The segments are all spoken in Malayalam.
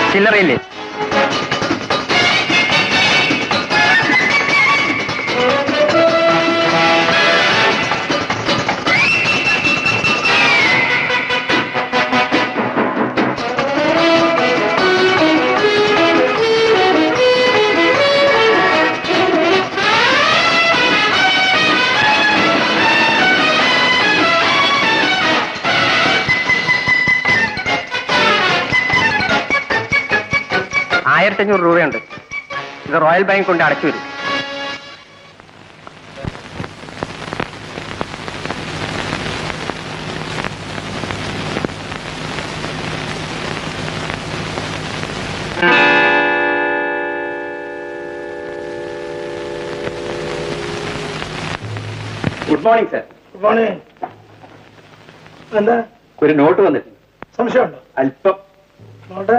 ചില്ലറയില്ലേ ആയിരത്തി അഞ്ഞൂറ് രൂപയുണ്ട് ഇത് റോയൽ ബാങ്ക് കൊണ്ട് അടച്ചു വരും good morning sir good morning എന്താ ഒരു നോട്ട് വന്നിട്ടുണ്ട് സംശയമുണ്ടോ അല്പം നോട്ട്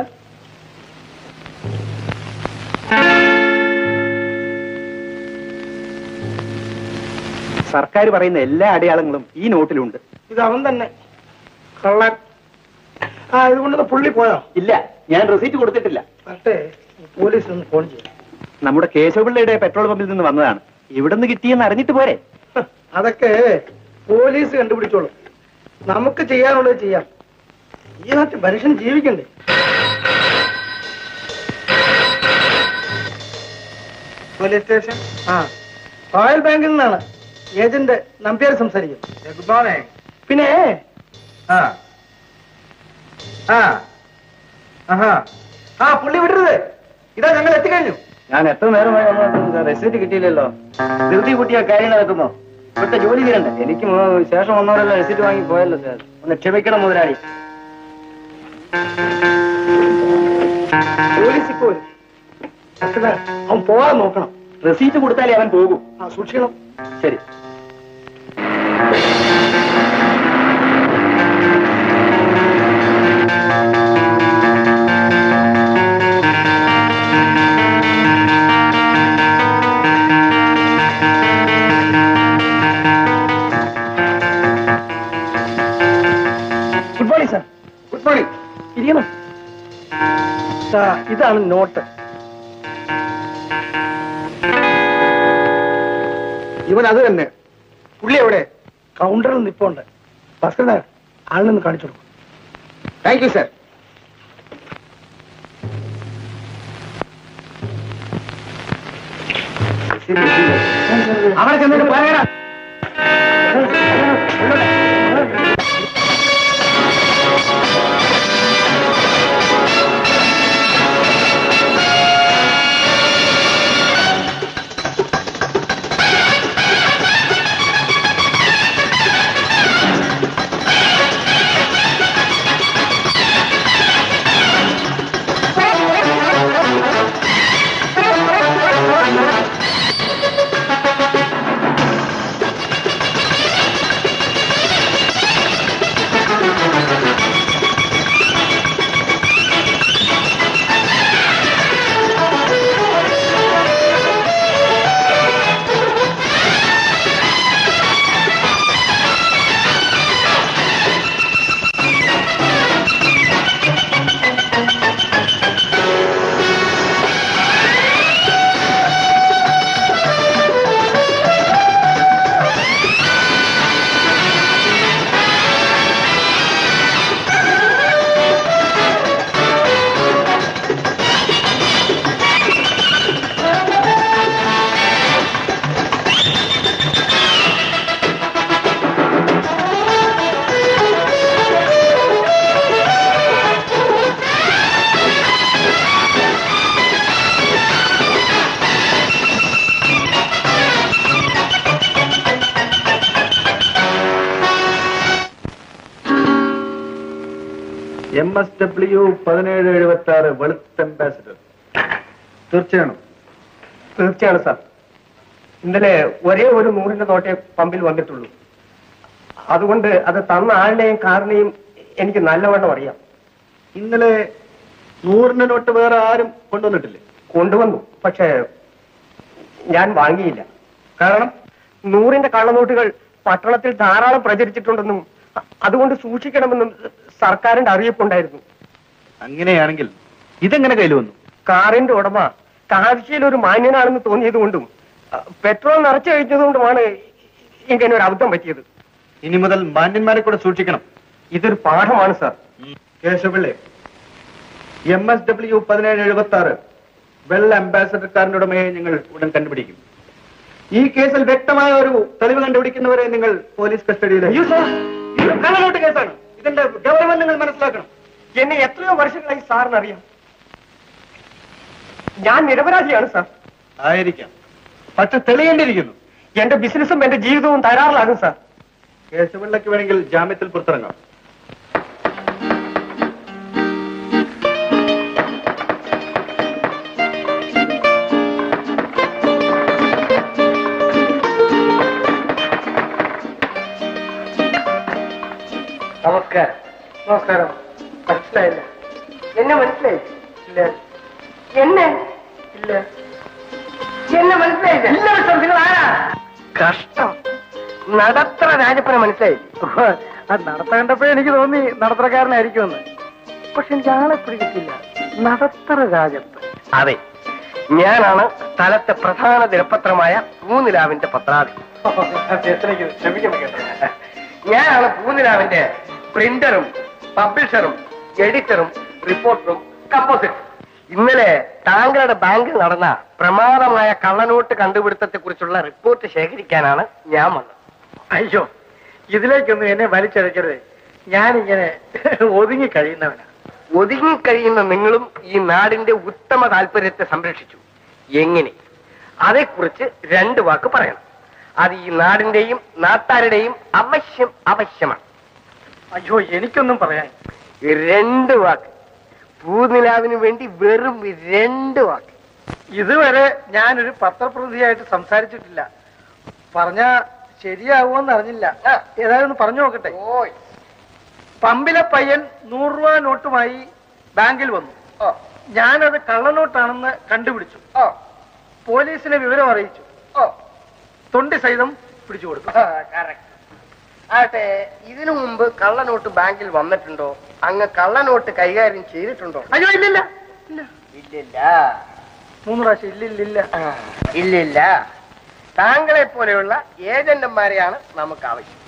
സർക്കാർ പറയുന്ന എല്ലാ അടയാളങ്ങളും ഈ നോട്ടിലുണ്ട് ഇത് അവൻ തന്നെ കള്ളൻ ആ ഇതുകൊണ്ട് പുള്ളി പോയോ ഇല്ല ഞാൻ റെസീറ്റ് കൊടുത്തിട്ടില്ല അട്ടെ പോലീസ് ഒന്ന് ഫോൺ ചെയ്യാം നമ്മുടെ കേശവപിള്ളയുടെ പെട്രോൾ പമ്പിൽ നിന്ന് വന്നതാണ് ഇവിടുന്ന് കിട്ടിയെന്ന് അറിഞ്ഞിട്ട് പോരെ ഹ, അതൊക്കെ പോലീസ് കണ്ടുപിടിച്ചോളും നമുക്ക് ചെയ്യാനുള്ളത് ചെയ്യാം ഈ നാട്ടിൽ മനുഷ്യൻ ജീവിക്കണ്ടേ പോലീസ് സ്റ്റേഷൻ ആ റോയൽ ബാങ്കിൽ നിന്നാണ് ഏജന്റ് നമ്പ്യാർ സംസാരിക്കും ഗുഡ് മോർണിംഗ് പിന്നെ ആ ആ ആഹാ ആ പുള്ളി വിടരുത് ഇതാ ഞങ്ങൾ എത്തിക്കഴിഞ്ഞു ഞാൻ എത്ര നേരമായി വന്നു റെസീറ്റ് കിട്ടിയില്ലല്ലോ ധൃതി കൂട്ടിയ കാര്യം നടക്കുന്നു ഇവിടുത്തെ ജോലി തീരണ്ടേ എനിക്ക് മു- ശേഷം വന്നവരെല്ലാം റെസീറ്റ് വാങ്ങി പോയല്ലോ സാർ ഒന്ന് ക്ഷമിക്കണം മുതലാളി പോലീസ് ഇപ്പോ വരും അച്ഛനാ, അവൻ പോവാൻ നോക്കണം റെസീറ്റ് കൊടുത്താലേ അവൻ പോകും ആ സൂക്ഷിക്കണം ശരി good morning sir good morning ഇരിക്കണം ആ, ഇതാണ് നോട്ട് ഇവൻ അത് തന്നെ പുള്ളി എവിടെ കൗണ്ടറിൽ നിപ്പുണ്ട് ഭാസ്കരനാ ആളിനൊന്ന് കാണിച്ചു കൊടുക്കും താങ്ക് യു സർ അവിടെ ചെന്നിട്ട് പറയണം എം എസ് ഡബ്ല്യു പതിനേഴ് എഴുപത്തി ആറ് വെളുത്ത് അംബാസിഡർ തീർച്ചയാണ് തീർച്ചയാണ് സാർ ഇന്നലെ ഒരേ ഒരു നൂറിന്റെ നോട്ടേ പമ്പിൽ വന്നിട്ടുള്ളൂ അതുകൊണ്ട് അത് തന്ന ആളിനെയും കാറിനെയും എനിക്ക് നല്ലവണ്ണം അറിയാം ഇന്നലെ നൂറിന്റെ നോട്ട് വേറെ ആരും കൊണ്ടുവന്നിട്ടില്ലേ കൊണ്ടുവന്നു പക്ഷേ ഞാൻ വാങ്ങിയില്ല കാരണം നൂറിന്റെ കള്ളനോട്ടുകൾ പട്ടണത്തിൽ ധാരാളം പ്രചരിച്ചിട്ടുണ്ടെന്നും അ- അതുകൊണ്ട് സൂക്ഷിക്കണമെന്നും സർക്കാരിന്റെ അറിയിപ്പുണ്ടായിരുന്നു അങ്ങനെയാണെങ്കിൽ ഇതെങ്ങനെ കയ്യിൽ വന്നു കാറിന്റെ ഉടമ കാഴ്ചയിൽ ഒരു മാന്യനാണെന്ന് തോന്നിയത് കൊണ്ടും പെട്രോൾ നിറച്ചു കഴിച്ചതുകൊണ്ടുമാണ് ഇങ്ങനെ ഒരു അബദ്ധം പറ്റിയത് ഇനി മുതൽ മാന്യന്മാരെ കൂടെ സൂക്ഷിക്കണം ഇതൊരു പാഠമാണ് സാർ കേശവപിള്ളെ എം എസ് ഡബ്ല്യു പതിനേഴ് എഴുപത്തി ആറ് വെള്ള അംബാസഡർ കാറിന്റെ ഉടമയെ ഞങ്ങൾ ഉടൻ കണ്ടുപിടിക്കും ഈ കേസിൽ വ്യക്തമായ ഒരു തെളിവ് കണ്ടുപിടിക്കുന്നവരെ നിങ്ങൾ പോലീസ് കസ്റ്റഡിയിൽ അയ്യോ സാർ ഇത് കള്ളനോട്ട് കേസാണ് ഇതിന്റെ ഗൗരവം നിങ്ങൾ മനസ്സിലാക്കണം എന്നെ എത്രയോ വർഷങ്ങളായി സാറിന് അറിയാം ഞാൻ നിരപരാധിയാണ് സാർ ആയിരിക്കാം പക്ഷെ തെളിയേണ്ടിയിരിക്കുന്നു എന്റെ ബിസിനസ്സും എന്റെ ജീവിതവും തകരാറിലാകും സാർ കേശവപിള്ളയ്ക്ക് വേണമെങ്കിൽ ജാമ്യത്തിൽ പുറത്തിറങ്ങാം നമസ്കാരം നമസ്കാരം മനസ്സിലായില്ല എന്നെ മനസ്സിലായി ഇല്ല എന്നെ ഇല്ല എന്നെ മനസ്സിലായില്ല ഇല്ല മിസ്റ്റർ, നിങ്ങൾ ആരാ കഷ്ടം നടത്തറ രാജപ്പനെ മനസ്സിലായി അത് നടത്ത കണ്ടപ്പോഴേ എനിക്ക് തോന്നി നടത്തക്കാരനായിരിക്കുമെന്ന് പക്ഷെ എനിക്ക് ആളെ പിടിക്കത്തില്ല നടത്തറ രാജപ്പൻ അതെ ഞാനാണ് സ്ഥലത്തെ പ്രധാന ദിനപത്രമായ പൂനിലാവിന്റെ പത്രാധി ക്ഷമിക്കണം കേട്ടോ ഞാനാണ് പൂനിലാവിന്റെ പ്രിന്ററും പബ്ലിഷറും എഡിറ്ററും റിപ്പോർട്ടറും കമ്പോസിറ്ററും ഇന്നലെ താങ്കളുടെ ബാങ്കിൽ നടന്ന പ്രമാദമായ കള്ളനോട്ട് കണ്ടുപിടുത്തത്തെ കുറിച്ചുള്ള റിപ്പോർട്ട് ശേഖരിക്കാനാണ് ഞാൻ വന്നത് അയ്യോ ഇതിലേക്കൊന്നും എന്നെ വലിച്ചഴക്കരുത് ഞാനിങ്ങനെ ഒതുങ്ങി കഴിയുന്നവനാ ഒതുങ്ങിക്കഴിയുന്ന നിങ്ങളും ഈ നാടിന്റെ ഉത്തമ താല്പര്യത്തെ സംരക്ഷിച്ചു എങ്ങനെ അതേക്കുറിച്ച് രണ്ട് വാക്ക് പറയണം അത് ഈ നാടിന്റെയും നാട്ടാരുടെയും അവശ്യം അവശ്യമാണ് അയ്യോ എനിക്കൊന്നും പറയാൻ രണ്ട് വാക്ക് പൂനിലാവിന് വേണ്ടി വെറും രണ്ട് വാക്ക് ഇതുവരെ ഞാനൊരു പത്രപ്രതിയായിട്ട് സംസാരിച്ചിട്ടില്ല പറഞ്ഞ ശരിയാവുമെന്ന് അറിഞ്ഞില്ല ആ. ഏതായാലും ഒന്ന് പറഞ്ഞു നോക്കട്ടെ ഓയ് പമ്പിലെ പയ്യൻ നൂറ് രൂപ നോട്ടുമായി ബാങ്കിൽ വന്നു ഓ ഞാനത് കള്ളനോട്ടാണെന്ന് കണ്ടുപിടിച്ചു ഓ പോലീസിനെ വിവരം അറിയിച്ചു ഓ തൊണ്ടി സഹിതം പിടിച്ചു കൊടുത്തു കറക്റ്റ് ആട്ടെ ഇതിനു മുമ്പ് കള്ളനോട്ട് ബാങ്കിൽ വന്നിട്ടുണ്ടോ അങ്ങ് കള്ളനോട്ട് കൈകാര്യം ചെയ്തിട്ടുണ്ടോ അയ്യോ ഇല്ലില്ല ഇല്ല ഇല്ലില്ല മൂന്ന് പ്രാവശ്യം ഇല്ലില്ലില്ല ഇല്ലില്ല താങ്കളെ പോലെയുള്ള ഏജന്റന്മാരെയാണ് നമുക്ക് ആവശ്യം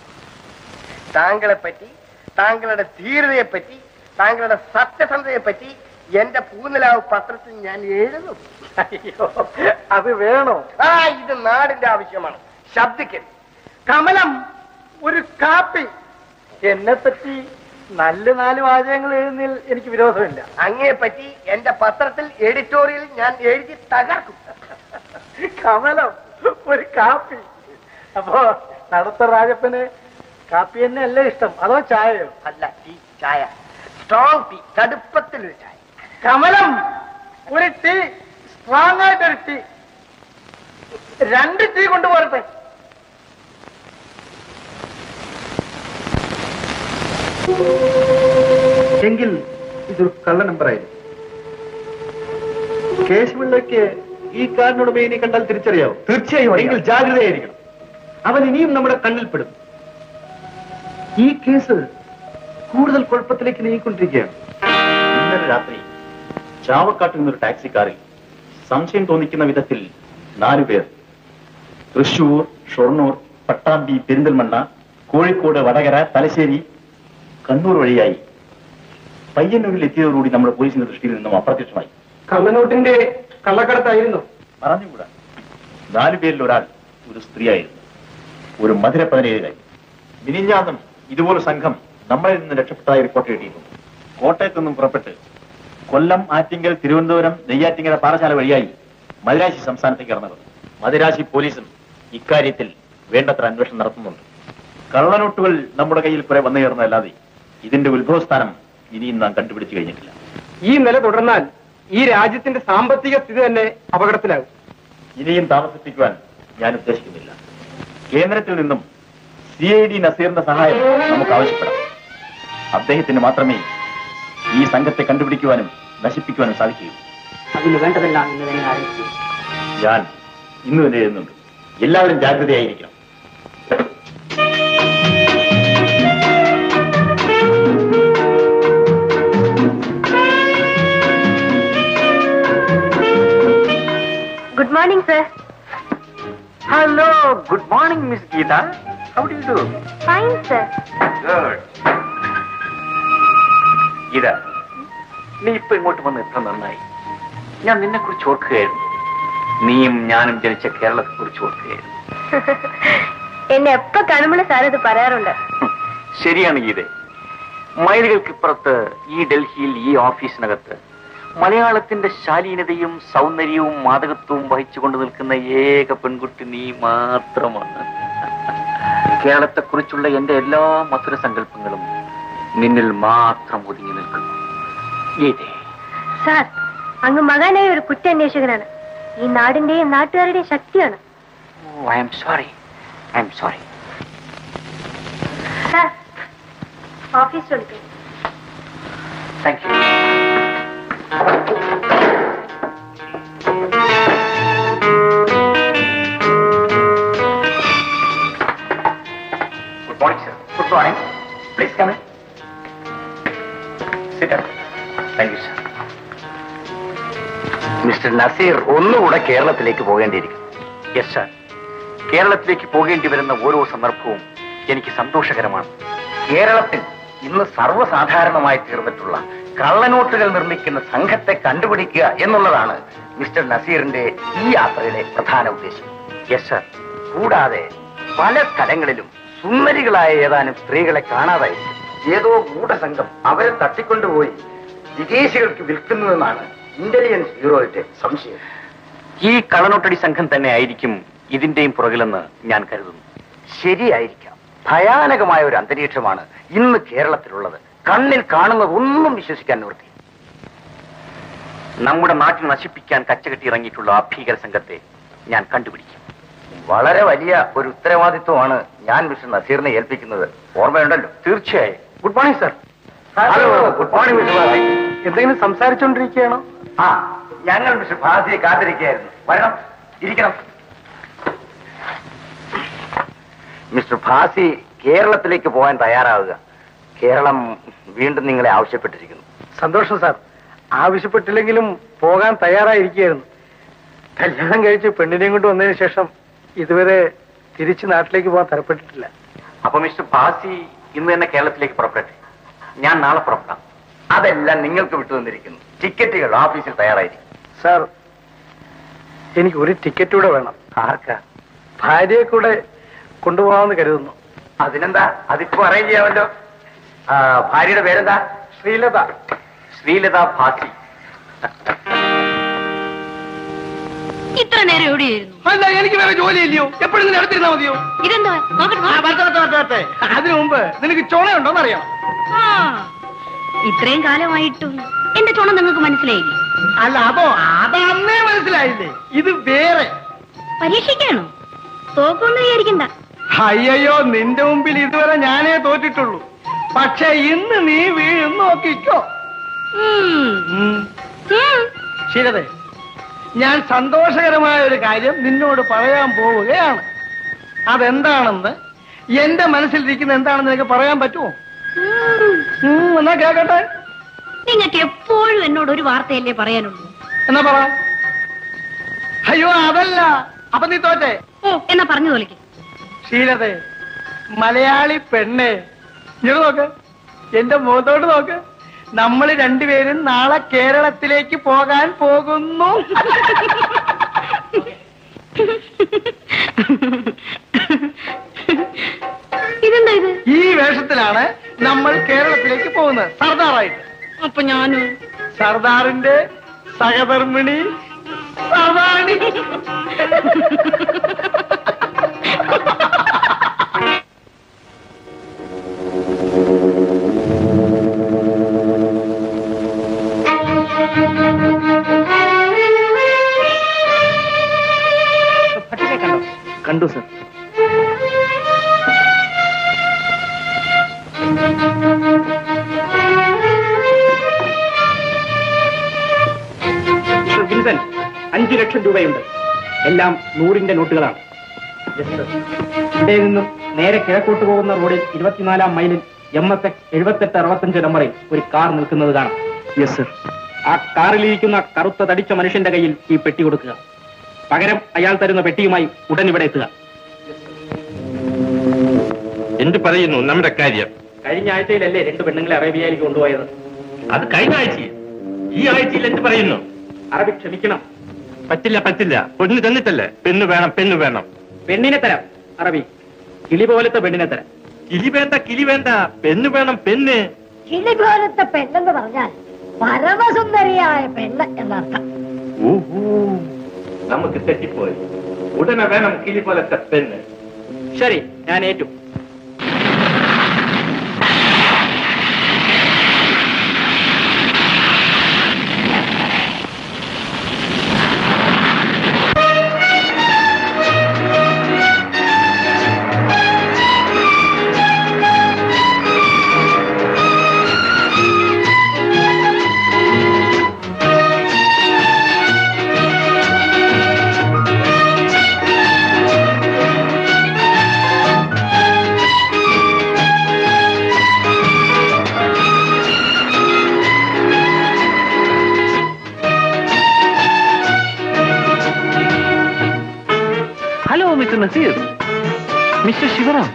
താങ്കളെ പറ്റി താങ്കളുടെ ധീരതയെ പറ്റി താങ്കളുടെ സത്യസന്ധതയെ പറ്റി എന്റെ പൂനിലാവ് പത്രത്തിൽ ഞാൻ എഴുതും അയ്യോ അത് വേണോ ആ ഇത് നാടിന്റെ ആവശ്യമാണ് ശബ്ദിക്കരുത് കമലം ഒരു കാപ്പി എന്നെ പറ്റി നല്ല നാല് വാചകങ്ങൾ എഴുതുന്നതിൽ എനിക്ക് വിരോധമില്ല അങ്ങയെ പറ്റി എന്റെ പത്രത്തിൽ എഡിറ്റോറിയൽ ഞാൻ എഴുതി തകർക്കും കമലം ഒരു കാപ്പി അപ്പോ നടത്ത രാജപ്പന് കാപ്പി തന്നെ അല്ലേ ഇഷ്ടം അതോ ചായയോ അല്ല ടീ ചായ സ്ട്രോങ് ടീ കടുപ്പത്തിലൊരു ചായ കമലം ഒരു ടീ സ്ട്രോങ് ആയിട്ടൊരു ടീ രണ്ട് ടീ കൊണ്ടുപോരട്ടെ എങ്കിൽ ഇതൊരു കള്ള നമ്പറായിരുന്നു കേശവപിള്ളയ്ക്ക് ഈ കാറിനുടമയെ ഇനി കണ്ടാൽ തിരിച്ചറിയാവും തീർച്ചയായും എങ്കിൽ ജാഗ്രതയായിരിക്കണം അവൻ ഇനിയും നമ്മുടെ കണ്ണിൽപ്പെടും ഈ കേസ് കൂടുതൽ കുഴപ്പത്തിലേക്ക് നീങ്ങിക്കൊണ്ടിരിക്കുകയാണ് ഇന്നലെ രാത്രി ചാവക്കാട്ടിൽ നിന്നൊരു ടാക്സി കാറിൽ സംശയം തോന്നിക്കുന്ന വിധത്തിൽ നാലു പേർ തൃശൂർ ഷൊർണൂർ പട്ടാമ്പി പെരിന്തൽമണ്ണ കോഴിക്കോട് വടകര തലശ്ശേരി കണ്ണൂർ വഴിയായി പയ്യന്നൂരിൽ എത്തിയതോടുകൂടി നമ്മുടെ പോലീസിന്റെ ദൃഷ്ടിയിൽ നിന്നും അപ്രത്യക്ഷമായി കള്ളനോട്ടിന്റെ കള്ളക്കടത്തായിരുന്നു പറഞ്ഞുകൂടാ നാലു പേരിൽ ഒരാൾ ഒരു സ്ത്രീയായിരുന്നു ഒരു മധുര പതിനേഴുകാരി മിനിഞ്ഞാന്നും ഇതുപോലെ സംഘം നമ്മളിൽ നിന്ന് രക്ഷപ്പെട്ടതായി റിപ്പോർട്ട് കിട്ടിയിട്ടുണ്ട് കോട്ടയത്തു നിന്നും പുറപ്പെട്ട് കൊല്ലം ആറ്റിങ്കൽ തിരുവനന്തപുരം നെയ്യാറ്റിങ്കര പാറശാല വഴിയായി മദിരാശി സംസ്ഥാനത്തേക്ക് ഇറങ്ങുന്നത് മദിരാശി പോലീസും ഇക്കാര്യത്തിൽ വേണ്ടത്ര അന്വേഷണം നടത്തുന്നുണ്ട് കള്ളനോട്ടുകൾ നമ്മുടെ കയ്യിൽ കുറെ വന്നു ചേർന്നതല്ലാതെ ഇതിന്റെ ഉത്ഭവസ്ഥാനം ഇനിയും നാം കണ്ടുപിടിച്ചു കഴിഞ്ഞിട്ടില്ല ഈ നില തുടർന്നാൽ ഈ രാജ്യത്തിന്റെ സാമ്പത്തിക സ്ഥിതി തന്നെ അപകടത്തിലാകും ഇനിയും താമസിപ്പിക്കുവാൻ ഞാൻ ഉദ്ദേശിക്കുന്നില്ല കേന്ദ്രത്തിൽ നിന്നും സി ഐ ഡി നസീറിന്റെ സഹായം നമുക്ക് ആവശ്യപ്പെടാം അദ്ദേഹത്തിന് മാത്രമേ ഈ സംഘത്തെ കണ്ടുപിടിക്കുവാനും നശിപ്പിക്കുവാനും സാധിക്കൂ അതിന് വേണ്ടതെല്ലാം ഇന്ന് തന്നെ ആരംഭിച്ചു ഞാൻ ഇന്ന് തന്നെ എഴുതുന്നുണ്ട് എല്ലാവരും ജാഗ്രതയായിരിക്കണം morning sir hello good morning miss Geetha how do do fine sir good Geetha നീ ഇപ്പൊ ഇങ്ങോട്ട് വന്ന് എത്ര നന്നായി ഞാൻ നിന്നെ കുറിച്ച് ഓർക്കുകയായിരുന്നു നീയും ഞാനും ജനിച്ച കേരളത്തെ കുറിച്ച് ഓർക്കുകയായിരുന്നു എന്നെ എപ്പോ കാണുമ്പോൾ സാർ ഇത് പറയാറുണ്ട് ഹും, ശരിയാണ് ഗീതെ മൈലുകൾക്കിപ്പുറത്ത് ഈ ഡൽഹിയിൽ ഈ ഓഫീസിനകത്ത് മലയാളത്തിന്റെ ശാലീനതയും സൗന്ദര്യവും മാതകത്വവും വഹിച്ചുകൊണ്ട് നിൽക്കുന്ന ഏക പെൺകുട്ടി നീ മാത്രമാണ് കേരളത്തെക്കുറിച്ചുള്ള എന്റെ എല്ലാ മധുര സങ്കല്പങ്ങളും നിന്നിൽ മാത്രം ഒതുങ്ങി നിൽക്കുന്നു ഗീതേ സാർ അങ്ങ് മകാനായ ഒരു കുറ്റാന്വേഷകനാണ് ഈ നാടിന്റെയും നാട്ടുകാരുടെയും ശക്തിയാണ് I'm sorry I'm sorry sir office വിളിക്കും thank you good morning sir good morning please come sit thank you sir mister Naseer ഒന്നുകൂടെ കേരളത്തിലേക്ക് പോകേണ്ടിയിരിക്കും യെസ് സർ കേരളത്തിലേക്ക് പോകേണ്ടി വരുന്ന ഓരോ സന്ദർഭവും എനിക്ക് സന്തോഷകരമാണ് കേരളത്തിൽ ഇന്ന് സർവ്വസാധാരണമായി തീർന്നിട്ടുള്ള കള്ളനോട്ടുകൾ നിർമ്മിക്കുന്ന സംഘത്തെ കണ്ടുപിടിക്കുക എന്നുള്ളതാണ് മിസ്റ്റർ നസീറിന്റെ ഈ യാത്രയുടെ പ്രധാന ഉദ്ദേശം യെസ് സർ കൂടാതെ പല സ്ഥലങ്ങളിലും സുന്ദരികളായ ഏതാനും സ്ത്രീകളെ കാണാതായിരിക്കും ഏതോ ഗൂഢസംഘം അവരെ തട്ടിക്കൊണ്ടുപോയി വിദേശികൾക്ക് വിൽക്കുന്നുവെന്നാണ് ഇന്റലിജൻസ് ബ്യൂറോയുടെ സംശയം ഈ കള്ളനോട്ടടി സംഘം തന്നെ ആയിരിക്കും ഇതിന്റെയും പുറകിലെന്ന് ഞാൻ കരുതുന്നു ശരിയായിരിക്കാം ഭയാനകമായ ഒരു അന്തരീക്ഷമാണ് ഇന്ന് കേരളത്തിലുള്ളത് കണ്ണിൽ കാണുന്നത് ഒന്നും വിശ്വസിക്കാൻ നിവൃത്തി നമ്മുടെ നാട്ടിൽ നശിപ്പിക്കാൻ കച്ചകെട്ടി ഇറങ്ങിയിട്ടുള്ള ആ ഭീകര സംഘത്തെ ഞാൻ കണ്ടുപിടിക്കും വളരെ വലിയ ഒരു ഉത്തരവാദിത്വമാണ് ഞാൻ മിസ്റ്റർ നസീറിനെ ഏൽപ്പിക്കുന്നത് ഓർമ്മയുണ്ടല്ലോ തീർച്ചയായും good morning sir hello good morning mister Bhasi എന്തെങ്കിലും സംസാരിച്ചോണ്ടിരിക്കുകയാണോ ആ ഞങ്ങൾ മിസ്റ്റർ ഭാസിയെ കാത്തിരിക്കുകയായിരുന്നു വരണം ഇരിക്കണം മിസ്റ്റർ ഭാസി കേരളത്തിലേക്ക് പോകാൻ തയ്യാറാവുക കേരളം വീണ്ടും നിങ്ങളെ ആവശ്യപ്പെട്ടിരിക്കുന്നു സന്തോഷം സാർ ആവശ്യപ്പെട്ടില്ലെങ്കിലും പോകാൻ തയ്യാറായിരിക്കുകയായിരുന്നു കല്യാണം കഴിച്ച് പെണ്ണിനെയും കൊണ്ട് വന്നതിന് ശേഷം ഇതുവരെ തിരിച്ച് നാട്ടിലേക്ക് പോകാൻ തരപ്പെട്ടിട്ടില്ല അപ്പൊ മിസ്റ്റർ ബാസി ഇന്ന് തന്നെ കേരളത്തിലേക്ക് പുറപ്പെടട്ടെ ഞാൻ നാളെ പുറപ്പെടാം അതെല്ലാം നിങ്ങൾക്ക് വിട്ടു തന്നിരിക്കുന്നു ടിക്കറ്റുകൾ ഓഫീസിൽ തയ്യാറായിരിക്കും സാർ എനിക്ക് ഒരു ടിക്കറ്റ് കൂടെ വേണം ആർക്കാ ഭാര്യയെ കൂടെ കൊണ്ടുപോകാമെന്ന് കരുതുന്നു അതിനെന്താ അതിപ്പോ അറേഞ്ച് ചെയ്യാമല്ലോ ആ, ഭാര്യയുടെ പേരെന്താ ശ്രീലത ശ്രീലത ഭാസി ഇത്ര നേരം എവിടെയായിരുന്നു അല്ല എനിക്ക് വേറെ ജോലിയില്ലയോ എപ്പോഴും നിന്നെ അടുത്തിരുന്നാ മതിയോ ഇതെന്താ നോക്കട്ടെ അതിനു മുമ്പ് നിനക്ക് ചുണയുണ്ടോന്ന് അറിയാം ആ, ഇത്രയും കാലമായിട്ടും എന്റെ ചുണ നിങ്ങൾക്ക് മനസ്സിലായില്ലേ അല്ല അതോ അത് അന്നേ മനസ്സിലായില്ലേ ഇത് വേറെ പരീക്ഷിക്കാണോ തോക്കൊന്നും വിചാരിക്കണ്ട അയ്യോ നിന്റെ മുമ്പിൽ ഇതുവരെ ഞാനേ തോറ്റിട്ടുള്ളൂ പക്ഷെ ഇന്ന് നീ വീഴും നോക്കിക്കോ ഉം. ഉം. ഉം. ശരിയതെ ഞാൻ സന്തോഷകരമായ ഒരു കാര്യം നിന്നോട് പറയാൻ പോവുകയാണ് അതെന്താണെന്ന് എന്റെ മനസ്സിലിരിക്കുന്ന എന്താണെന്ന് നിനക്ക് പറയാൻ പറ്റുമോ ഉം. ഉം, എന്നാ കേക്കട്ടെ നിങ്ങൾക്ക് എപ്പോഴും എന്നോട് ഒരു വാർത്തയല്ലേ പറയാനുള്ളൂ എന്നാ പറ അയ്യോ അതല്ല അപ്പൊ നീ തോറ്റേ ഓ എന്നാ പറഞ്ഞു തോലിക്ക് ശീലതേ മലയാളി പെണ്ണെ ഇങ്ങോട്ട് നോക്ക് എന്റെ മുഖത്തോട്ട് നോക്ക് നമ്മൾ രണ്ടുപേരും നാളെ കേരളത്തിലേക്ക് പോകാൻ പോകുന്നു ഇതെന്താ ഇത് ഈ വേഷത്തിലാണ് നമ്മൾ കേരളത്തിലേക്ക് പോകുന്നത് സർദാറായിട്ട് അപ്പൊ ഞാനും സർദാറിന്റെ സഹധർമ്മിണി സർദാറിണി കണ്ടു സർ വിൻസൻ അഞ്ചു ലക്ഷം രൂപയുണ്ട് എല്ലാം നൂറിന്റെ നോട്ടുകളാണ് ഇവിടെ നിന്നും നേരെ കിഴക്കോട്ട് പോകുന്ന റോഡിൽ ഇരുപത്തിനാലാം മൈലിൽ എം എസ് എക്സ് എഴുപത്തെട്ട് അറുപത്തഞ്ച് നമ്പറിൽ ഒരു കാർ നിൽക്കുന്നത് കാണാം യെസ് സർ ആ കാറിലിരിക്കുന്ന കറുത്ത തടിച്ച മനുഷ്യന്റെ കയ്യിൽ ഈ പെട്ടി കൊടുക്കുക പകരം അയാൾ തരുന്ന പെട്ടിയുമായി ഉടൻ ഇവിടെ എത്തുക എന്ത് പറയുന്നു നമ്മുടെ കാര്യം കഴിഞ്ഞ ആഴ്ചയിലല്ലേ രണ്ട് പെണ്ണുങ്ങളെ അറേബ്യയിലേക്ക് കൊണ്ടുപോയത് അത് കഴിഞ്ഞ ആഴ്ചയിൽ ഈ ആഴ്ചയിൽ എന്ത് പറയുന്നു അറബി ക്ഷമിക്കണം പറ്റില്ല പറ്റില്ല പെണ്ണ് തന്നിട്ടല്ലേ പെണ്ണ് വേണം പെണ്ണ് വേണം പെണ്ണിനെ തരാം അറബി കിളി പോലത്തെ പെണ്ണിനെ തരാം കിളി വേണ്ട കിളി വേണ്ട പെണ്ണ് വേണം പെണ്ണ് കിളി പോലത്തെ പെണ്ണെന്ന് പറഞ്ഞാൽ പരമസുന്ദരിയായ പെണ്ണ് എന്നർത്ഥം ഊഹൂ. നമുക്ക് തെറ്റിപ്പോയി ഉടനെ വേണം കിളി പോലത്തെ പെണ്ണ് ശരി ഞാൻ ഏറ്റു hello mister Naseer mister Sivaram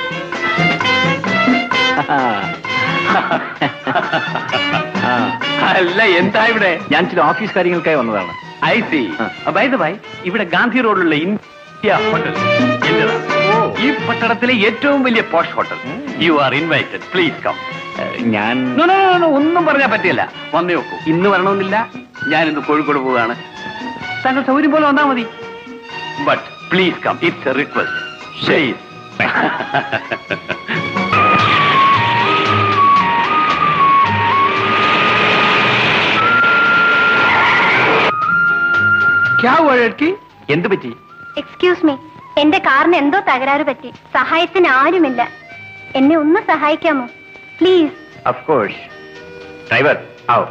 അല്ല എന്താ ഇവിടെ ഞാൻ ചില ഓഫീസ് കാര്യങ്ങൾക്കായി വന്നതാണ് I see by the by ഇവിടെ ഗാന്ധി റോഡിലുള്ള ഇന്ത്യ ഹോട്ടൽ എന്റേതാ. ഈ പട്ടണത്തിലെ ഏറ്റവും വലിയ posh hotel you are invited please come ഞാൻ No, no, no, no, ഒന്നും പറഞ്ഞാൽ പറ്റില്ല വന്നേ നോക്കൂ ഇന്ന് വരണമെന്നില്ല ഞാൻ ഇന്ന് കോഴിക്കോട് പോവുകയാണ് താങ്കൾ സൗകര്യം പോലെ വന്നാൽ മതി but please come it's a request ശരി എന്ത് പറ്റി എക്സ്ക്യൂസ് മീ എന്റെ കാറിന് എന്തോ തകരാറ് പറ്റി സഹായത്തിന് ആരുമില്ല എന്നെ ഒന്ന് സഹായിക്കാമോ please Of course. Driver, out.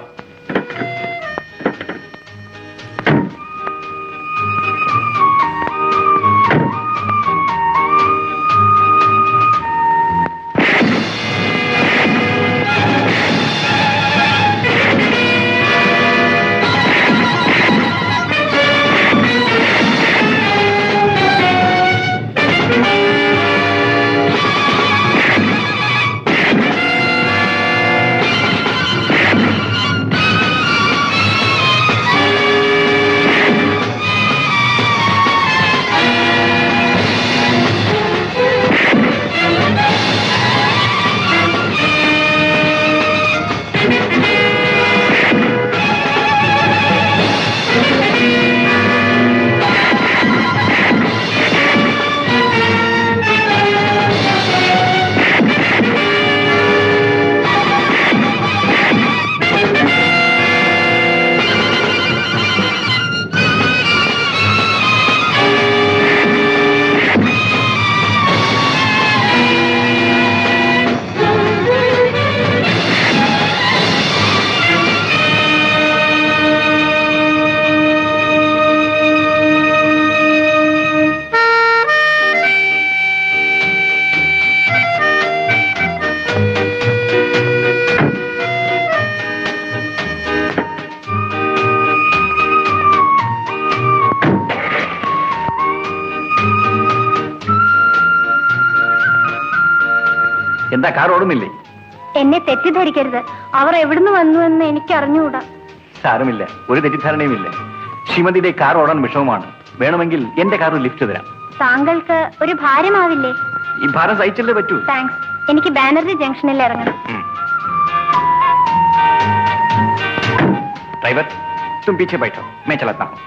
എന്താ കാർ ഓടുന്നില്ലേ എന്നെ തെറ്റിദ്ധരിക്കരുത് അവർ എവിടുന്ന് വന്നു എന്ന് എനിക്ക് അറിഞ്ഞുകൂടാ സാരമില്ല ഒരു തെറ്റിദ്ധാരണയുമില്ല ശ്രീമതിയുടെ കാർ ഓടാൻ വിഷമമാണ് വേണമെങ്കിൽ എന്റെ കാർ ലിഫ്റ്റ് തരാം താങ്കൾക്ക് ഒരു ഭാരമാവില്ലേ ഈ ഭാരം സഹിച്ചല്ലേ പറ്റൂ താങ്ക്സ് എനിക്ക് ബാനർജി ജംഗ്ഷനിൽ ഇറങ്ങണം ड्राइवर तुम पीछे बैठो मैं चलाता हूँ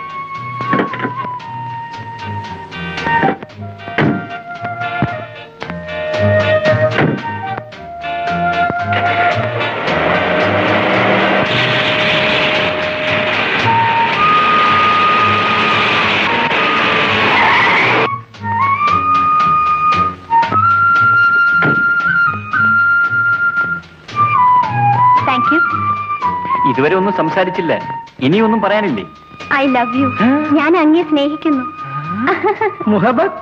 താങ്ക് യു ഇതുവരെ ഒന്നും സംസാരിച്ചില്ല ഇനിയൊന്നും പറയാനില്ലേ ഐ ലവ് യു ഞാൻ അങ്ങേ സ്നേഹിക്കുന്നു മുഹബത്ത്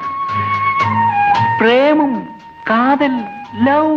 പ്രേമം കാതൽ ലവ്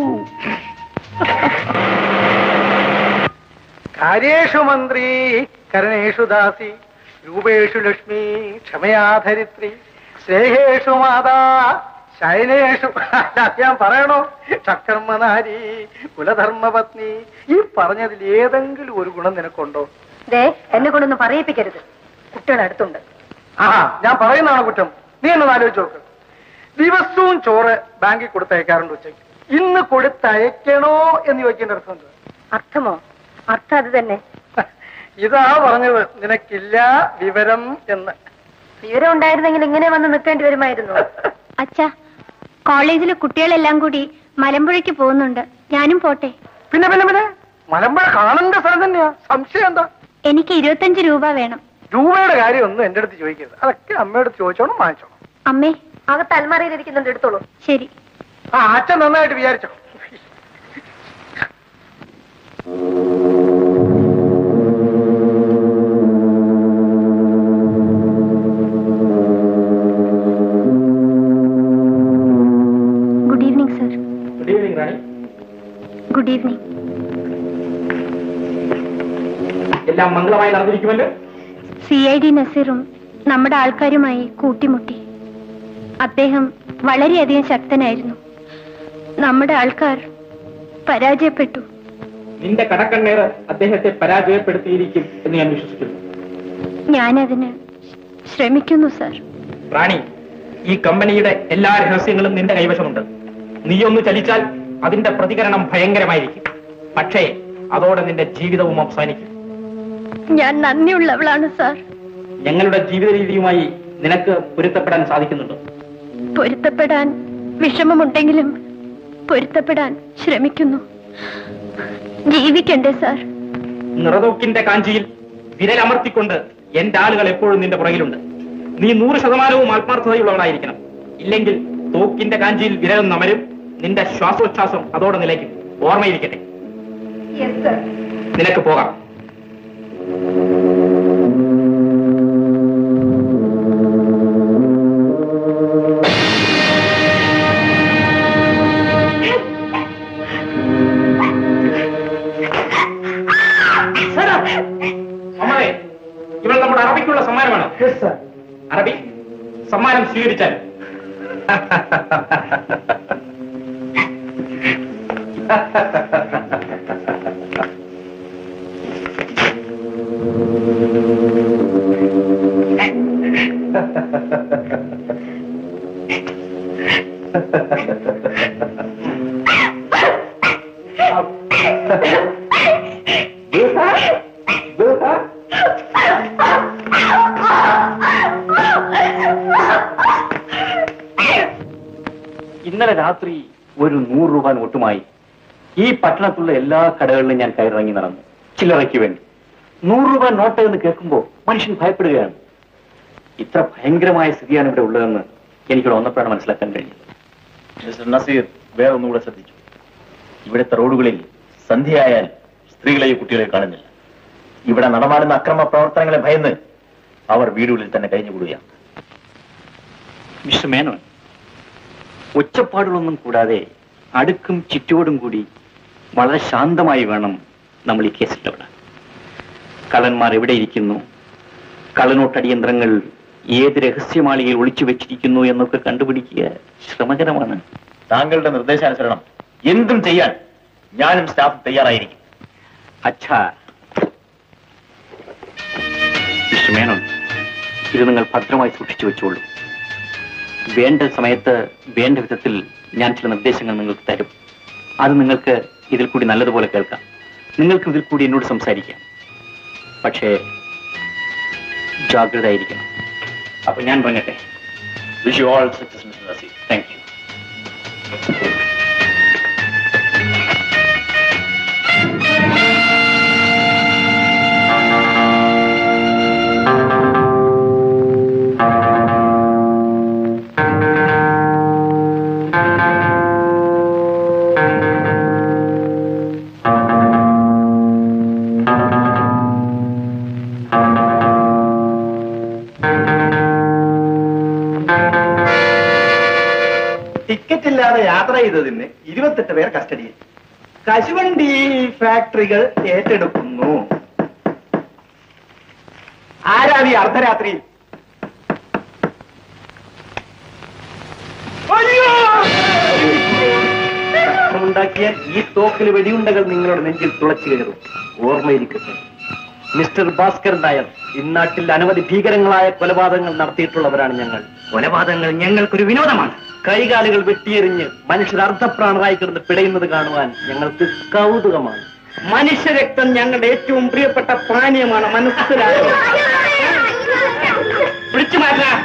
കാര്യേഷു മന്ത്രി കരണേഷു ദാസി രൂപേഷു ലക്ഷ്മി ക്ഷമയാധരിത്രി സ്നേഹേഷു മാതാ ശയനേഷു അല്ല, ഞാൻ പറയണോ ചക്കർമ്മനാരി കുലധർമ്മപത്നി ഈ പറഞ്ഞതിൽ ഏതെങ്കിലും ഒരു ഗുണം നിനക്കുണ്ടോ ദേ എന്നെ കൊണ്ടൊന്നും പറയിപ്പിക്കരുത് കുട്ടികൾ അടുത്തുണ്ട് ആ ഞാൻ പറയുന്നതാണ് കുറ്റം നീ എന്നൊന്ന് ആലോചിച്ച് നോക്ക് ദിവസവും ചോറ് ബാങ്കിൽ കൊടുത്തയക്കാറുണ്ട് ഉച്ചയ്ക്ക് ഇന്ന് കൊടുത്തയക്കണോ എന്ന് ചോദിക്കേണ്ട അർത്ഥം എന്തുവാ? അർത്ഥമോ അർത്ഥം അത് തന്നെ ഇതാ പറഞ്ഞത് നിനക്കില്ല വിവരം എന്ന് വിവരം ഉണ്ടായിരുന്നെങ്കിൽ ഇങ്ങനെ വന്ന് നിൽക്കേണ്ടി വരുമായിരുന്നു അച്ഛാ കോളേജിലെ കുട്ടികളെല്ലാം കൂടി മലമ്പുഴയ്ക്ക് പോകുന്നുണ്ട് ഞാനും പോട്ടെ പിന്നെ പിന്നെ പിന്നെ മലമ്പുഴ കാണേണ്ട സ്ഥലം തന്നെയാ സംശയം എന്താ എനിക്ക് ഇരുപത്തഞ്ച് രൂപ വേണം രൂപയുടെ കാര്യം ഒന്നും എന്റെ അടുത്ത് ചോദിക്കരുത് അതൊക്കെ അമ്മയോട് ചോദിച്ചോണം വാങ്ങിച്ചോണം അമ്മേ അകത്ത് അൽമാരയിൽ ഇരിക്കുന്നുണ്ട് എടുത്തോളൂ ശരി ആ അച്ഛൻ നന്നായിട്ട് വിചാരിച്ചോ good evening sir good evening Rani good evening എല്ലാം മംഗളമായി നടന്നിരിക്കുമല്ലോ സി ഐ ഡി നസീറും നമ്മുടെ ആൾക്കാരുമായി കൂട്ടിമുട്ടി അദ്ദേഹം വളരെയധികം ശക്തനായിരുന്നു നമ്മുടെ ആൾക്കാർ പരാജയപ്പെട്ടു നിന്റെ കടക്കണ്ണേർ അദ്ദേഹത്തെ പരാജയപ്പെടുത്തിയിരിക്കും എന്ന് ഞാൻ വിശ്വസിക്കുന്നു ഞാനതിന് ശ്രമിക്കുന്നു സർ റാണി ഈ കമ്പനിയുടെ എല്ലാ രഹസ്യങ്ങളും നിന്റെ കൈവശമുണ്ട് നീയൊന്ന് ചലിച്ചാൽ അതിന്റെ പ്രതികരണം ഭയങ്കരമായിരിക്കും പക്ഷേ അതോടെ നിന്റെ ജീവിതവും അവസാനിക്കും ഞാൻ നന്ദിയുള്ളവളാണ് സാർ ഞങ്ങളുടെ ജീവിത രീതിയുമായി നിനക്ക് പൊരുത്തപ്പെടാൻ സാധിക്കുന്നുണ്ടോ പൊരുത്തപ്പെടാൻ വിഷമമുണ്ടെങ്കിലും പൊരുത്തപ്പെടാൻ ശ്രമിക്കുന്നു ജീവിക്കണ്ടേ സാർ നിറതോക്കിന്റെ കാഞ്ചിയിൽ വിരലമർത്തിക്കൊണ്ട് എന്റെ ആളുകൾ എപ്പോഴും നിന്റെ പുറകിലുണ്ട് നീ നൂറ് ശതമാനവും ആത്മാർത്ഥതയുള്ളവളായിരിക്കണം ഇല്ലെങ്കിൽ തോക്കിന്റെ കാഞ്ചിയിൽ വിരലും നമരും നിന്റെ ശ്വാസോച്ഛ്വാസം അതോടെ നിലയ്ക്കും ഓർമ്മയിരിക്കട്ടെ നിനക്ക് പോകാം അമ്മേ ഇവൾ നമ്മുടെ അറബിക്കുള്ള സമ്മാനമാണ് അറബി സമ്മാനം സ്വീകരിച്ചാൽ ഇന്നലെ രാത്രി ഒരു നൂറ് രൂപ നോട്ടുമായി ഈ പട്ടണത്തുള്ള എല്ലാ കടകളിലും ഞാൻ കയറിറങ്ങി നടന്നു ചില്ലറയ്ക്ക് വേണ്ടി നൂറ് രൂപ നോട്ട് എന്ന് കേൾക്കുമ്പോൾ മനുഷ്യൻ ഭയപ്പെടുകയാണ് ഇത്ര ഭയങ്കരമായ സ്ഥിതിയാണ് ഇവിടെ ഉള്ളതെന്ന് എനിക്കിവിടെ ഒന്നപ്പോഴാണ് മനസ്സിലാക്കാൻ കഴിഞ്ഞത് മിസ്റ്റർ നസീർ വേറെ ഒന്നുകൂടെ ശ്രദ്ധിച്ചു ഇവിടുത്തെ റോഡുകളിൽ സന്ധ്യയായാൽ സ്ത്രീകളെയോ കുട്ടികളെയോ കാണുന്നില്ല ഇവിടെ നടമാടുന്ന അക്രമ പ്രവർത്തനങ്ങളെ ഭയന്ന് അവർ വീടുകളിൽ തന്നെ കഴിഞ്ഞുകൂടുകയാണ് മിസ്റ്റർ മേനോൻ ഒച്ചപ്പാടുകളൊന്നും കൂടാതെ അടുക്കും ചുറ്റോടും കൂടി വളരെ ശാന്തമായി വേണം നമ്മൾ ഈ കേസിൽ ഇടപെടാൻ കള്ളന്മാർ എവിടെ ഇരിക്കുന്നു കള്ളനോട്ടടിയന്ത്രങ്ങൾ ഏത് രഹസ്യമാളികയിൽ ഒളിച്ചു വെച്ചിരിക്കുന്നു എന്നൊക്കെ കണ്ടുപിടിക്കുക ശ്രമകരമാണ് താങ്കളുടെ നിർദ്ദേശാനുസരണം എന്തും ചെയ്യാൻ ഞാനും സ്റ്റാഫ് തയ്യാറായിരിക്കും അച്ഛാ മിസ്റ്റർ മേനോൻ ഇത് നിങ്ങൾ ഭദ്രമായി സൂക്ഷിച്ചു വെച്ചോളൂ വേണ്ട സമയത്ത് വേണ്ട വിധത്തിൽ ഞാൻ ചില നിർദ്ദേശങ്ങൾ നിങ്ങൾക്ക് തരും അത് നിങ്ങൾക്ക് ഇതിൽ കൂടി നല്ലതുപോലെ കേൾക്കാം നിങ്ങൾക്ക് ഇതിൽ കൂടി എന്നോട് സംസാരിക്കാം പക്ഷേ ജാഗ്രത ആയിരിക്കണം അപ്പൊ ഞാൻ പറഞ്ഞട്ടെ wish you all success mister Naseer thank you ticket ഇല്ലാതെ യാത്ര ചെയ്തതിന് ഇരുപത്തെട്ട് പേർ കസ്റ്റഡിയിൽ കശുവണ്ടി ഫാക്ടറികൾ ഏറ്റെടുക്കുന്നു ആരാണ് ഈ അർദ്ധരാത്രിയിൽ ഉണ്ടാക്കിയ ഈ തോക്കിൽ വെടിയുണ്ടകൾ നിങ്ങളുടെ നെഞ്ചിൽ തുളച്ചു കയറും ഓർമ്മയിരിക്കട്ടെ മിസ്റ്റർ ഭാസ്കർ നായർ ഇന്നാട്ടിൽ അനവധി ഭീകരങ്ങളായ കൊലപാതകങ്ങൾ നടത്തിയിട്ടുള്ളവരാണ് ഞങ്ങൾ കൊലപാതകങ്ങൾ ഞങ്ങൾക്കൊരു വിനോദമാണ് കൈകാലുകൾ വെട്ടിയെറിഞ്ഞ് മനുഷ്യർ അർദ്ധപ്രാണരായി കിടന്ന് പിടയുന്നത് കാണുവാൻ ഞങ്ങൾക്ക് കൗതുകമാണ് മനുഷ്യരക്തം ഞങ്ങളുടെ ഏറ്റവും പ്രിയപ്പെട്ട പാനീയമാണ് മനസ്സിലായോ പിടിച്ചു മാറ്റാ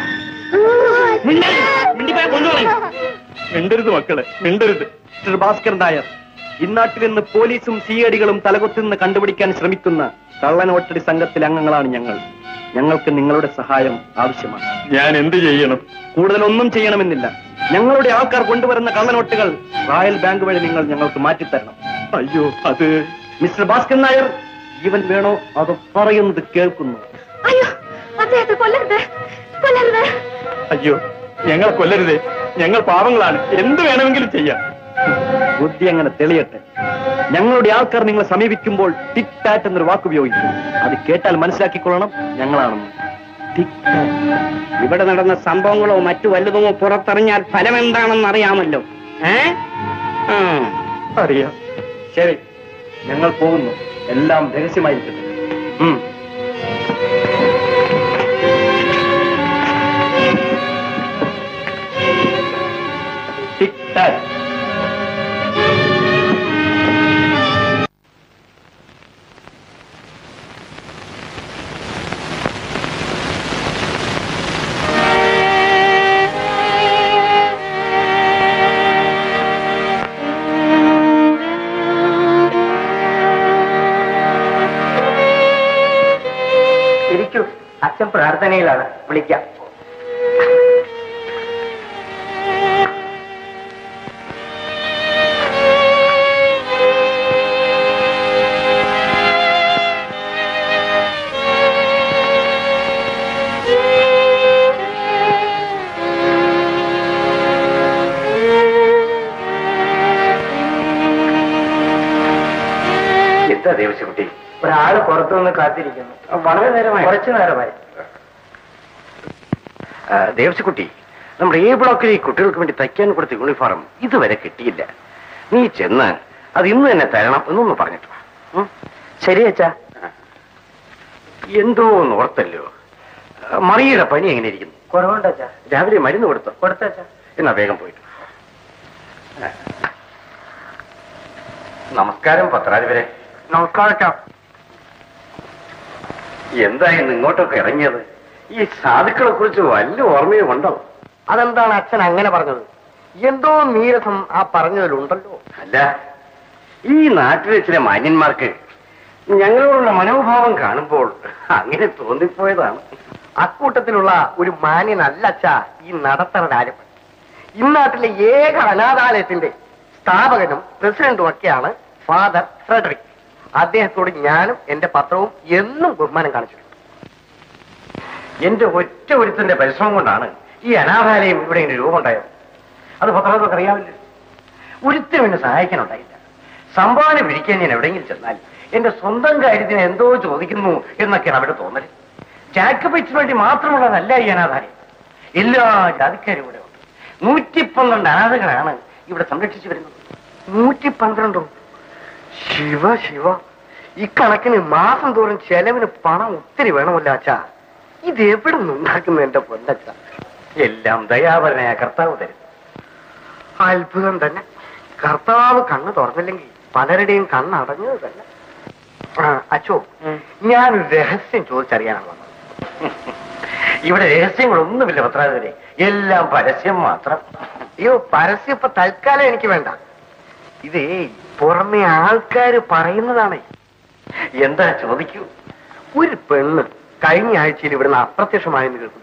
മിണ്ടരുത് മക്കളെ മിണ്ടരുത് മിസ്റ്റർ ഭാസ്കർ നായർ ഇന്നാട്ടിൽ നിന്ന് പോലീസും സിഐഡികളും തലകുത്തി നിന്ന് കണ്ടുപിടിക്കാൻ ശ്രമിക്കുന്ന കള്ളനോട്ടടി സംഘത്തിലെ അംഗങ്ങളാണ് ഞങ്ങൾ ഞങ്ങൾക്ക് നിങ്ങളുടെ സഹായം ആവശ്യമാണ് ഞാൻ എന്ത് ചെയ്യണം കൂടുതലൊന്നും ചെയ്യണമെന്നില്ല ഞങ്ങളുടെ ആൾക്കാർ കൊണ്ടുവരുന്ന കള്ളനോട്ടുകൾ റോയൽ ബാങ്ക് വഴി നിങ്ങൾ ഞങ്ങൾക്ക് മാറ്റിത്തരണം അയ്യോ അത് മിസ്റ്റർ ഭാസ്കർ നായർ ജീവൻ വേണോ അത് പറയുന്നത് കേൾക്കുന്നു അയ്യോ അദ്ദേഹത്തെ കൊല്ലരുത് കൊല്ലരുത് അയ്യോ ഞങ്ങളെ കൊല്ലരുതേ ഞങ്ങൾ പാവങ്ങളാണ് എന്ത് വേണമെങ്കിലും ചെയ്യാം ബുദ്ധി അങ്ങനെ തെളിയട്ടെ ഞങ്ങളുടെ ആൾക്കാർ നിങ്ങളെ സമീപിക്കുമ്പോൾ ടിക് ടാറ്റ് എന്നൊരു വാക്ക് ഉപയോഗിക്കും അത് കേട്ടാൽ മനസ്സിലാക്കിക്കൊള്ളണം ഞങ്ങളാണെന്ന് ടിക് ടാറ്റ് ഇവിടെ നടന്ന സംഭവങ്ങളോ മറ്റു വല്ലതുമോ പുറത്തറിഞ്ഞാൽ ഫലം എന്താണെന്ന് അറിയാമല്ലോ ഏ ആ. അറിയാം ശരി ഞങ്ങൾ പോകുന്നു എല്ലാം രഹസ്യമായിരിക്കട്ടെ ഉം. ടിക് ടാറ്റ് ഇരിക്കൂ അച്ഛൻ പ്രാർത്ഥനയിലാണ് വിളിക്കാം എന്താ ദേവസ്വകുട്ടി ഒരാള് പുറത്തുനിന്ന് കാത്തിരിക്കുന്നു വളരെ നേരമായി കുറച്ചു നേരമായി ദേവസ്വക്കുട്ടി നമ്മുടെ എ ബ്ലോക്കിൽ ഈ കുട്ടികൾക്ക് വേണ്ടി തയ്ക്കാൻ കൊടുത്ത യൂണിഫോം ഇതുവരെ കിട്ടിയില്ല നീ ചെന്ന് അത് ഇന്ന് തന്നെ തരണം എന്നൊന്ന് പറഞ്ഞിട്ട് വാ. ഉം? ശരി അച്ഛാ എന്തോ ഓർത്തല്ലോ ആ, മറിയുടെ പനി എങ്ങനെ ഇരിക്കുന്നു കുറവുണ്ട് അച്ഛാ രാവിലെ മരുന്ന് കൊടുത്തോ കൊടുത്തച്ഛാ എന്നാ വേഗം പോയിട്ട് വാ. നമസ്കാരം പത്രാധിപരെ നമസ്കാരം എന്തായിരുന്നു ഇങ്ങോട്ടൊക്കെ ഇറങ്ങിയത് ഈ സാധുക്കളെ കുറിച്ച് വല്ല ഓർമ്മയും ഉണ്ടോ അതെന്താണ് അച്ഛൻ അങ്ങനെ പറഞ്ഞത് എന്തോ നീരസം ആ പറഞ്ഞതിലുണ്ടല്ലോ അല്ല ഈ നാട്ടിലെ ചില മാന്യന്മാർക്ക് ഞങ്ങളോടുള്ള മനോഭാവം കാണുമ്പോൾ അങ്ങനെ തോന്നിപ്പോയതാണ് അക്കൂട്ടത്തിലുള്ള ഒരു മാന്യനല്ല അച്ഛാ ഈ നടത്തറ ഈ നാട്ടിലെ ഏക അനാഥാലയത്തിന്റെ സ്ഥാപകനും പ്രസിഡന്റും ഒക്കെയാണ് ഫാദർ ഫ്രെഡറിക് അദ്ദേഹത്തോട് ഞാനും എന്റെ പത്രവും എന്നും ബഹുമാനം കാണിച്ചിട്ടുണ്ട് എന്റെ ഒറ്റ ഒരുത്തിന്റെ പരിശ്രമം കൊണ്ടാണ് ഈ അനാഥാലയം ഇവിടെ ഇങ്ങനെ രൂപമുണ്ടായത് അത് പത്രങ്ങൾക്ക് അറിയാമല്ലോ ഒരുത്തരും എന്നെ സഹായിക്കാനുണ്ടായില്ല സംഭാവന പിരിക്കാൻ ഞാൻ എവിടെയെങ്കിലും ചെന്നാൽ എന്റെ സ്വന്തം കാര്യത്തിന് എന്തോ ചോദിക്കുന്നു എന്നൊക്കെയാണ് അവിടെ തോന്നല് ജാക്കബൈറ്റ്സിന് വേണ്ടി മാത്രമുള്ളതല്ല ഈ അനാഥാലയം എല്ലാ ജാതിക്കാരും ഇവിടെ ഉണ്ട് നൂറ്റി പന്ത്രണ്ട് അനാഥകളാണ് ഇവിടെ സംരക്ഷിച്ചു വരുന്നത് നൂറ്റി പന്ത്രണ്ടോ ശിവ ശിവ ഇക്കണക്കിന് മാസം തോറും ചെലവിന് പണം ഒത്തിരി വേണമല്ലോ അച്ഛാ ഇത് എവിടെ നിന്നുണ്ടാക്കുന്നു എന്റെ പൊന്നച്ഛ എല്ലാം ദയാപരനായ കർത്താവ് തരും അത്ഭുതം തന്നെ കർത്താവ് കണ്ണ് തുറന്നില്ലെങ്കിൽ പലരുടെയും കണ്ണ് അടഞ്ഞത് തന്നെ ആ, അച്ചോ ഞാനൊരു രഹസ്യം ചോദിച്ചറിയാനാണ് വന്നത് ഇവിടെ രഹസ്യങ്ങളൊന്നുമില്ല പത്രാധിപരെ എല്ലാം പരസ്യം മാത്രം അയ്യോ പരസ്യം ഇപ്പൊ തൽക്കാലം എനിക്ക് വേണ്ട ഇതേ പുറമെ ആൾക്കാര് പറയുന്നതാണ് എന്താ ചോദിക്കൂ ഒരു പെണ്ണ് കഴിഞ്ഞ ആഴ്ചയിൽ ഇവിടുന്ന് അപ്രത്യക്ഷമായെന്ന് കേൾക്കുന്നു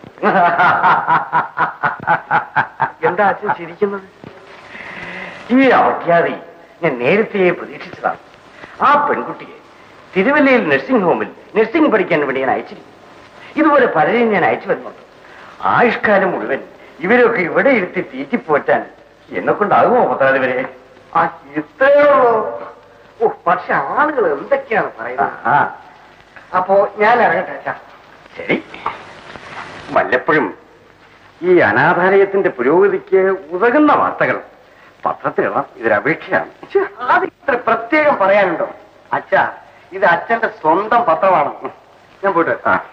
എന്താ അച്ഛൻ ചിരിക്കുന്നത് ഈ അവജ്ഞാതി ഞാൻ നേരത്തെ പ്രതീക്ഷിച്ചതാണ് ആ പെൺകുട്ടിയെ തിരുവല്ലയിൽ നഴ്സിംഗ് ഹോമിൽ നഴ്സിംഗ് പഠിക്കാൻ വേണ്ടി ഞാൻ അയച്ചിരുന്നു ഇതുപോലെ പലരെയും ഞാൻ അയച്ചു വരുന്നുണ്ട് ആയുഷ്കാലം മുഴുവൻ ഇവരൊക്കെ ഇവിടെ ഇരുത്തി തീറ്റിപ്പോറ്റാൻ എന്നെ കൊണ്ടാകുമോ പത്രാധിപരെ ആ ഇത്രയോ ഓ പക്ഷെ ആളുകൾ എന്തൊക്കെയാണ് പറയുന്നത് അപ്പോ ഞാൻ ഇറങ്ങട്ടെ അച്ഛാ ശരി വല്ലപ്പോഴും ഈ അനാഥാലയത്തിന്റെ പുരോഗതിക്ക് ഉതകുന്ന വാർത്തകൾ പത്രത്തിലിടാം ഇതൊരപേക്ഷയാണ് ഛെ, അത് ഇത്ര പ്രത്യേകം പറയാനുണ്ടോ അച്ഛാ ഇത് അച്ഛന്റെ സ്വന്തം പത്രമാണ് ഞാൻ പോയിട്ട് വരാം. ആ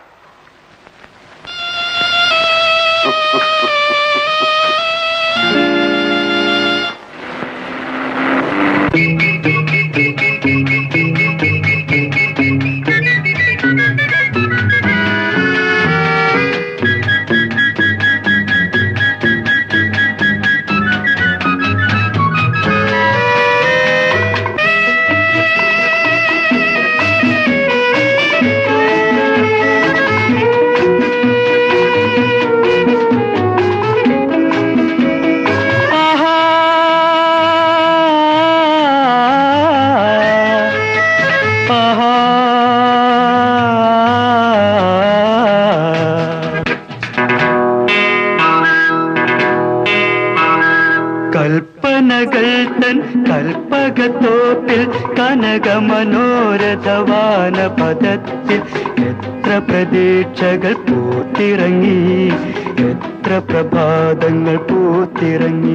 കൽപ്പനകൾ തൻ കൽപ്പകത്തോപ്പിൽ കനക മനോരഥവാന പദത്തിൽ എത്ര പ്രതീക്ഷകൾ പൂത്തിറങ്ങി എത്ര പ്രഭാതങ്ങൾ പൂത്തിറങ്ങി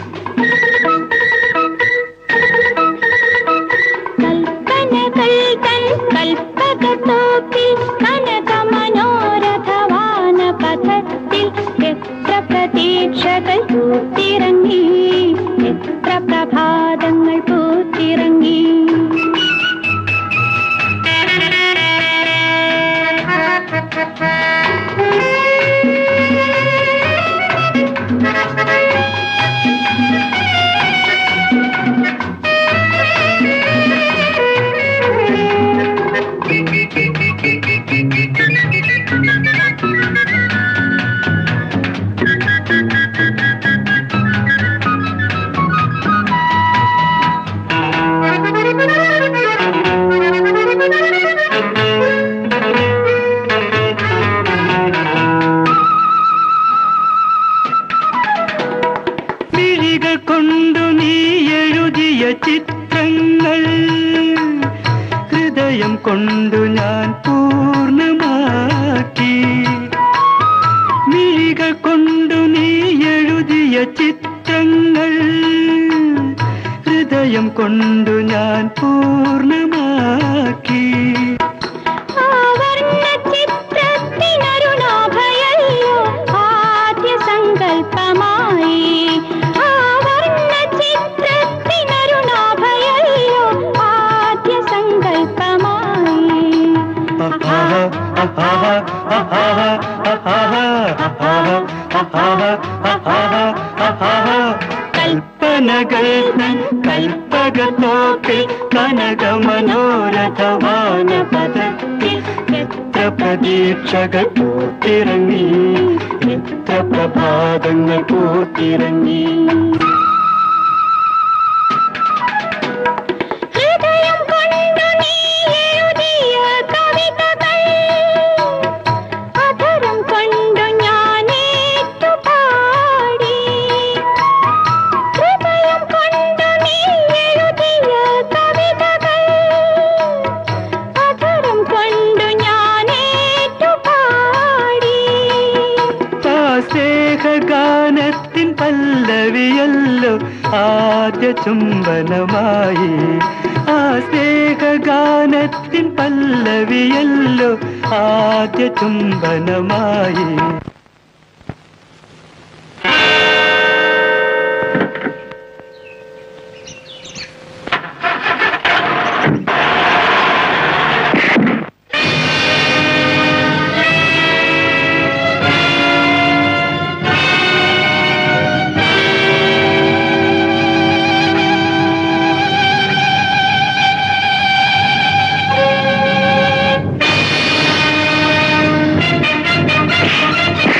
കൽപ്പനകൾ തൻ കൽപ്പകത്തോപ്പിൽ കനക മനോരഥവാന പഥത്തിൽ എത്ര പ്രതീക്ഷകൾ പൂത്തിറങ്ങി എത്ര പ്രഭാതങ്ങൾ പൂത്തിറങ്ങി വിഴികൾ കൊണ്ടു നീ എഴുതിയ ചിത്രങ്ങൾ ഹൃദയം കൊണ്ടു ഞാൻ പൂർണ്ണമാക്കി മിഴികൾ കൊണ്ടു നീ എഴുതിയ ചിത്രങ്ങൾ ഹൃദയം കൊണ്ടു ഞാൻ പൂർണ്ണമാക്കി ആവർണ്ണ ചിത്രത്തിനരുണാഭയല്ലോ ആദ്യ സങ്കല്പമായി ആവർണ്ണ ചിത്രത്തിനരുണാഭയല്ലോ ആദ്യ സങ്കല്പമായി കൽപ്പനകൾ തൻ കൽപ്പകത്തോപ്പിൽ കനക മനോരഥവാന പദത്തിൽ എത്ര പ്രതീക്ഷകൾ പൂത്തിറങ്ങി എത്ര പ്രഭാതങ്ങൾ പൂത്തിറങ്ങി ഹൃദയം കൊണ്ടു നീ എഴുതിയ കവിതകൾ അധരം കൊണ്ടു ഞാനേറ്റു പാടി ഹൃദയം കൊണ്ടു നീ എഴുതിയ കവിതകൾ അധരം കൊണ്ടു ഞാനേറ്റു പാടി ആ സ്നേഹഗാനത്തിൻ പല്ലവിയല്ലോ ആദ്യ ചുംബനമായി ആ സ്നേഹഗാനത്തിൻ പല്ലവിയല്ലോ ആദ്യ ചുംബനമായി ആ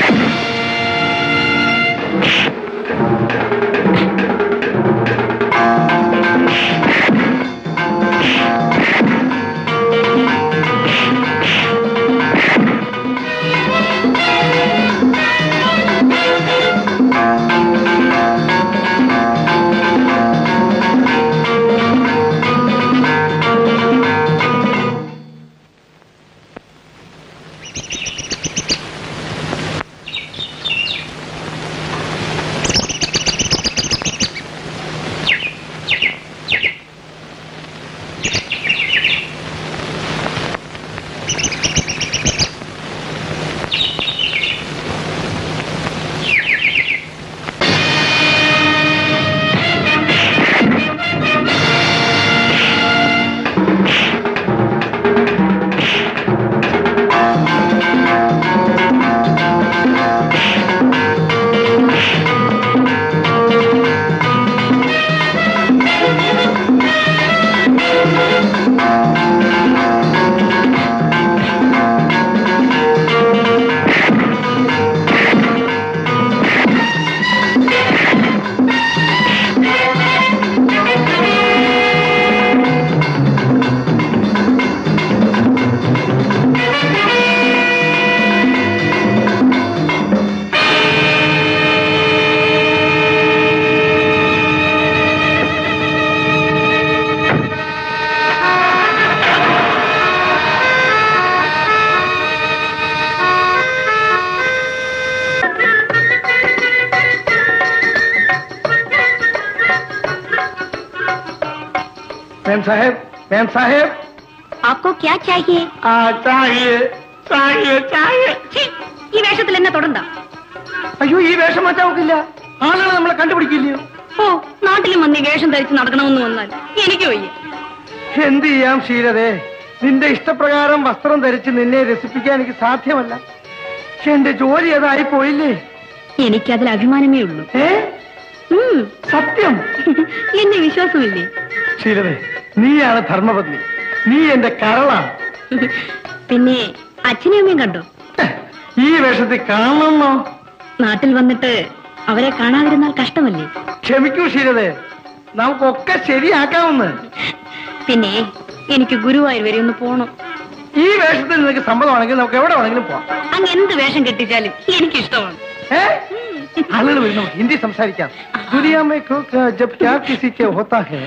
मैम साहेब मैम साहेब आपको क्या चाहिए ആ ചായേ ചായേ ചായേ ഛീ, ഈ വേഷത്തിൽ എന്നെ തൊടണ്ട അയ്യോ ഈ വേഷം മാറ്റാൻ നോക്കില്ല ആളുകൾ നമ്മളെ കണ്ടുപിടിക്കില്ലയോ ഓ നാട്ടിലും വന്ന് ഈ വേഷം ധരിച്ച് നടക്കണമെന്ന് വന്നാൽ എനിക്ക് വയ്യ എന്ത് ചെയ്യാം ശീലതേ നിന്റെ ഇഷ്ടപ്രകാരം വസ്ത്രം ധരിച്ച് നിന്നെ രസിപ്പിക്കാൻ എനിക്ക് സാധ്യമല്ല പക്ഷെ എന്റെ ജോലി അതായി പോയില്ലേ എനിക്കതിൽ അഭിമാനമേ ഉള്ളൂ ഏ ഉം. സത്യം എന്നെ വിശ്വാസമില്ലേ ശീലതേ നീയാണ് ധർമ്മപത്നി നീ എന്റെ കരളാണ് പിന്നെ അച്ഛനെയും അമ്മയും കണ്ടോ ഈ വേഷത്തിൽ കാണണമെന്നോ നാട്ടിൽ വന്നിട്ട് അവരെ കാണാതിരുന്നാൽ കഷ്ടമല്ലേ ക്ഷമിക്കൂ ശീലതേ നമുക്കൊക്കെ ശരിയാക്കാവുന്ന പിന്നെ എനിക്ക് ഗുരുവായൂർ വരെ ഒന്ന് പോണം ഈ വേഷത്തിൽ നിനക്ക് സമ്മതമാണെങ്കിൽ നമുക്ക് എവിടെ വേണമെങ്കിലും പോവാം അങ്ങ് എന്ത് വേഷം കെട്ടിച്ചാലും എനിക്കിഷ്ടമാണ് ഏ? ആളുകൾ വരും നമുക്ക് ഹിന്ദി സംസാരിക്കാം ദുനിയാ മേ കോ ക- ജബ് ക്യാ കിസി കെ ഹോത്താ ഹെ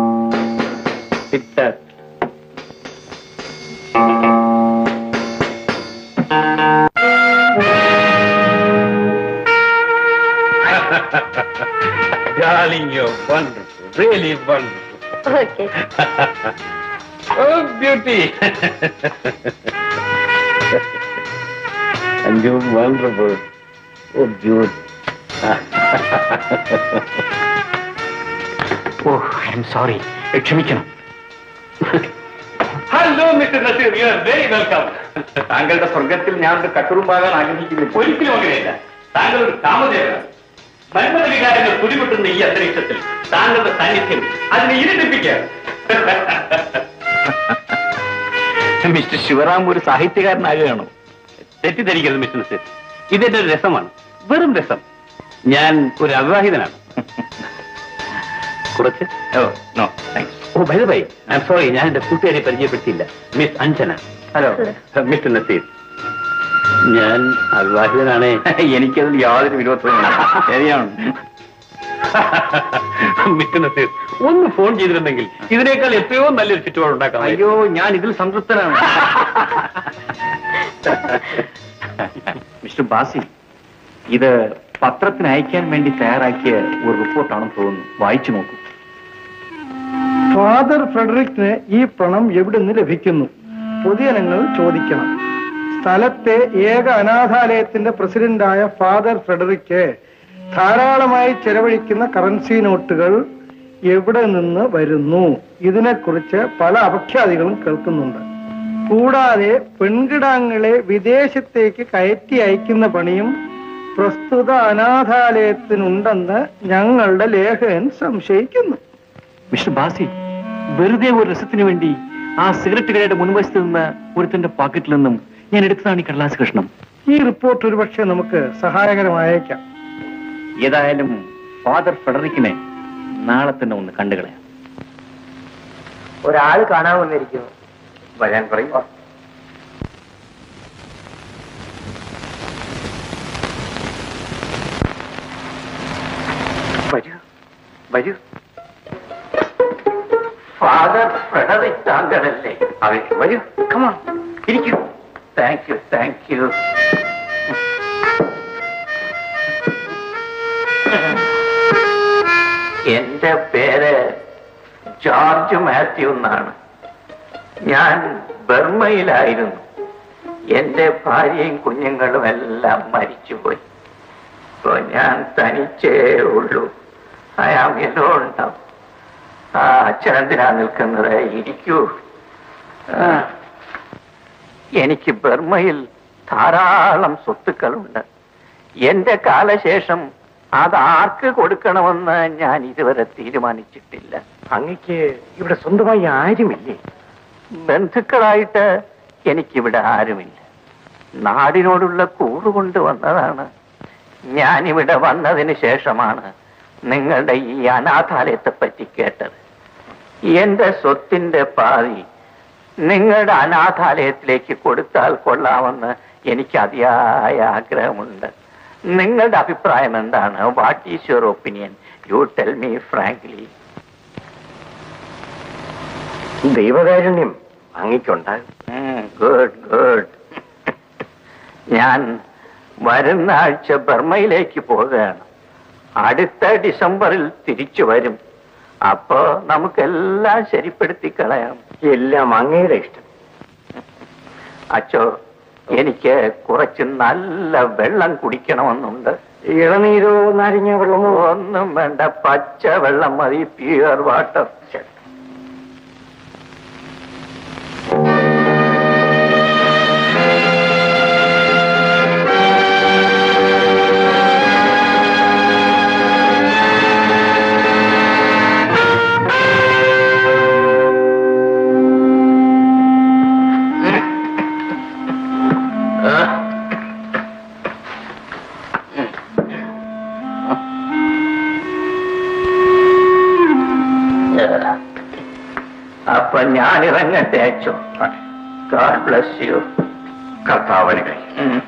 Darling, you're wonderful, really wonderful. Okay. oh, beauty. and you're wonderful. Oh, beauty. Oh I'm sorry ക്ഷമിക്കണം hello mister Naseer you are very welcome താങ്കളുടെ സ്വർഗത്തിൽ ഞാൻ ഒരു കട്ടുറുമ്പാകാൻ ആഗ്രഹിക്കുന്നില്ല ഒരിക്കലും അങ്ങനെയല്ല താങ്കൾ ഒരു കാമദേവനാണ് മന്മത വികാരങ്ങൾ തുടിപൊട്ടുന്ന ഈ അന്തരീക്ഷത്തിൽ താങ്കളുടെ സാന്നിധ്യം അതിനെ ഇരട്ടിപ്പിക്കുക മിസ്റ്റർ ശിവറാം ഒരു സാഹിത്യകാരനാകുകയാണോ തെറ്റിദ്ധരിക്കരുത് മിസ്റ്റർ നസീർ ഇതെന്റെ ഒരു രസമാണ് വെറും രസം ഞാൻ ഒരു അവിവാഹിതനാണ് കുറച്ച് oh no thanks oh bye bye I'm sorry ഞാൻ എന്റെ കൂട്ടുകാരെ പരിചയപ്പെടുത്തിയില്ല miss Anjana hello mister Naseer ഞാൻ അവിവാഹിതനാണ് എനിക്കതിൽ യാതൊരു വിരോധവും ശരിയാണ് മിസ്റ്റർ നസീർ ഒന്ന് ഫോൺ ചെയ്തിരുന്നെങ്കിൽ ഇതിനേക്കാൾ എത്രയോ നല്ലൊരു ചുറ്റുപാട് ഉണ്ടാക്കാം അയ്യോ ഞാൻ ഇതിൽ സംതൃപ്തനാണ് മിസ്റ്റർ ബാസി ഇത് പത്രത്തിന് അയക്കാൻ വേണ്ടി തയ്യാറാക്കിയ ഒരു റിപ്പോർട്ടാണെന്ന് തോന്നുന്നു വായിച്ചു നോക്കൂ ഫാദർ ഫ്രെഡറിക്കിന് ഈ പണം എവിടെ നിന്ന് ലഭിക്കുന്നു പൊതുജനങ്ങൾ ചോദിക്കണം സ്ഥലത്തെ ഏക അനാഥാലയത്തിന്റെ പ്രസിഡന്റായ ഫാദർ ഫ്രെഡറിക്ക് ധാരാളമായി ചെലവഴിക്കുന്ന കറൻസി നോട്ടുകൾ എവിടെ നിന്ന് വരുന്നു ഇതിനെക്കുറിച്ച് പല അപഖ്യാതികളും കേൾക്കുന്നുണ്ട് കൂടാതെ പെൺകിടാങ്ങളെ വിദേശത്തേക്ക് കയറ്റി അയക്കുന്ന പണിയും പ്രസ്തുത അനാഥാലയത്തിനുണ്ടെന്ന് ഞങ്ങളുടെ ലേഖകൻ സംശയിക്കുന്നു മിസ്റ്റർ ബാസി വെറുതെ ഒരു രസത്തിന് വേണ്ടി ആ സിഗരറ്റ് കടയുടെ മുൻവശത്ത് നിന്ന് ഒരുത്തന്റെ പോക്കറ്റിൽ നിന്നും ഞാൻ എടുത്തതാണ് ഈ കടലാസ് കഷ്ണം ഈ റിപ്പോർട്ട് ഒരുപക്ഷെ നമുക്ക് സഹായകരമായേക്കാം ഏതായാലും ഫാദർ ഫെഡറിക്കിനെ നാളെ തന്നെ ഒന്ന് കണ്ടുകളയാം ഒരാൾ കാണാൻ വന്നിരിക്കുന്നു വരാൻ പറയും വരൂ വരൂ ഫാദർ ഫെഡറിക് താങ്കളല്ലേ അതെ വരൂ കമാ ഇരിക്കൂ താങ്ക് യു താങ്ക് യു എന്റെ പേര് ജോർജ് മാത്യു എന്നാണ് ഞാൻ ബർമയിലായിരുന്നു എന്റെ ഭാര്യയും കുഞ്ഞുങ്ങളും എല്ലാം മരിച്ചുപോയി ഇപ്പൊ ഞാൻ തനിച്ചേ ഉള്ളൂ അയാമിലോ ഉണ്ടാവും ആ അച്ഛനെന്തിനാ നിൽക്കുന്നത് ഇരിക്കൂ ആ, എനിക്ക് ബർമയിൽ ധാരാളം സ്വത്തുക്കളുണ്ട് എന്റെ കാലശേഷം അത് ആർക്ക് കൊടുക്കണമെന്ന് ഞാൻ ഇതുവരെ തീരുമാനിച്ചിട്ടില്ല അങ്ങക്ക് ഇവിടെ സ്വന്തമായി ആരുമില്ലേ ബന്ധുക്കളായിട്ട് എനിക്കിവിടെ ആരുമില്ല നാടിനോടുള്ള കൂറുകൊണ്ട് വന്നതാണ് ഞാനിവിടെ വന്നതിന് ശേഷമാണ് നിങ്ങളുടെ ഈ അനാഥാലയത്തെ പറ്റി കേട്ടത് എന്റെ സ്വത്തിന്റെ പാതി നിങ്ങളുടെ അനാഥാലയത്തിലേക്ക് കൊടുത്താൽ കൊള്ളാമെന്ന് എനിക്ക് അതിയായ ആഗ്രഹമുണ്ട് നിങ്ങളുടെ അഭിപ്രായം എന്താണ് what is your opinion you tell me frankly ദൈവകാരുണ്യം അങ്ങക്കുണ്ടാകും ഗുഡ് ഗുഡ് ഞാൻ വരുന്ന ആഴ്ച ബർമയിലേക്ക് പോവുകയാണ് അടുത്ത ഡിസംബറിൽ തിരിച്ചു വരും അപ്പോ നമുക്കെല്ലാം ശരിപ്പെടുത്തി കളയാം എല്ലാം അങ്ങയുടെ ഇഷ്ടം അച്ചോ എനിക്ക് കുറച്ച് നല്ല വെള്ളം കുടിക്കണമെന്നുണ്ട് ഇളനീരോ നാരങ്ങ വെള്ളമോ ഒന്നും വേണ്ട പച്ച വെള്ളം മതി പ്യുവർ വാട്ടർ അപ്പൊ ഞാൻ ഇറങ്ങട്ടെ അച്ചോ ഗാഡ് ബ്ലസ് യു കർത്താവന് കൈ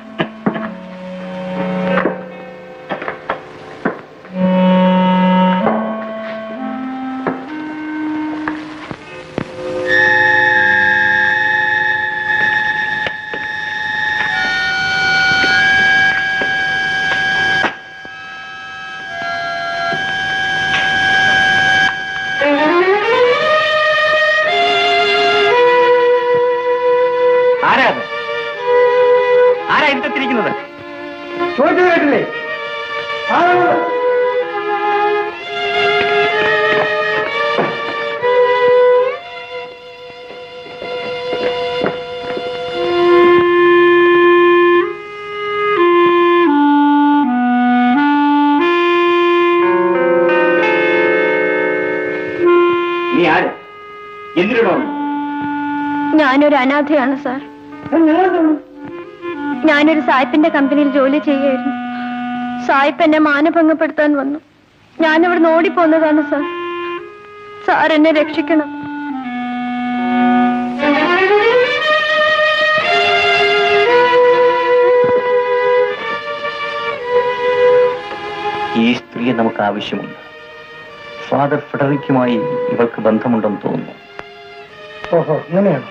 ആരാ അത് ആരാ ഇരുത്തത്തിരിക്കുന്നത് ചോദിച്ചത് കേട്ടില്ലേ ആരാണത്? നീ ആര് എന്തിനോ ഞാനൊരു അനാഥയാണ് സാർ ഞാനൊരു സായിപ്പിന്റെ കമ്പനിയിൽ ജോലി ചെയ്യായിരുന്നു സായിപ്പ് എന്നെ മാനഭംഗപ്പെടുത്താൻ വന്നു ഞാനിവിടെ ഓടിപ്പോന്നതാണ് സാർ സാർ എന്നെ രക്ഷിക്കണം ഈ സ്ത്രീയെ നമുക്ക് ആവശ്യമുണ്ട് ഫാദർ ഫെഡറിക്കുമായി ഇവൾക്ക് ബന്ധമുണ്ടെന്ന് തോന്നുന്നു ഓഹോ അങ്ങനെയാണോ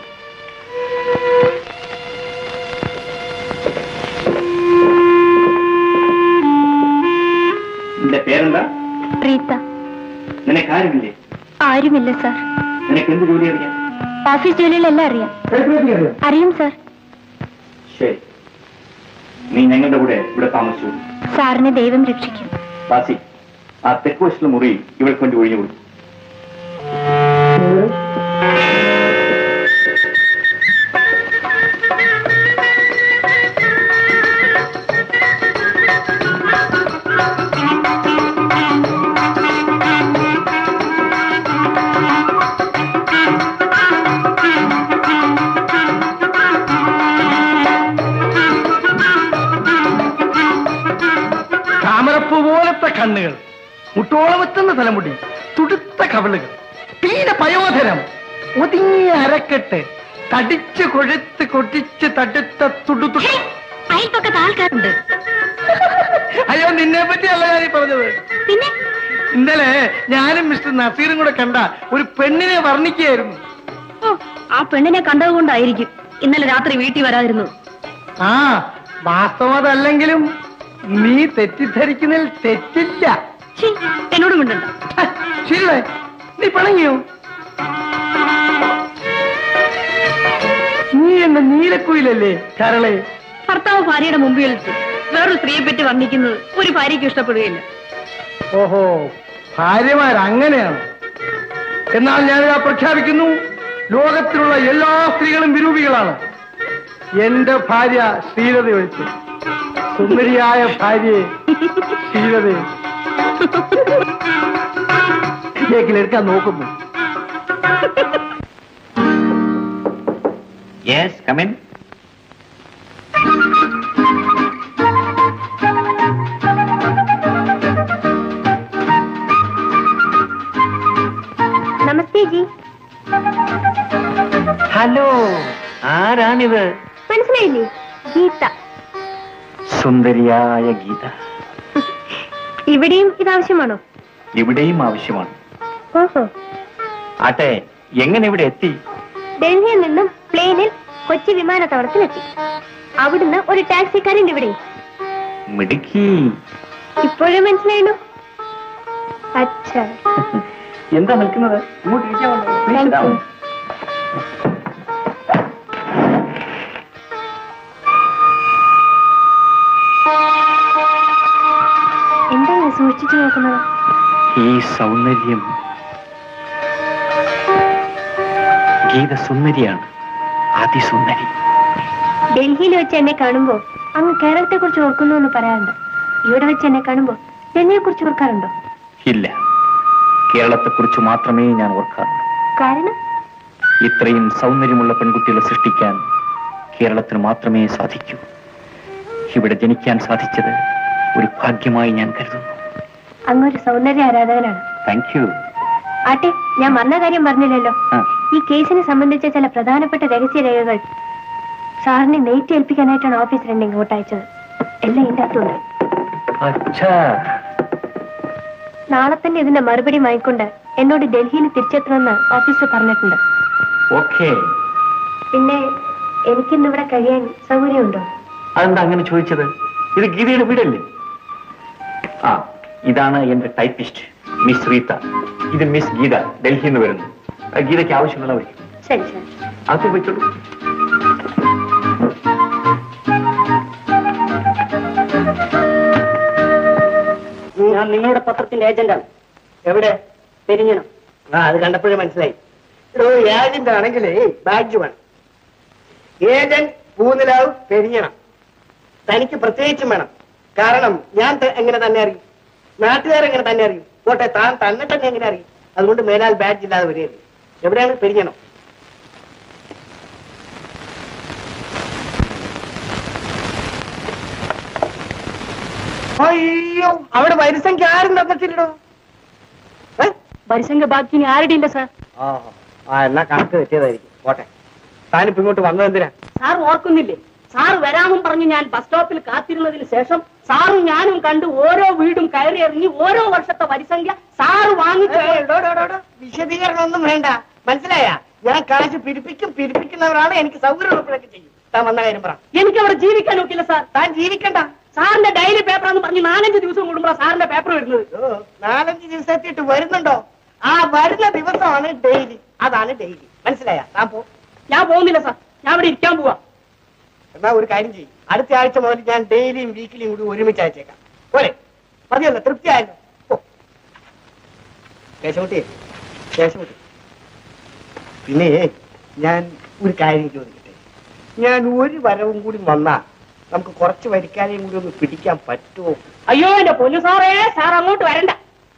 നിന്റെ പേരെന്താ റീത്ത നിനക്ക് ആരുമില്ലേ ആരുമില്ല സാർ നിനക്ക് എന്ത് ജോലി അറിയാം ഓഫീസ് ജോലികളെല്ലാം അറിയാം അറിയും സാർ ശരി നീ ഞങ്ങളുടെ കൂടെ ഇവിടെ താമസിച്ചു സാറിനെ ദൈവം രക്ഷിക്കും ബാസി ആ തെക്ക് വശത്തുള്ള മുറി ഇവൾക്ക് വേണ്ടി ഒഴിഞ്ഞു കൊടുക്കും താമരപ്പൂ പോലത്തെ കണ്ണുകൾ മുട്ടോളമെത്തുന്ന തലമുടി തുടുത്ത കവിളുകൾ തീരെ പയോധരം ഒതുങ്ങിയ അരക്കെട്ട് തടിച്ച് കൊഴുത്ത് കൊട്ടിച്ച് തടുത്ത തുടുത്തു അയൽപ്പക്കത്ത് ആൾക്കാരുണ്ട് അയ്യോ നിന്നെ പറ്റിയല്ല ഞാൻ ഈ പറഞ്ഞത് പിന്നെ ഇന്നലെ ഞാനും മിസ്റ്റർ നസീറും കൂടെ കണ്ട ഒരു പെണ്ണിനെ വർണ്ണിക്കുകയായിരുന്നു ഓ ആ പെണ്ണിനെ കണ്ടതുകൊണ്ടായിരിക്കും ഇന്നലെ രാത്രി വീട്ടിൽ വരാതിരുന്നത് ആ വാസ്തവം അതല്ലെങ്കിലും നീ തെറ്റിദ്ധരിക്കുന്നതിൽ തെറ്റില്ല ഛീ, എന്നോട് മിണ്ടണ്ട ശരിയേ നീ പിണങ്ങിയോ നീ എന്റെ നീലക്കുയിലല്ലേ കരളെ ഭർത്താവ് ഭാര്യയുടെ മുമ്പിൽ വെച്ച് വേറൊരു സ്ത്രീയെ പറ്റി വർണ്ണിക്കുന്നത് ഒരു ഭാര്യയ്ക്ക് ഇഷ്ടപ്പെടുകയില്ല ഓഹോ ഭാര്യമാർ അങ്ങനെയാണ് എന്നാൽ ഞാനിതാ പ്രഖ്യാപിക്കുന്നു ലോകത്തിലുള്ള എല്ലാ സ്ത്രീകളും വിരൂപികളാണ് എന്റെ ഭാര്യ ശ്രീലത ഒഴിച്ച് സുന്ദരിയായ ഭാര്യയെ ശ്രീലതയെ കേക്കിലെടുക്കാൻ നോക്കുന്നു yes come in namaste ji hello ആരാണിത് മനസ്സിലായില്ലേ ഗീത സുന്ദരിയായ ഗീത ഇവിടെയും ഇതാവശ്യമാണോ ഇവിടെയും ആവശ്യമാണ് ഓഹോ ആട്ടെ എങ്ങനെ ഇവിടെ എത്തി ഡൽഹിയിൽ നിന്നും പ്ലെയിനിൽ കൊച്ചി വിമാനത്താവളത്തിലെത്തി അവിടുന്ന് ഒരു ടാക്സിക്കാരുണ്ട് ഇവിടെ മിടുക്കി ഇപ്പോഴും മനസ്സിലായല്ലോ അച്ഛാ എന്താ നിൽക്കുന്നത് ഇങ്ങോട്ട് ഇരിക്കാമല്ലോ Please sit down. എന്താ ഇങ്ങനെ സൂക്ഷിച്ചു നോക്കുന്നത് ഈ സൗന്ദര്യം ഗീത സുന്ദരിയാണ് അതിസുന്ദരി ഡൽഹിയിൽ വെച്ച് എന്നെ കാണുമ്പോ അങ്ങ് കേരളത്തെ കുറിച്ച് ഓർക്കുന്നു എന്ന് പറയാറുണ്ട് ഇവിടെ വെച്ച് എന്നെ കാണുമ്പോ ഡൽഹിയെ കുറിച്ച് ഓർക്കാറുണ്ടോ ഇല്ല കേരളത്തെക്കുറിച്ച് മാത്രമേ ഞാൻ ഓർക്കാറുള്ളൂ കാരണം ഇത്രയും സൗന്ദര്യമുള്ള പെൺകുട്ടികളെ സൃഷ്ടിക്കാൻ കേരളത്തിന് മാത്രമേ സാധിക്കൂ ഇവിടെ ജനിക്കാൻ സാധിച്ചത് ഒരു ഭാഗ്യമായി ഞാൻ കരുതുന്നു അങ്ങൊരു സൗന്ദര്യ ആരാധകനാണ് താങ്ക് യു ആട്ടെ ഞാൻ മറന്ന കാര്യം പറഞ്ഞില്ലല്ലോ ഈ കേസിനെ സംബന്ധിച്ച ചില പ്രധാനപ്പെട്ട രഹസ്യ രേഖകൾ സാറിനെ നെയ്റ്റ് ഏൽപ്പിക്കാനായിട്ടാണ് ഓഫീസ് രണ്ട് ഇങ്ങോട്ട് അയച്ചത് എല്ലാം ഇതിന്റെ അകത്തുണ്ട് നാളെ തന്നെ ഇതിന്റെ മറുപടി വാങ്ങിക്കൊണ്ട് എന്നോട് ഡൽഹിയിൽ തിരിച്ചെത്തണമെന്ന് ഓഫീസർ പറഞ്ഞിട്ടുണ്ട് ഓക്കെ പിന്നെ എനിക്കിന്ന് ഇവിടെ കഴിയാൻ സൗകര്യമുണ്ടോ അതെന്താ അങ്ങനെ ചോദിച്ചത് ഇത് ഗീതയുടെ വീടല്ലേ ആ ഇതാണ് എന്റെ ടൈപ്പിസ്റ്റ് മിസ് റീത്ത ഇത് മിസ് ഗീത ഡൽഹിയിൽ നിന്ന് വരുന്നു ആ, ഗീതയ്ക്ക് ആവശ്യമുള്ള വഴി ശരി ശരി അത് വെച്ചോളൂ ഞാൻ നിങ്ങളുടെ പത്രത്തിന്റെ ഏജന്റാണ് എവിടെ പെരിഞ്ഞണം ആ അത് കണ്ടപ്പോഴേ മനസ്സിലായി എടോ ഏജന്റ് ആണെങ്കിലേ ബാഡ്ജ് വേണം ഏജന്റ് പൂനിലാവ് പെരിഞ്ഞണം തനിക്ക് പ്രത്യേകിച്ചും വേണം കാരണം ഞാൻ ത- എങ്ങനെ തന്നെ അറിയും നാട്ടുകാരെങ്ങനെ തന്നെ അറിയും പോട്ടെ താൻ തന്നെ തന്നെ എങ്ങനെ അറിയും അതുകൊണ്ട് മേലാൽ ബാഡ്ജ് ഇല്ലാതെ വരികയല്ലേ എവിടെയാണ് പെരിഞ്ഞണം അയ്യോ അവിടെ വരിസംഖ്യ ആരും തന്നിട്ടില്ലടോ പരിസംഖ്യ ബാക്കി ഇനി ആരുടെ ഇല്ല സാർ ആ ആ എന്നാ കണക്ക് തെറ്റിയതായിരിക്കും പോട്ടെ താനിപ്പോ ഇങ്ങോട്ട് വന്നത് എന്തിനാ സാർ ഓർക്കുന്നില്ലേ സാർ വരാമെന്നും പറഞ്ഞ് ഞാൻ ബസ് സ്റ്റോപ്പിൽ കാത്തിരുന്നതിന് ശേഷം സാറും ഞാനും കണ്ട് ഓരോ വീടും കയറി ഇറങ്ങി ഓരോ വർഷത്തെ വരിസംഖ്യ സാറ് വാങ്ങിച്ചു വിശദീകരണം ഒന്നും വേണ്ട മനസ്സിലായ ഞാൻ കാശ് പിരിപ്പിക്കും പിരിപ്പിക്കുന്നവരാണ് എനിക്ക് സൗകര്യം ഉറപ്പിലൊക്കെ ചെയ്യും താൻ വന്ന കാര്യം പറ എനിക്ക് അവിടെ ജീവിക്കാൻ നോക്കില്ല സാർ താൻ ജീവിക്കണ്ട സാറിന്റെ ഡെയിലി പേപ്പർ എന്ന് പറഞ്ഞ് നാലഞ്ച് ദിവസം കൂടുമ്പോഴാണ് സാറിന്റെ പേപ്പർ വരുന്നത് ഓ, നാലഞ്ച് ദിവസത്തിട്ട് വരുന്നുണ്ടോ ആ വരുന്ന ദിവസമാണ് ഡെയിലി അതാണ് ഡെയിലി മനസ്സിലായ താൻ പോ ഞാൻ പോകുന്നില്ല സാർ ഞാൻ ഇവിടെ ഇരിക്കാൻ പോവാ എന്നാ ഒരു കാര്യം ചെയ്യും അടുത്ത ആഴ്ച മുതൽ ഞാൻ ഡെയിലിയും വീക്കിലിയും കൂടി ഒരുമിച്ച് അയച്ചേക്കാം പോരെ മതിയല്ലോ തൃപ്തിയായല്ലോ ഓ കേശവട്ടി കേശവട്ടി പിന്നെ ഞാൻ ഒരു കാര്യം ചോദിക്കട്ടെ ഞാൻ ഒരു വരവും കൂടി വന്നാ നമുക്ക് കുറച്ച് വരിക്കാരെയും കൂടി ഒന്ന് പിടിക്കാൻ പറ്റുമോ അയ്യോ എന്റെ പൊന്നു സാറേ സാർ അങ്ങോട്ട് വരണ്ട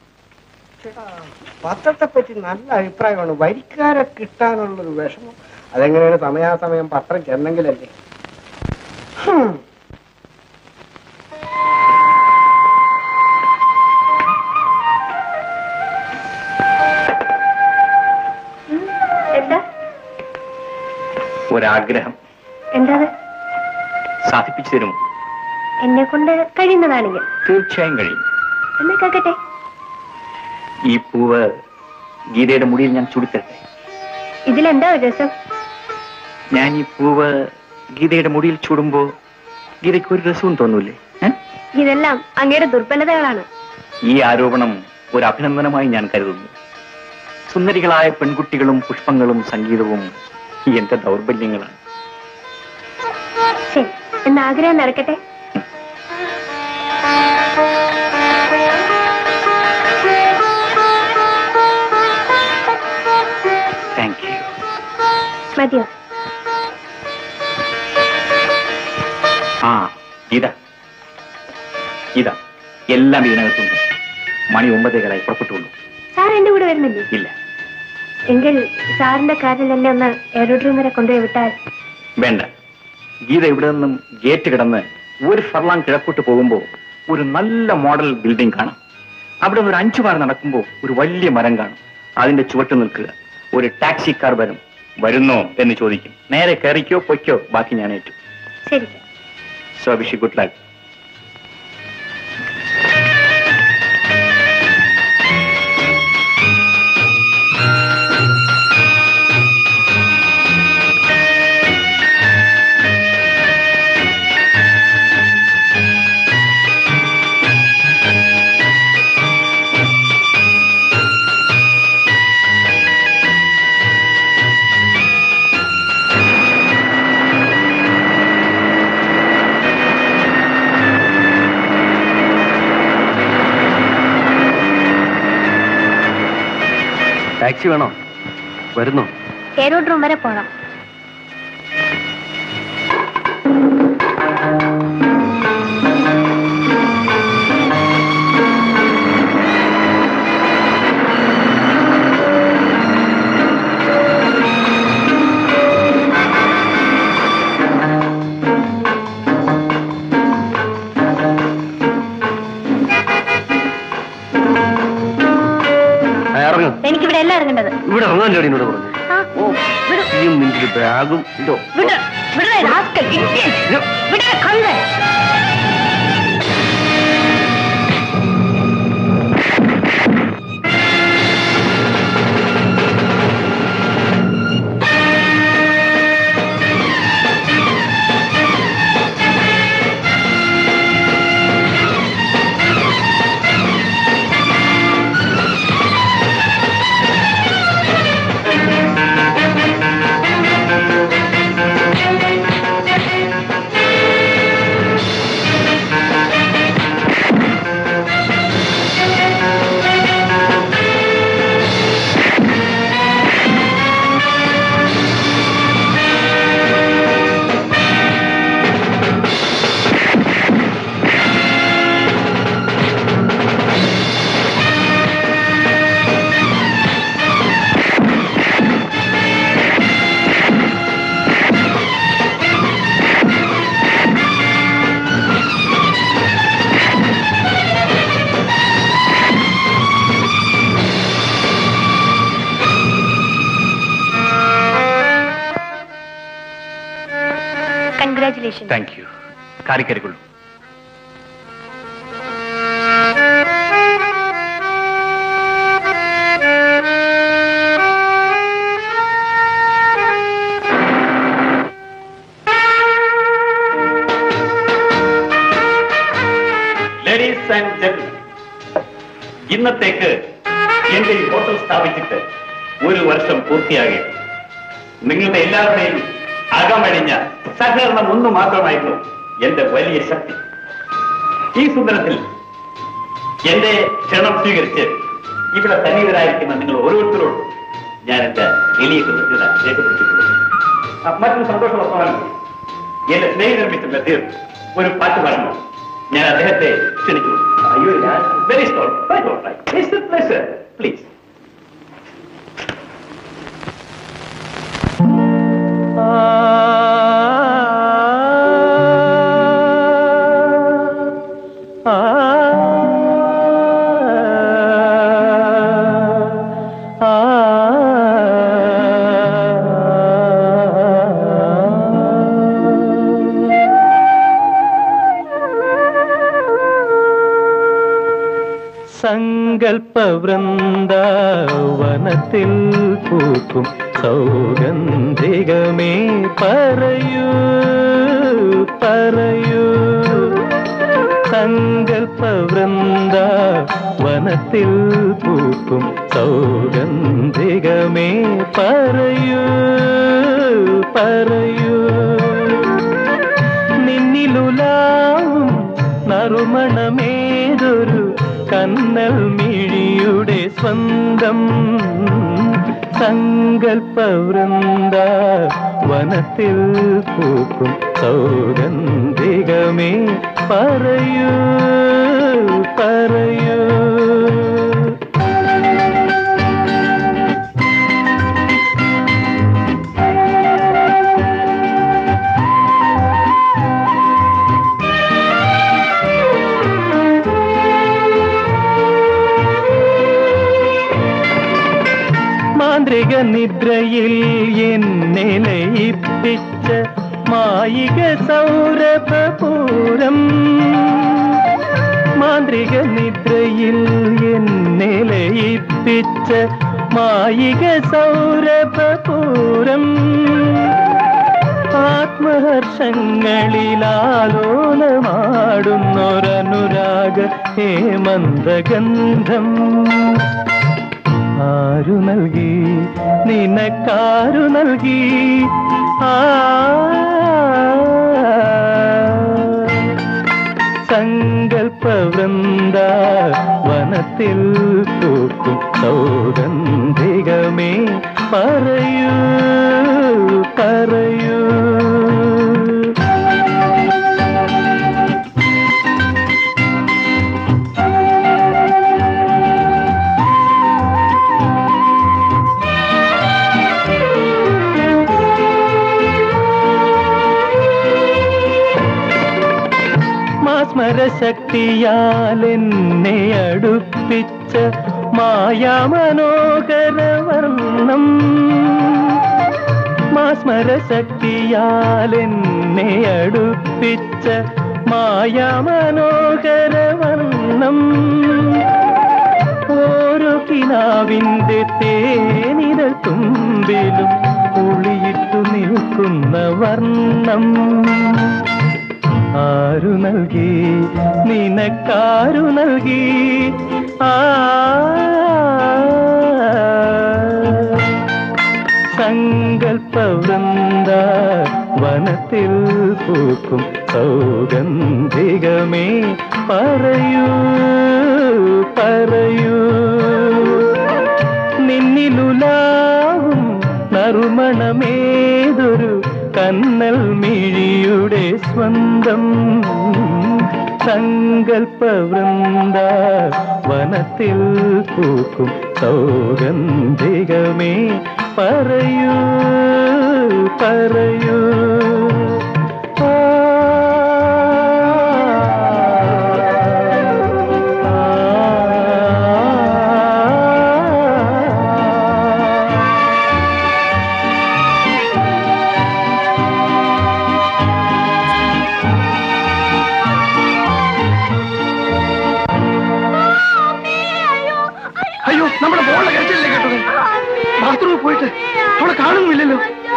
പത്രത്തെ പറ്റി നല്ല അഭിപ്രായമാണ് വരിക്കാരെ കിട്ടാനുള്ളൊരു വിഷമം അതെങ്ങനെയാണ് സമയാസമയം പത്രം ചെന്നെങ്കിലല്ലേ ഹും. എന്താ ഒരാഗ്രഹം എന്താ സാധിപ്പിച്ചു തരുമോ എന്നെ കൊണ്ട് കഴിയുന്നതാണെങ്കിൽ തീർച്ചയായും കഴിയും എന്നാ കേക്കട്ടെ ഈ പൂവ് ഗീതയുടെ മുടിയിൽ ഞാൻ ചുടിത്തരട്ടെ ഇതിലെന്താ ഒരു രസം ഞാൻ ഈ പൂവ് ഗീതയുടെ മുടിയിൽ ചൂടുമ്പോ ഗീതയ്ക്ക് ഒരു രസവും തോന്നൂലേ ഏ? ഇതെല്ലാം അങ്ങയുടെ ദുർബലതകളാണ് ഈ ആരോപണം ഒരു അഭിനന്ദനമായി ഞാൻ കരുതുന്നു സുന്ദരികളായ പെൺകുട്ടികളും പുഷ്പങ്ങളും സംഗീതവും എന്റെ ദൗർബല്യങ്ങളാണ് ശരി എന്ന ആഗ്രഹം നടക്കട്ടെ താങ്ക് യു മതിയോ ആ ഗീത ഗീത എല്ലാം ഇതിനകത്തുണ്ട് മണി ഒമ്പതേകാലായി പുറപ്പെട്ടുള്ളൂ സാർ എന്റെ കൂടെ വരുന്നില്ലേ ഇല്ല എങ്കിൽ സാറിന്റെ കാറിൽ എന്നെ ഒന്ന് എയറോഡ്രോം വരെ കൊണ്ടുപോയി വിട്ടാൽ വേണ്ട ഗീത ഇവിടെ നിന്നും ഗേറ്റ് കിടന്ന് ഒരു ഫർലാങ് കിഴക്കോട്ട് പോകുമ്പോൾ ഒരു നല്ല മോഡൽ ബിൽഡിംഗ് കാണാം അവിടെ നിന്ന് ഒരു അഞ്ചു മാർ നടക്കുമ്പോൾ ഒരു വലിയ മരം കാണും അതിന്റെ ചുവട്ട് നിൽക്കുക ഒരു ടാക്സി കാർ വരും വരുന്നോ എന്ന് ചോദിക്കും നേരെ കയറിക്കോ പൊയ്ക്കോ ബാക്കി ഞാൻ ഏറ്റു ശരി so wish good luck taxi വേണോ വരുന്നു ഏറോഡ്രോം വരെ പോണം ഇറങ്ങും എനിക്കിവിടെ എല്ലാം ഇറങ്ങേണ്ടത് ഇവിടെ ഇറങ്ങാൻ എന്നോട് പറഞ്ഞു ആ, വിടു, ഈ നിന്റെ ബാഗും ഇതോ വിടു, വിടണേ, rascal, idiot. വിടണേ, കള്ളൻ. കൺഗ്രാറ്റുലേഷൻ താങ്ക് യു കാറിക്കരിക്കുള്ളൂ ലേഡീസ് ആൻഡ് ജെന്റിൽമെൻ ഇന്നത്തേക്ക് എന്റെ ഈ ഹോട്ടൽ സ്ഥാപിച്ചിട്ട് ഒരു വർഷം പൂർത്തിയാകും നിങ്ങളുടെ എല്ലാവരുടെയും അകമഴിഞ്ഞ സഹകരണം ഒന്ന് മാത്രമായിരുന്നു എന്റെ വലിയ ശക്തി ഈ സുന്ദരത്തിൽ എന്റെ ക്ഷണം സ്വീകരിച്ച് ഇവിടെ സന്നിഹിതരായിരിക്കുന്ന നിങ്ങൾ ഓരോരുത്തരോടും ഞാൻ എന്റെ എളിയ കൃതജ്ഞത രേഖപ്പെടുത്തിക്കൊള്ളുന്നു ആ, മറ്റൊരു സന്തോഷ വർത്തമാനം എന്റെ സ്നേഹിതൻ മിസ്റ്റർ നസീർ ഒരു പാട്ട് പാടുന്നു ഞാൻ അദ്ദേഹത്തെ ക്ഷണിച്ചു അയ്യോ ഞാൻ വെരി സോറി പ്ലീസ് സങ്കൽപ്പവൃന്ദാവനത്തിൽ പൂക്കും സൗഗന്ധികമേ പറയൂ പറയൂ സങ്കൽപ്പവൃന്ദാവനത്തിൽ പൂക്കും സൗഗന്ധികമേ പറയൂ പറയൂ നിന്നിലുലാവും നറുമണമേതൊരു കന്നൽ മിഴിയുടെ സ്വന്തം സങ്കൽപ്പവൃന്ദ വനത്തിൽ പൂക്കും സൗഗന്ധികമേ പറയൂ പറയൂ മാന്ത്രിക നിദ്രയിൽ എന്നെ ലയിപ്പിച്ച മായിക സൗരഭപൂരം മാന്ത്രിക നിദ്രയിൽ എന്നെ ലയിപ്പിച്ച മായിക സൗരഭപൂരം ആത്മഹർഷങ്ങളിലാലോലമാടുന്നൊരനുരാഗ ഹേമന്തഗന്ധം ആരു നൽകി നിനക്കാരു നൽകി ആ സങ്കൽപ്പവൃന്ദ വനത്തിൽ പൂക്കും സൗഗന്ധികമേ പറയൂ പറയൂ മാസ്മരശക്തിയാൽ എന്നെ അടുപ്പിച്ച മായാമനോഹര വർണ്ണം മാസ്മരശക്തിയാൽ എന്നെ അടുപ്പിച്ച മായാമനോഹര വർണ്ണം ഓരോ കിനാവിന്റെ തേനിതൾ തുമ്പിലും ഒളിയിട്ടു നിൽക്കുന്ന വർണ്ണം ആരു നൽകി നിനക്കാരു നൽകി ആ സങ്കൽപ്പവൃന്ദ വനത്തിൽ പൂക്കും സൗഗന്ധികമേ പറയൂ പറയൂ നിന്നിലുലാവും നറുമണമേതൊരു കന്നൽ മിഴിയുടെ സ്വന്തം സങ്കൽപ്പവൃന്ദ വനത്തിൽ പൂക്കും സൗഗന്ധികമേ പറയൂ പറയൂ ആ, അയ്യോ നമ്മുടെ മോളുടെ കരച്ചിലല്ലേ കേട്ടത് ബാത്റൂമിൽ പോയിട്ട് അവളെ കാണുന്നില്ലല്ലോ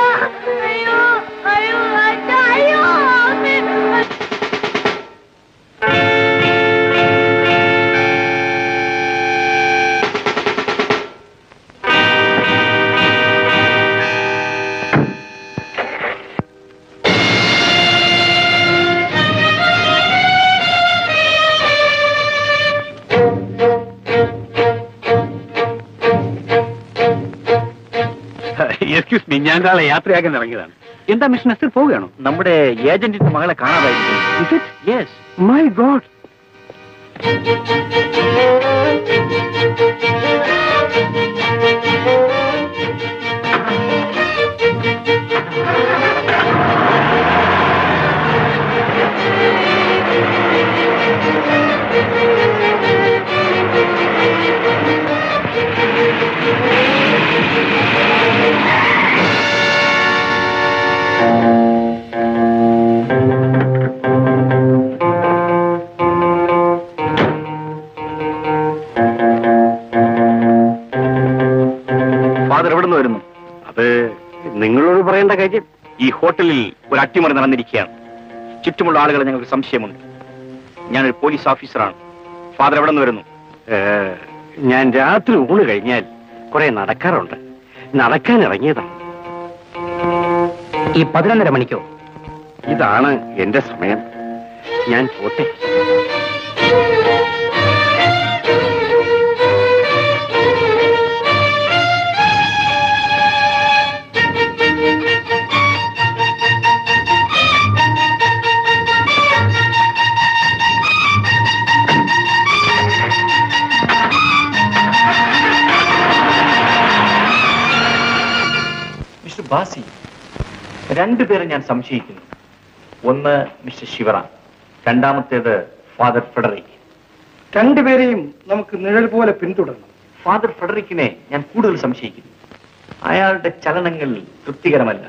എക്സ്ക്യൂസ് മീ ഞാൻ കാളെ യാത്രയാക്കാൻ ഇറങ്ങിയതാണ് എന്താ മിഷൻ നസീർ പോവുകയാണോ നമ്മുടെ ഏജന്റിന്റെ മകളെ കാണാതായിരിക്കും യെസ് മൈ ഗോഡ് ഫാദർ എവിടെ നിന്ന് വരുന്നു അത് നിങ്ങളോട് പറയേണ്ട കാര്യം ഈ ഹോട്ടലിൽ ഒരു അട്ടിമറി നടന്നിരിക്കുകയാണ് ചുറ്റുമുള്ള ആളുകളെ ഞങ്ങൾക്ക് സംശയമുണ്ട് ഞാനൊരു പോലീസ് ഓഫീസറാണ് ഫാദർ എവിടെ നിന്ന് വരുന്നു ഏ, ഞാൻ രാത്രി ഊണ് കഴിഞ്ഞാൽ കുറെ നടക്കാറുണ്ട് നടക്കാൻ ഇറങ്ങിയതാണ് ഈ പതിനൊന്നര മണിക്കോ ഇതാണ് എന്റെ സമയം ഞാൻ പോട്ടെ മിസ്റ്റർ ബാസി രണ്ടുപേരെ ഞാൻ സംശയിക്കുന്നു ഒന്ന് മിസ്റ്റർ ശിവറാം രണ്ടാമത്തേത് ഫാദർ ഫെഡറിക് രണ്ടുപേരെയും നമുക്ക് നിഴൽ പോലെ പിന്തുടരണം ഫാദർ ഫെഡറിക്കിനെ ഞാൻ കൂടുതൽ സംശയിക്കുന്നു അയാളുടെ ചലനങ്ങൾ തൃപ്തികരമല്ല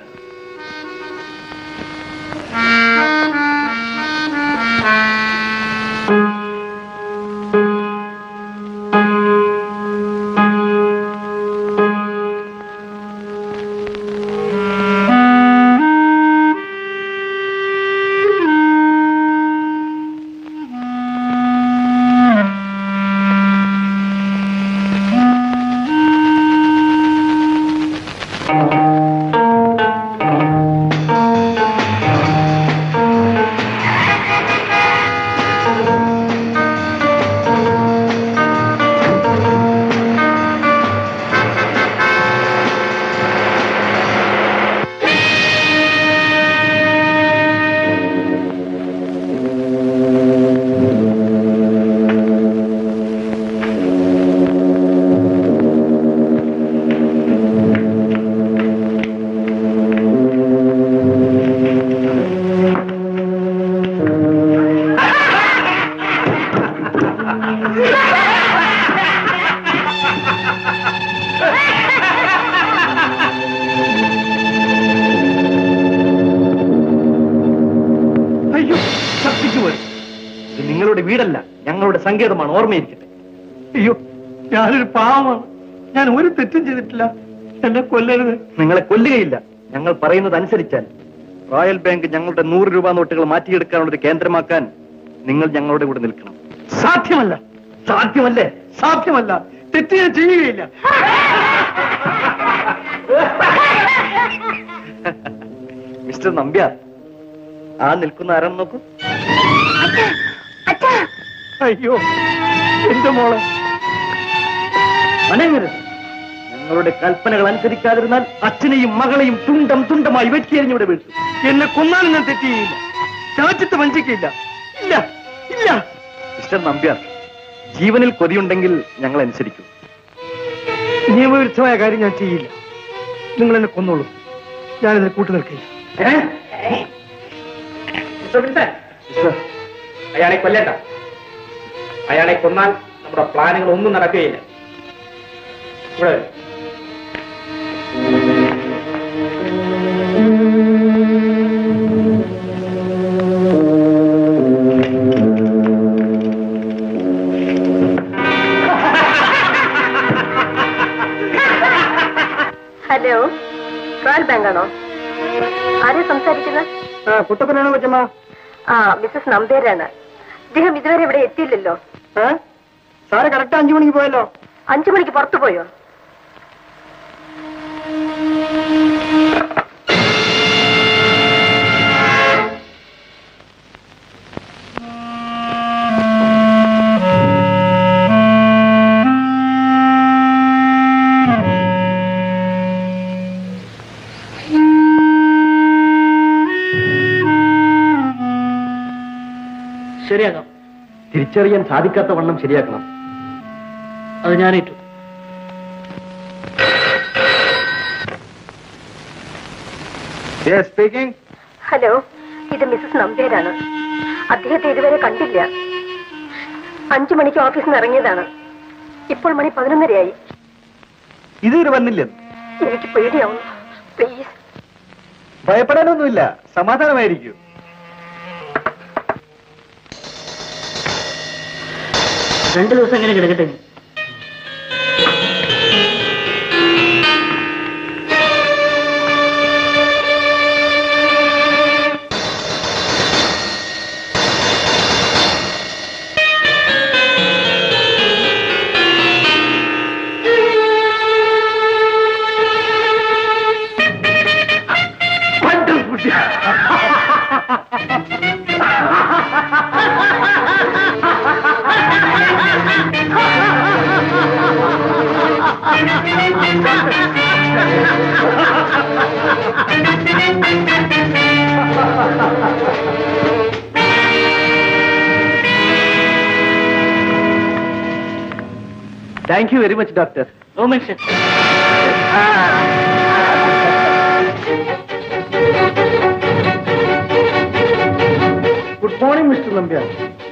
നിങ്ങളുടെ വീടല്ല ഞങ്ങളുടെ സങ്കേതമാണ് ഓർമ്മയിരിക്കട്ടെ അയ്യോ ഞാനൊരു പാവമാണ് ഞാൻ ഒരു തെറ്റും ചെയ്തിട്ടില്ല എന്നെ കൊല്ലരുത് നിങ്ങളെ കൊല്ലുകയില്ല ഞങ്ങൾ പറയുന്നത് അനുസരിച്ചാൽ റോയൽ ബാങ്ക് ഞങ്ങളുടെ നൂറ് രൂപ നോട്ടുകൾ മാറ്റിയെടുക്കാനുള്ള ഒരു കേന്ദ്രമാക്കാൻ നിങ്ങൾ ഞങ്ങളുടെ കൂടെ നിൽക്കണം സാധ്യമല്ല സാധ്യമല്ലേ സാധ്യമല്ല തെറ്റ് ഞാൻ ചെയ്യുകയില്ല മിസ്റ്റർ നമ്പ്യാർ ആ നിൽക്കുന്ന ആരാന്ന് നോക്കൂ അയ്യോ എന്റെ മോളെ അനങ്ങരുത് ഞങ്ങളുടെ കൽപ്പനകൾ അനുസരിക്കാതിരുന്നാൽ അച്ഛനെയും മകളെയും തുണ്ടം തുണ്ടമായി വെട്ടിയെറിഞ്ഞിവിടെ വീഴ്ത്തും എന്നെ കൊന്നാലും ഞാൻ തെറ്റ് ചെയ്യില്ല ചവച്ചത്ത് വഞ്ചിക്കില്ല ഇല്ല ഇല്ല മിസ്റ്റർ നമ്പ്യാർ ജീവനിൽ കൊതിയുണ്ടെങ്കിൽ ഞങ്ങൾ അനുസരിക്കും നിയമവിരുദ്ധമായ കാര്യം ഞാൻ ചെയ്യില്ല നിങ്ങൾ എന്നെ കൊന്നോളൂ ഞാനിതിന് കൂട്ടു നിൽക്കില്ല മിസ്റ്റർ വിൻസൻ, അയാളെ കൊല്ലണ്ട അയാളെ കൊന്നാൽ നമ്മുടെ പ്ലാനുകൾ ഒന്നും നടക്കുകയില്ല ഇവിടെ വരൂ. ഹലോ റോയൽ ബാങ്ക് ആണോ ആരെ സംസാരിക്കുന്നത് കുട്ടപ്പനാണോ കൊച്ചമ്മ ആ മിസ്സസ് നമ്പേരാണ് അദ്ദേഹം ഇതുവരെ ഇവിടെ എത്തിയില്ലല്ലോ സാറ് കറക്റ്റ് അഞ്ചു മണിക്ക് പോയല്ലോ അഞ്ചു മണിക്ക് പുറത്തു പോയോ ശരിയാക്കാം തിരിച്ചറിയാൻ സാധിക്കാത്ത വണ്ണം ശരിയാക്കണം അത് ഞാനേറ്റു സ്പീക്കിംഗ് ഹലോ ഇത് മിസ്സസ് നമ്പേരാണ് അദ്ദേഹത്തെ ഇതുവരെ കണ്ടില്ല അഞ്ചു മണിക്ക് ഓഫീസിൽ നിന്ന് ഇറങ്ങിയതാണ് ഇപ്പോൾ മണി പതിനൊന്നരയായി ഇതുവരെ വന്നില്ലേ എനിക്ക് പേടിയാവുന്നു പ്ലീസ് ഭയപ്പെടാനൊന്നുമില്ല സമാധാനമായിരിക്കും രണ്ടു ദിവസം എങ്ങനെ കിടക്കട്ടെ thank you very much doctor ഓ മനുഷ്യൻ ഗുഡ് മോർണിംഗ് മിസ്റ്റർ നമ്പ്യാർ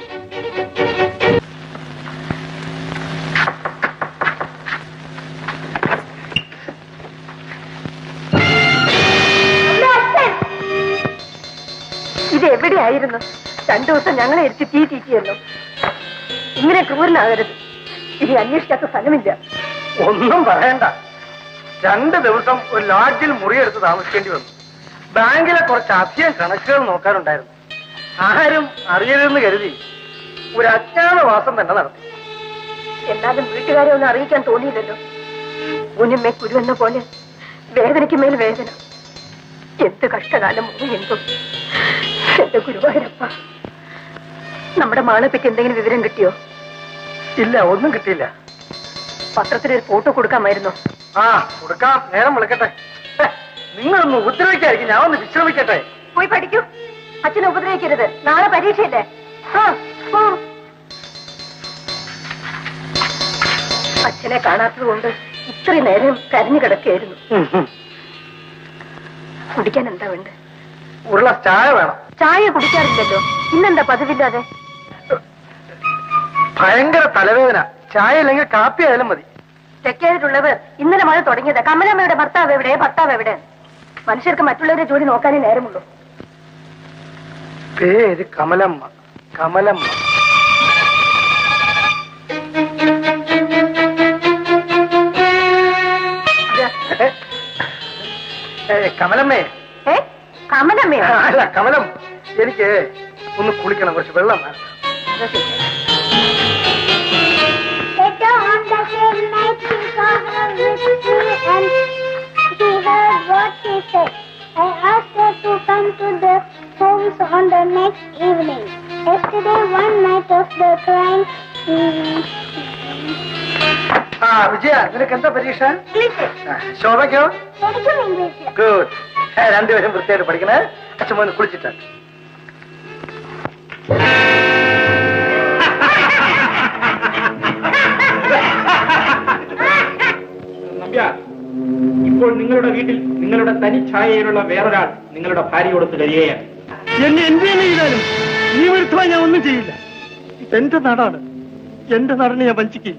ഇത് എവിടെയായിരുന്നു രണ്ടു ദിവസം ഞങ്ങളെ എടുത്ത് തീ തീറ്റിയല്ലോ ഇങ്ങനെ ക്രൂരനാകരുത് ഇനി അന്വേഷിക്കാത്ത സ്ഥലമില്ല ഒന്നും പറയണ്ട രണ്ട് ദിവസം ഒരു ലോഡ്ജിൽ മുറിയെടുത്ത് താമസിക്കേണ്ടി വന്നു ബാങ്കിലെ കുറച്ച് അധികം കണക്കുകൾ നോക്കാനുണ്ടായിരുന്നു ആരും അറിയരുതെന്ന് കരുതി ഒരു അജ്ഞാതവാസം തന്നെ നടത്തി എന്നാലും വീട്ടുകാരെ ഒന്നും അറിയിക്കാൻ തോന്നിയില്ലല്ലോ മുന്നമ്മേ കുരുവെന്ന പോലെ വേദനയ്ക്ക് മേൽ വേദന എന്ത് കഷ്ടകാലം എന്തോ എന്റെ ഗുരുവായൂരപ്പ നമ്മുടെ മാളെ പറ്റി എന്തെങ്കിലും വിവരം കിട്ടിയോ ഇല്ല ഒന്നും കിട്ടിയില്ല പത്രത്തിൽ ഒരു ഫോട്ടോ കൊടുക്കാമായിരുന്നോ ആ കൊടുക്കാം നേരം വിളിക്കട്ടെ ഹെ, നിങ്ങളൊന്ന് ഉപദ്രവിക്കായിരിക്കും ഞാൻ ഒന്ന് വിശ്രമിക്കട്ടെ പോയി പഠിക്കൂ അച്ഛനെ ഉപദ്രവിക്കരുത് നാളെ പരീക്ഷയില്ലേ ആ, പോ. അച്ഛനെ കാണാത്തത് കൊണ്ട് ഇത്രയും നേരം കരഞ്ഞു കിടക്കുകയായിരുന്നു കുടിക്കാൻ എന്താ വേണ്ട ഉരുള ചായ വേണം ചായ കുടിക്കാറില്ലല്ലോ ഇന്നെന്താ പതിവില്ലാതെ ഭയങ്കര തലവേദന ചായ അല്ലെങ്കിൽ കാപ്പി ആയാലും മതി തെക്കേതിട്ടുള്ളവർ ഇന്നലെ മഴ തുടങ്ങിയത് കമലമ്മയുടെ ഭർത്താവ് എവിടെ ഭർത്താവ് എവിടെ മനുഷ്യർക്ക് മറ്റുള്ളവരുടെ ജോലി നോക്കാനേ നേരമുള്ളൂ പേര് കമലമ്മ കമലമ്മ ഏ, കമലമ്മേ ഏ കമലമ്മയോ അല്ല കമലം എനിക്ക് ഒന്ന് കുളിക്കണം കുറച്ച് വെള്ളം വേണം. Later on the same night, he saw her with me and he heard what she said. I asked her to come to the service on the next evening. Yesterday, one night of the crime, mm, ആ വിജയ നിനക്ക് എന്താ പരീക്ഷ ആ, ശോഭയ്ക്കോ എനിക്കും ഇംഗ്ലീഷ് ഗുഡ് രണ്ടുപേരും വൃത്തിയായിട്ട് പഠിക്കണേ അച്ഛൻ മോന് കുളിച്ചിട്ട് നമ്പ്യാർ ഇപ്പോൾ നിങ്ങളുടെ വീട്ടിൽ നിങ്ങളുടെ തനി ഛായയിലുള്ള വേറൊരാൾ നിങ്ങളുടെ ഭാര്യയോടൊത്ത് കഴിയുകയാണ് എന്നെ എന്ത് തന്നെ ചെയ്താലും നീ വരുത്തുവാൻ ഞാൻ ഒന്നും ചെയ്യില്ല എന്റെ നാടാണ് എന്റെ നാടിനെ ഞാൻ വഞ്ചിക്കില്ല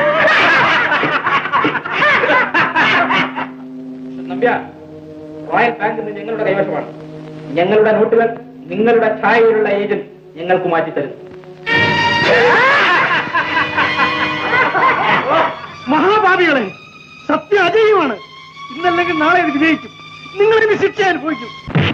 നമ്പ്യാർ റോയൽ ബാങ്ക് ഇന്ന് ഞങ്ങളുടെ കൈവശമാണ് ഞങ്ങളുടെ നോട്ടുകൾ നിങ്ങളുടെ ഛായയിലുള്ള ഏജന്റ് ഞങ്ങൾക്ക് മാറ്റിത്തരുന്നു മഹാഭാവികളെ സത്യം അജയ്യമാണ് ഇന്നല്ലെങ്കിൽ നാളെ ഇത് വിജയിക്കും നിങ്ങൾ ഇതിന് ശിക്ഷ അനുഭവിക്കും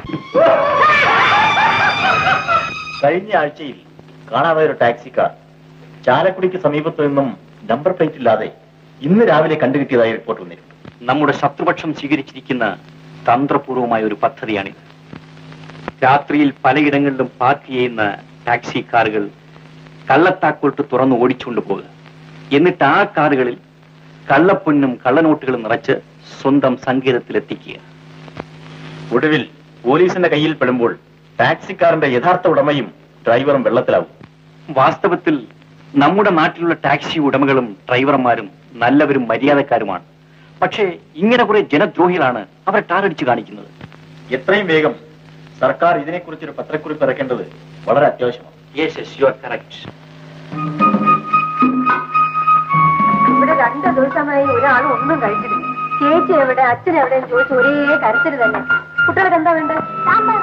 കഴിഞ്ഞ ആഴ്ചയിൽ കാണാതായ ഒരു ടാക്സിക്കാർ ചാലക്കുടിക്ക് സമീപത്തു നിന്നും നമ്പർ പ്ലേറ്റ് ഇല്ലാതെ ഇന്ന് രാവിലെ കണ്ടുകിട്ടിയതായി റിപ്പോർട്ട് വന്നിരുന്നു നമ്മുടെ ശത്രുപക്ഷം സ്വീകരിച്ചിരിക്കുന്ന തന്ത്രപൂർവമായ ഒരു പദ്ധതിയാണിത് രാത്രിയിൽ പലയിടങ്ങളിലും പാർക്ക് ചെയ്യുന്ന ടാക്സി കാറുകൾ കള്ളത്താക്കോട്ട് തുറന്ന് ഓടിച്ചുകൊണ്ട് പോകുക എന്നിട്ട് ആ കാറുകളിൽ കള്ളപ്പൊന്നും കള്ളനോട്ടുകളും നിറച്ച് സ്വന്തം സങ്കേതത്തിലെത്തിക്കുക ഒടുവിൽ പോലീസിന്റെ കയ്യിൽ പെടുമ്പോൾ ടാക്സിക്കാരന്റെ യഥാർത്ഥ ഉടമയും ഡ്രൈവറും വെള്ളത്തിലാവും വാസ്തവത്തിൽ നമ്മുടെ നാട്ടിലുള്ള ടാക്സി ഉടമകളും ഡ്രൈവർമാരും നല്ലവരും മര്യാദക്കാരുമാണ് പക്ഷേ ഇങ്ങനെ കുറെ ജനദ്രോഹികളാണ് അവരെ ടാറടിച്ച് കാണിക്കുന്നത് എത്രയും വേഗം സർക്കാർ ഇതിനെക്കുറിച്ചൊരു പത്രക്കുറിപ്പ് ഇറക്കേണ്ടത് വളരെ അത്യാവശ്യമാണ് yes yes you are correct ഇവിടെ രണ്ടു ദിവസമായി ഒരാൾ ഒന്നും കഴിച്ചിട്ടില്ല ചേച്ചി എവിടെ അച്ഛൻ എവിടെയും ചോദിച്ചു ഒരേ കരച്ചിൽ തന്നെ കുട്ടികൾക്ക് എന്താ വേണ്ടത് സാമ്പാർ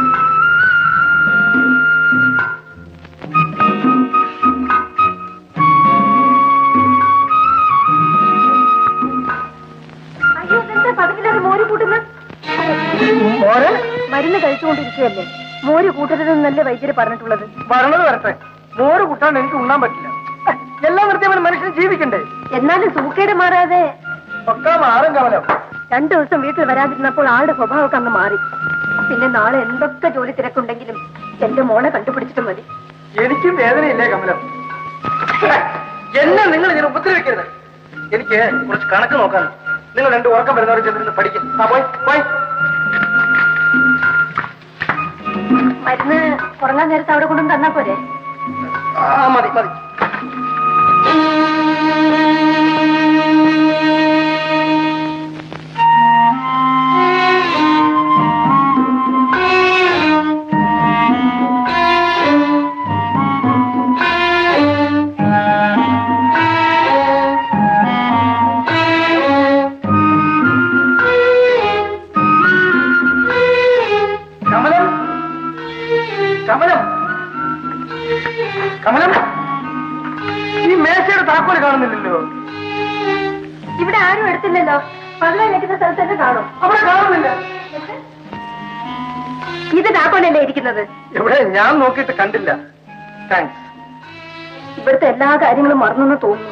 അയ്യോ ഇതെന്താ പതിവില്ലാതെ മോര് കൂട്ടുന്ന മോര് മരുന്ന് കഴിച്ചുകൊണ്ടിരിക്കുകയല്ലേ മോര് കൂട്ടരുതെന്നല്ലേ വൈദ്യര് പറഞ്ഞിട്ടുള്ളത് വരണത് വരട്ടെ മോര് കൂട്ടാണ്ട് എനിക്ക് ഉണ്ണാൻ പറ്റില്ല എല്ലാം നിർത്തിയവൻ മനുഷ്യൻ ജീവിക്കണ്ടേ എന്നാലും സൂക്കേട് മാറാതെ ഒക്കെ മാറും കമലം രണ്ടു ദിവസം വീട്ടിൽ വരാതിരുന്നപ്പോൾ ആളുടെ സ്വഭാവമൊക്കെ അന്ന് മാറി പിന്നെ നാളെ എന്തൊക്കെ ജോലി തിരക്കുണ്ടെങ്കിലും എന്റെ മോളെ കണ്ടുപിടിച്ചിട്ട് മതി എനിക്കും വേദനയില്ലേ കമലം എന്നെ നിങ്ങൾ ഇങ്ങനെ ഉപദ്രവിക്കരുത് എനിക്ക് കുറച്ച് കണക്ക് നോക്കാൻ നിങ്ങൾ രണ്ട് ഉറക്കം വരുന്നവർ ചെന്നിരുന്ന് പഠിക്കും ആ പോയി പോയി മരുന്ന് ഉറങ്ങാൻ നേരത്ത് അവിടെ കൊണ്ടുവന്ന് തന്നാ പോരെ ആ മതി മതി കമലം കമലം കമലം ഈ മേശയുടെ താക്കോല് കാണുന്നില്ലല്ലോ ഇവിടെ ആരും എടുത്തില്ലല്ലോ പകരം വെക്കുന്ന സ്ഥലത്ത് തന്നെ കാണും അവിടെ കാണുന്നില്ല ഇത് താക്കോലല്ലേ ഇരിക്കുന്നത് എവിടെ ഞാൻ നോക്കിയിട്ട് കണ്ടില്ല താങ്ക്സ് ഇവിടുത്തെ എല്ലാ കാര്യങ്ങളും മറന്നെന്ന് തോന്നുന്നു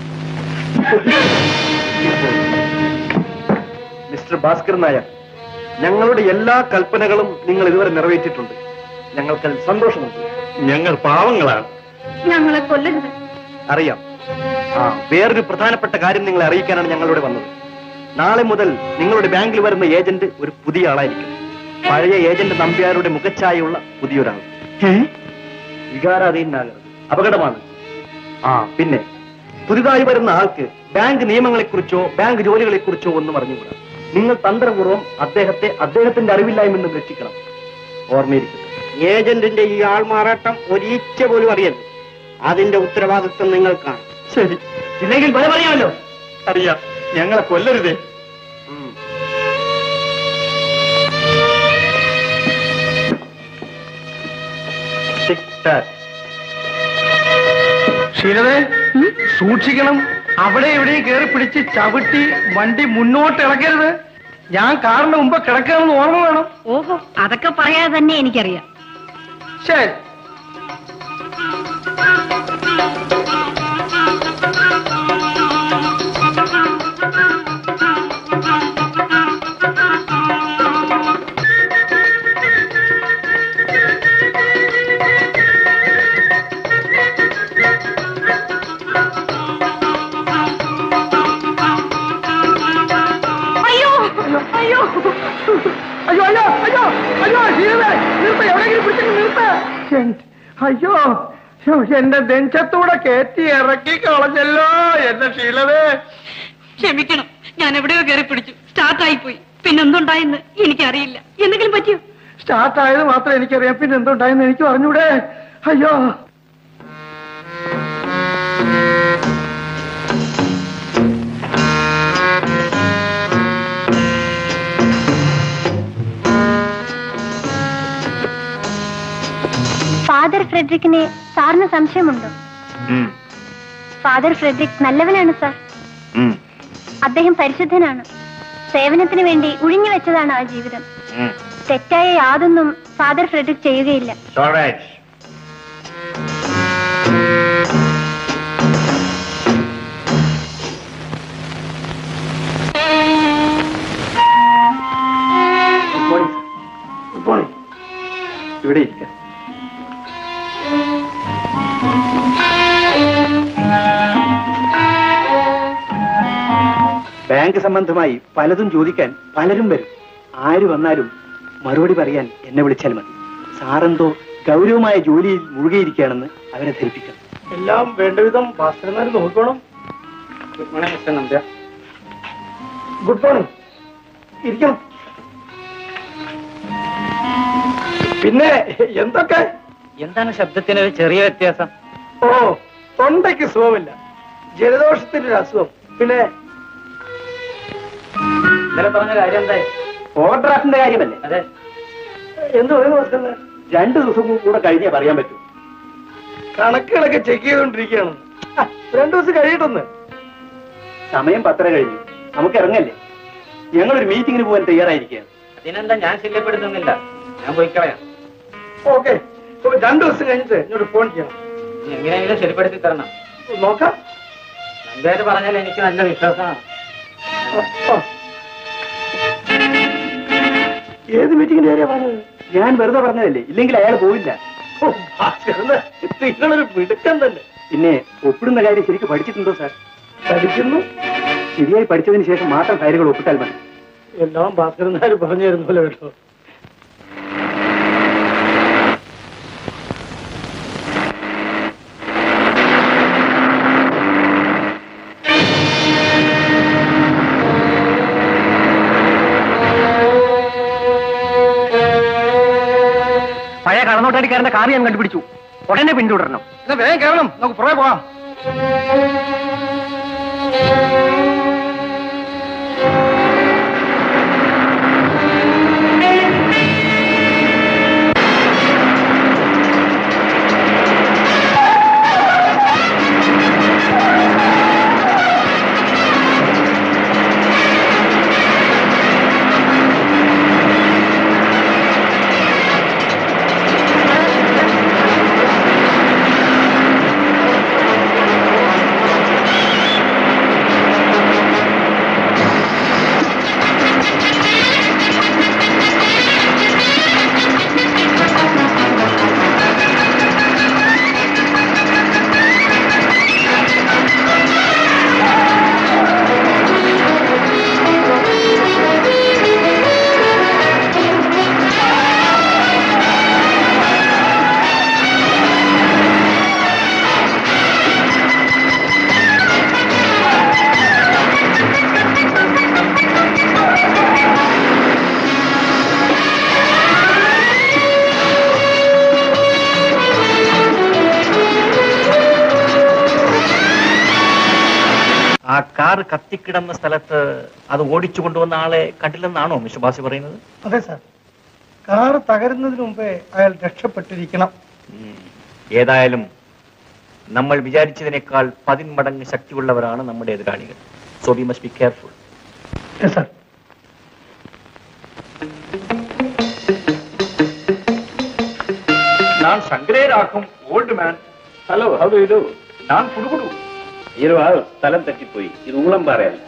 മിസ്റ്റർ ഭാസ്കർ നായർ ഞങ്ങളുടെ എല്ലാ കൽപ്പനകളും നിങ്ങൾ ഇതുവരെ നിറവേറ്റിയിട്ടുണ്ട് ഞങ്ങൾക്ക് സന്തോഷമുണ്ട് ഞങ്ങൾ പാവങ്ങളാണ് ഞങ്ങളെ കൊല്ലരുത് അറിയാം ആ വേറൊരു പ്രധാനപ്പെട്ട കാര്യം നിങ്ങളെ അറിയിക്കാനാണ് ഞങ്ങളിവിടെ വന്നത് നാളെ മുതൽ നിങ്ങളുടെ ബാങ്കിൽ വരുന്ന ഏജന്റ് ഒരു പുതിയ ആളായിരിക്കും പഴയ ഏജന്റ് നമ്പ്യാരുടെ മുഖച്ഛായുള്ള പുതിയൊരാൾ വികാരാധീനാകരുത് അപകടമാണ് ആ പിന്നെ പുതിയതായി വരുന്ന ആൾക്ക് ബാങ്ക് നിയമങ്ങളെക്കുറിച്ചോ ബാങ്ക് ജോലികളെക്കുറിച്ചോ ഒന്നും അറിഞ്ഞുകൂടാ നിങ്ങൾ തന്ത്രപൂർവ്വം അദ്ദേഹത്തെ അദ്ദേഹത്തിന്റെ അറിവില്ലായ്മെന്ന് രക്ഷിക്കണം ഓർമ്മയിരിക്കട്ടെ ഏജന്റിന്റെ ഈ ആൾമാറാട്ടം ഒരീച്ച പോലും അറിയരുത് അതിന്റെ ഉത്തരവാദിത്വം നിങ്ങൾക്കാണ് ശരി ഇല്ലെങ്കിൽ ബലം അറിയാമല്ലോ അറിയാം ഞങ്ങളെ കൊല്ലരുതേ ശീലതേ സൂക്ഷിക്കണം അവിടെ എവിടെയും കയറി പിടിച്ച് ചവിട്ടി വണ്ടി മുന്നോട്ട് ഇളക്കരുത് ഞാൻ കാറിന്റെ മുമ്പ് കിടക്കുകയാണെന്ന് ഓർമ്മ വേണം ഓഹോ അതൊക്കെ പറയാതെ തന്നെ എനിക്കറിയാം ശരി അയ്യോ അയ്യോ അയ്യോ അയ്യോ അയ്യോ അയ്യോ ശീലതേ നിർത്ത എവിടെയെങ്കിലും പിടിച്ചു നിർത്ത അയ്യോ ശ്ശോ, എന്റെ നെഞ്ചത്തൂടെ കയറ്റി ഇറക്കി കളഞ്ഞല്ലോ എന്റെ ശീലതേ ക്ഷമിക്കണം ഞാൻ എവിടെയോ കയറി പിടിച്ചു സ്റ്റാർട്ടായി പോയി പിന്നെന്തുണ്ടായെന്ന് എനിക്കറിയില്ല എന്തെങ്കിലും പറ്റിയോ സ്റ്റാർട്ട് ആയത് മാത്രം എനിക്കറിയാം പിന്നെ എന്തുണ്ടായെന്ന് എനിക്ക് പറഞ്ഞൂടെ അയ്യോ ഫാദർ ഫ്രെഡറിക്കിനെ സാറിന് സംശയമുണ്ടോ ഫാദർ ഫ്രെഡറിക് നല്ലവനാണ് സാർ അദ്ദേഹം പരിശുദ്ധനാണ് സേവനത്തിന് വേണ്ടി ഉഴിഞ്ഞു വെച്ചതാണ് ആ ജീവിതം തെറ്റായ യാതൊന്നും ഫാദർ ഫ്രെഡറിക് ചെയ്യുകയില്ല ഗുഡ് മോർണിംഗ് ഗുഡ് മോർണിംഗ് ഇവിടെ ഇരിക്കാം ബാങ്ക് സംബന്ധമായി പലതും ചോദിക്കാൻ പലരും വരും ആര് വന്നാലും മറുപടി പറയാൻ എന്നെ വിളിച്ചാൽ മതി സാറെന്തോ ഗൗരവമായ ജോലിയിൽ മുഴുകിയിരിക്കുകയാണെന്ന് അവരെ ധരിപ്പിക്കണം എല്ലാം വേണ്ടവിധം ഭാസ്കരന്മാർ നോക്കണം ഗുഡ് മോർണിംഗ് മിസ്റ്റർ നമ്പ്യ ഗുഡ് മോർണിംഗ് ഇരിക്കണം പിന്നെ എന്തൊക്കെ എന്താണ് ശബ്ദത്തിന് ഒരു ചെറിയ വ്യത്യാസം ഓ തൊണ്ടയ്ക്ക് സുഖമില്ല ജലദോഷത്തിന്റെ ഒരു അസുഖം പിന്നെ ഇന്നലെ പറഞ്ഞ കാര്യം എന്തായി ഓവർഡ്രാഫ്റ്റിന്റെ കാര്യമല്ലേ അതെ എന്ത് പറയുന്നു ഭാസ്കരന് രണ്ടു ദിവസം കൂടെ കഴിഞ്ഞേ പറയാൻ പറ്റൂ കണക്കുകളൊക്കെ ചെക്ക് ചെയ്തുകൊണ്ടിരിക്കുകയാണ് ആ, രണ്ടു ദിവസം കഴിയട്ടെന്ന് സമയം പത്തര കഴിഞ്ഞു നമുക്ക് ഇറങ്ങല്ലേ ഞങ്ങളൊരു മീറ്റിംഗിന് പോകാൻ തയ്യാറായിരിക്കുകയാണ് അതിനെന്താ ഞാൻ ശല്യപ്പെടുത്തുന്നില്ല ഞാൻ പോയി കളയാം ഓക്കെ രണ്ടു ദിവസം കഴിഞ്ഞിട്ട് ഇങ്ങോട്ട് ഫോൺ ചെയ്യണം നീ എങ്ങനെയെങ്കിലും ശരിപ്പെടുത്തി തരണം നോക്കാം നമ്പ്യാര് പറഞ്ഞാൽ എനിക്ക് നല്ല വിശ്വാസമാണ് ആ, ആ. ഏത് മീറ്റിംഗിന്റെ കാര്യ പറഞ്ഞത് ഞാൻ വെറുതെ പറഞ്ഞതല്ലേ ഇല്ലെങ്കിൽ അയാൾ പോവില്ല ഓ, ഭാസ്കരന് നിങ്ങളൊരു മിടുക്കൻ തന്നെ പിന്നെ ഒപ്പിടുന്ന കാര്യം ശരിക്കും പഠിച്ചിട്ടുണ്ടോ സാർ പഠിക്കുന്നു ശരിയായി പഠിച്ചതിന് ശേഷം മാത്രം കാര്യങ്ങൾ ഒപ്പിട്ടാൽ മതി എല്ലാം ഭാസ്കരന്മാർ പറഞ്ഞു തരുന്നല്ലോ കേട്ടോ പഴയ കടന്നോട്ടടിക്കാരന്റെ കാർ ഞാൻ കണ്ടുപിടിച്ചു ഉടനെ പിന്തുടരണം എന്നാ വേഗം കയറണം നമുക്ക് പുറകെ പോവാം ആ ആ കാർ കത്തിക്കിടന്ന സ്ഥലത്ത് അത് ഓടിച്ചു കൊണ്ടുവന്ന ആളെ കണ്ടില്ലെന്നാണോ മിസ്റ്റർ ബാസി പറയുന്നത് അതെ സാർ കാർ തകരുന്നതിന് മുമ്പേ അയാൾ രക്ഷപ്പെട്ടിരിക്കണം ഏതായാലും നമ്മൾ വിചാരിച്ചതിനേക്കാൾ പതിന്മടങ്ങ് ശക്തിയുള്ളവരാണ് നമ്മുടെ എതിരാളികൾ so we must be careful sir நான் சங்கரேராக்கும் old man hello how do you do நான் புடுகுடு ഇരുവാ സ്ഥലം തെറ്റിപ്പോയി ഇത് ഊളംപാറയല്ല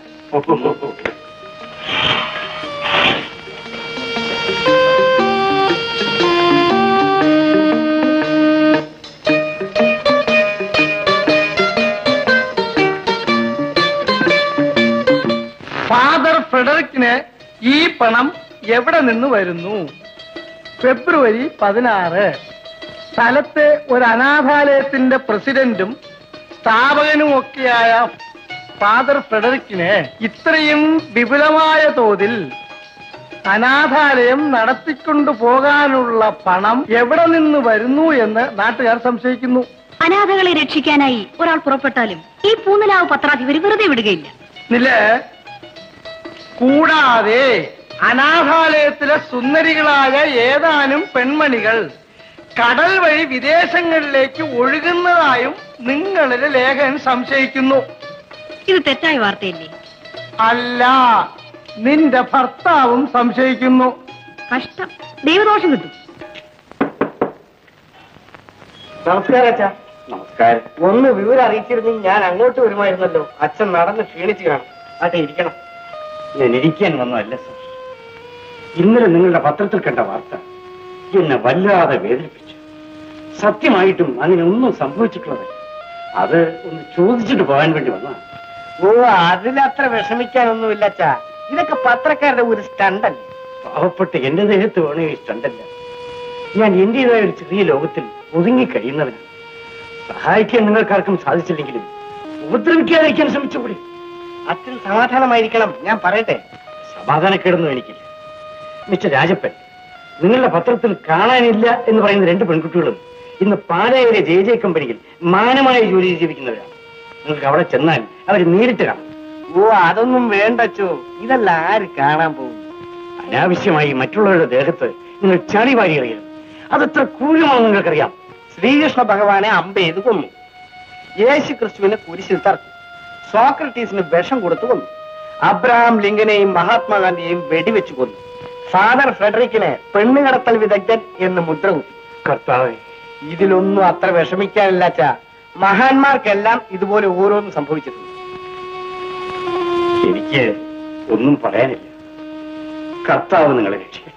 ഫാദർ ഫ്രെഡറിക്കിന് ഈ പണം എവിടെ നിന്ന് വരുന്നു ഫെബ്രുവരി പതിനാറ് സ്ഥലത്തെ ഒരു അനാഥാലയത്തിന്റെ പ്രസിഡന്റും സ്ഥാപകനും ഒക്കെയായ ഫാദർ ഫ്രെഡറിക്കിന് ഇത്രയും വിപുലമായ തോതിൽ അനാഥാലയം നടത്തിക്കൊണ്ടു പോകാനുള്ള പണം എവിടെ നിന്ന് വരുന്നു എന്ന് നാട്ടുകാർ സംശയിക്കുന്നു അനാഥകളെ രക്ഷിക്കാനായി ഒരാൾ പുറപ്പെട്ടാലും ഈ പൂന്നലാവ് പത്രാധിപർ വെറുതെ വിടുകയില്ല നില കൂടാതെ അനാഥാലയത്തിലെ സുന്ദരികളായ ഏതാനും പെൺമണികൾ കടൽ വഴി വിദേശങ്ങളിലേക്ക് ഒഴുകുന്നതായും നിങ്ങളുടെ ലേഖകൻ സംശയിക്കുന്നു ഇത് തെറ്റായ വാർത്തയല്ലേ അല്ല നിന്റെ ഭർത്താവും സംശയിക്കുന്നു കഷ്ടം ദൈവദോഷം കിട്ടും നമസ്കാരം അച്ഛാ നമസ്കാരം ഒന്ന് വിവരം അറിയിച്ചിരുന്നെങ്കിൽ ഞാൻ അങ്ങോട്ട് വരുമായിരുന്നല്ലോ അച്ഛൻ നടന്ന് ക്ഷീണിച്ചു കാണും അതെ ഇരിക്കണം ഞാൻ ഇരിക്കാൻ വന്നതല്ല സർ ഇന്നലെ നിങ്ങളുടെ പത്രത്തിൽ കണ്ട വാർത്ത എന്നെ വല്ലാതെ വേദനിപ്പിച്ചു സത്യമായിട്ടും അങ്ങനെ ഒന്നും സംഭവിച്ചിട്ടുള്ളത് അത് ഒന്ന് ചോദിച്ചിട്ട് പോകാൻ വേണ്ടി വന്നതാണ് ഓ അതിലത്ര വിഷമിക്കാനൊന്നുമില്ല അച്ഛാ ഇതൊക്കെ പത്രക്കാരുടെ ഒരു സ്റ്റണ്ടല്ലേ പാവപ്പെട്ട എന്റെ ദേഹത്ത് വേണേ ഇഷ്ടണ്ടല്ല ഞാൻ എന്റേതായ ഒരു ചെറിയ ലോകത്തിൽ ഒതുങ്ങി കഴിയുന്നവനാണ് സഹായിക്കാൻ നിങ്ങൾക്കാർക്കും സാധിച്ചില്ലെങ്കിലും ഉപദ്രവിക്കാതിരിക്കാൻ ശ്രമിച്ചുകൂടി അച്ഛൻ സമാധാനമായിരിക്കണം ഞാൻ പറയട്ടെ സമാധാനക്കേടൊന്നും എനിക്കില്ല മിസ്റ്റർ രാജപ്പൻ നിങ്ങളുടെ പത്രത്തിൽ കാണാനില്ല എന്ന് പറയുന്ന രണ്ട് പെൺകുട്ടികളും ഇന്ന് പാലായിലെ ജെ ജെ കമ്പനിയിൽ മാനമായ ജോലി ജീവിക്കുന്നവരാണ് നിങ്ങൾക്ക് അവിടെ ചെന്നാൽ അവർ നേരിട്ട് കാണാം ഓ അതൊന്നും വേണ്ടച്ചോ ഇതല്ല ആര് കാണാൻ പോകും അനാവശ്യമായി മറ്റുള്ളവരുടെ ദേഹത്ത് നിങ്ങൾ ചളി വാരി എറിയരുത് അതെത്ര ക്രൂരമാണെന്ന് നിങ്ങൾക്കറിയാം ശ്രീകൃഷ്ണ ഭഗവാനെ അമ്പ ചെയ്ത് കൊന്നു യേശു ക്രിസ്തുവിനെ കുരിശിൽ തറച്ചു സോക്രട്ടീസിന് വിഷം കൊടുത്തു കൊന്നു അബ്രഹാം ലിങ്കനെയും മഹാത്മാഗാന്ധിയെയും വെടിവെച്ച് കൊന്നു ഫാദർ ഫ്രെഡറിക്കിനെ പെണ്ണുകടത്തൽ വിദഗ്ധൻ എന്ന് മുദ്ര കുത്തി കർത്താവേ ഇതിലൊന്നും അത്ര വിഷമിക്കാനില്ല അച്ഛാ മഹാന്മാർക്കെല്ലാം ഇതുപോലെ ഓരോന്നും സംഭവിച്ചിട്ടുണ്ട് എനിക്ക് ഒന്നും പറയാനില്ല കർത്താവ് നിങ്ങളെ രക്ഷിക്കട്ടെ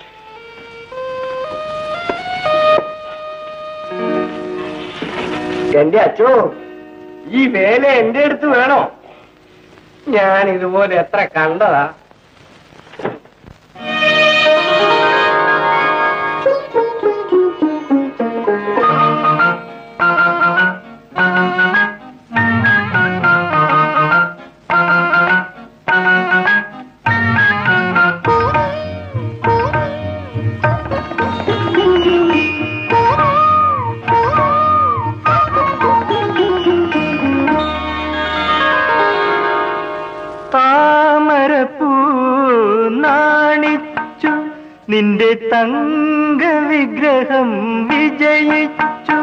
എന്റെ അച്ഛോ ഈ വേല എന്റെ അടുത്ത് വേണോ ഞാൻ ഇതുപോലെ എത്ര കണ്ടതാ താമരപ്പൂ നാണിച്ചു നിന്റെ തങ്ക വിഗ്രഹം വിജയിച്ചു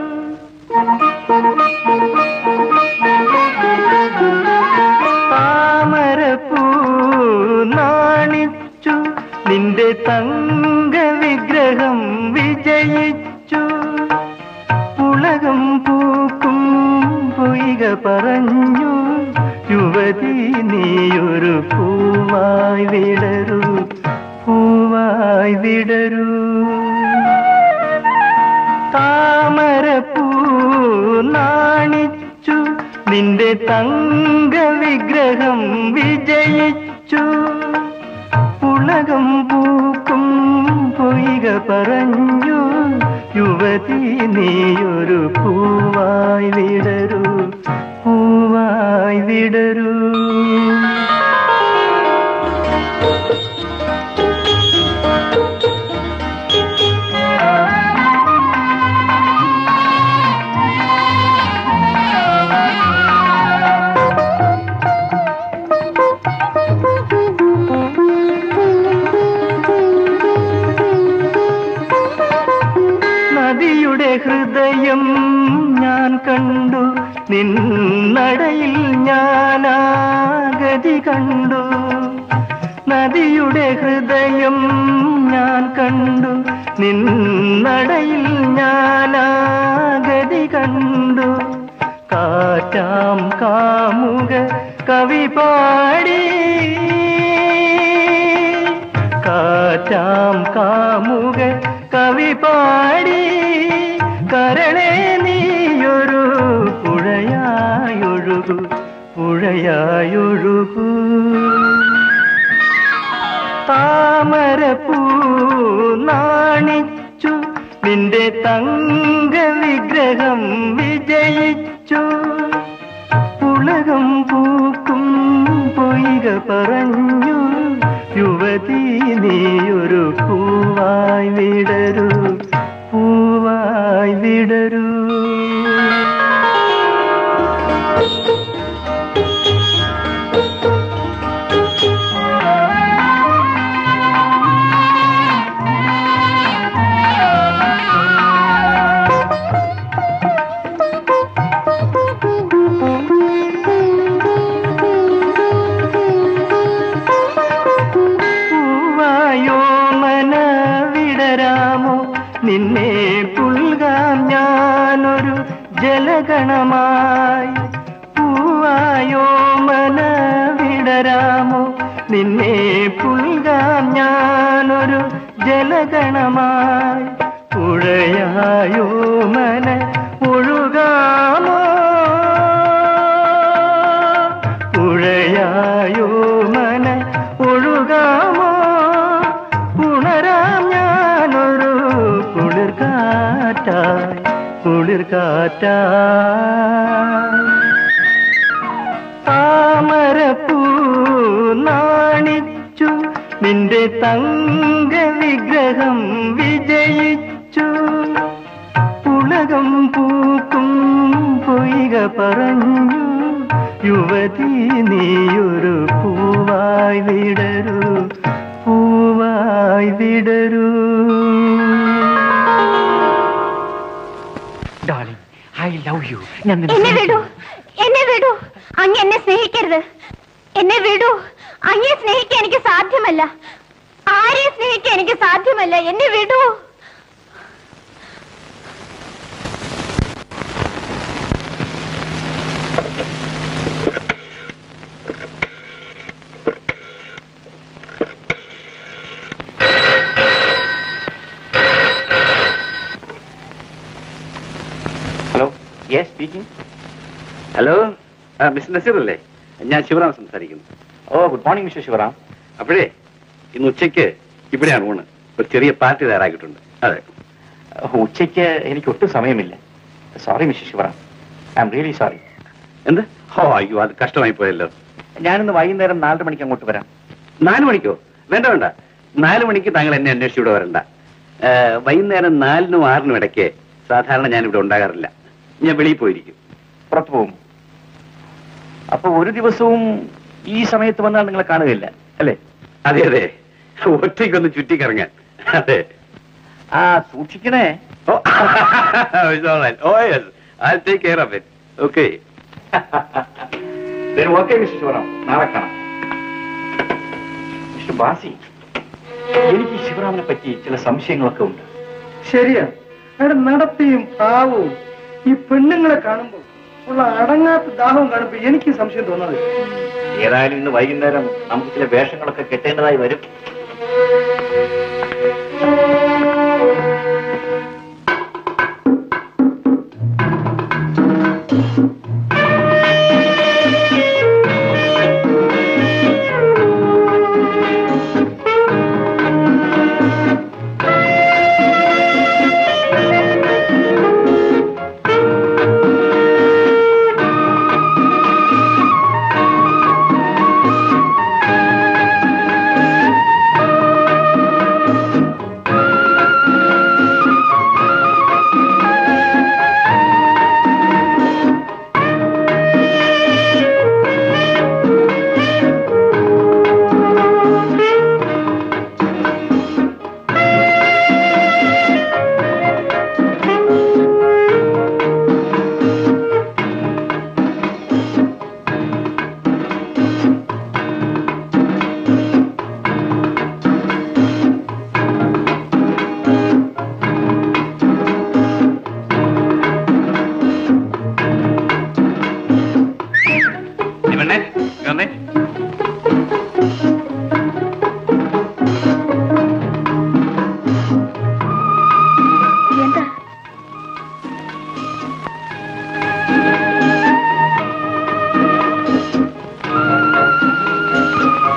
താമരപ്പൂ നാണിച്ചു നിന്റെ തങ്ക വിഗ്രഹം വിജയിച്ചു ഉലകം പൂക്കും പൊയ്ക പറഞ്ഞു യുവതി നീയൊരു പൂവായി വിടരൂ പൂവായി വിടരൂ താമരപ്പൂ നാണിച്ചു നിന്റെ തങ്ക വിഗ്രഹം വിജയിച്ചു ഉലകം പൂക്കും പൊയ്ക പറഞ്ഞു യുവതി നീയൊരു പൂവായി വിടരൂ പൂവായി വിടരൂ ഹൃദയം ഞാൻ കണ്ടു നിന്നടയിൽ ഞാനാഗതി കണ്ടു നദിയുടെ ഹൃദയം ഞാൻ കണ്ടു നിന്നടയിൽ ഞാനാഗതി കണ്ടു കാറ്റാം കാമുക കവി പാടി കാറ്റാം കാമുക കവി പാടി കരണേ നീയൊരു പുഴയായൊഴുകു പുഴയായൊഴുകു താമരപ്പൂ നാണിച്ചു നിന്റെ തങ്ക വിഗ്രഹം വിജയിച്ചു ഉലകം പൂക്കും പൊയ്ക പറഞ്ഞു യുവതി നീയൊരു പൂവായി വിടരൂ പൂവായി വിടരൂ പൂവായോ മന വിടരാമോ നിന്നെ പുൽകാം ഞാനൊരു ജലഗണമായി പൂവായോ മന വിടരാമോ നിന്നെ പുൽകാം ഞാനൊരു ജലഗണമായി പുഴയായോ മന ഒഴുകാമോ പുഴയായോ മന ഒഴുകാമോ ഉണരാം ഞാനൊരു കുളിർ കാറ്റായി കുളിർ കാറ്റായി താമരപ്പൂ നാണിച്ചു നിന്റെ തങ്ക വിഗ്രഹം വിജയിച്ചു ഉലകം പൂക്കും പൊയ്ക പറഞ്ഞു യുവതി നീയൊരു പൂവായി വിടരൂ പൂവായി വിടരൂ ഐ ലവ് യു ഞാൻ എന്നെ വിടൂ എന്നെ വിടൂ അങ്ങ് എന്നെ സ്നേഹിക്കരുത് എന്നെ വിടൂ അങ്ങേ സ്നേഹിക്കാൻ എനിക്ക് സാധ്യമല്ല ആരെയും സ്നേഹിക്കാൻ എനിക്ക് സാധ്യമല്ല എന്നെ വിടൂ hello yes speaking hello mister Naseer അല്ലേ ഞാൻ ശിവറാം സംസാരിക്കുന്നു oh good morning mister Sivaram അപ്പോഴേ ഇന്ന് ഉച്ചയ്ക്ക് ഇവിടെയാണ് ഊണ് ഒരു ചെറിയ പാർട്ടി തയ്യാറാക്കിയിട്ടുണ്ട് അതെ ഉച്ചയ്ക്ക് എനിക്ക് ഒട്ടും സമയമില്ല sorry mister Sivaram I'm really sorry എന്ത് ഓ അയ്യോ അത് കഷ്ടമായി പോയല്ലോ ഞാനിന്ന് വൈകുന്നേരം നാലര മണിക്ക് അങ്ങോട്ട് വരാം നാല് മണിക്കോ വേണ്ട വേണ്ട നാല് മണിക്ക് താങ്കൾ എന്നെ അന്വേഷിച്ച് ഇവിടെ വരണ്ട ഏ, വൈകുന്നേരം നാലിനും ആറിനും ഇടയ്ക്ക് സാധാരണ ഞാൻ ഇവിടെ ഉണ്ടാകാറില്ല ഞാൻ വെളിയിൽ പോയിരിക്കും പുറത്തു പോകും അപ്പൊ ഒരു ദിവസവും ഈ സമയത്ത് വന്നാൽ നിങ്ങളെ കാണുകയില്ല അല്ലേ അതെ അതെ ഒറ്റയ്ക്കൊന്ന് ചുറ്റിക്കറങ്ങാൻ അതെ ആ സൂക്ഷിക്കണേ oh oh yes I take care of it okay okay mister Sivaram നാളെ കാണാം മിസ്റ്റർ ബാസി എനിക്ക് ശിവറാമിനെ പറ്റി ചില സംശയങ്ങളൊക്കെ ഉണ്ട് ശരിയാ അയാളുടെ നടത്തിയും ഭാവവും ഈ പെണ്ണുങ്ങളെ കാണുമ്പോൾ ഉള്ള അടങ്ങാത്ത ദാഹവും കാണുമ്പോൾ എനിക്ക് സംശയം തോന്നുന്നത് ഏതായാലും ഇന്ന് വൈകുന്നേരം നമുക്ക് ചില വേഷങ്ങളൊക്കെ കെട്ടേണ്ടതായി വരും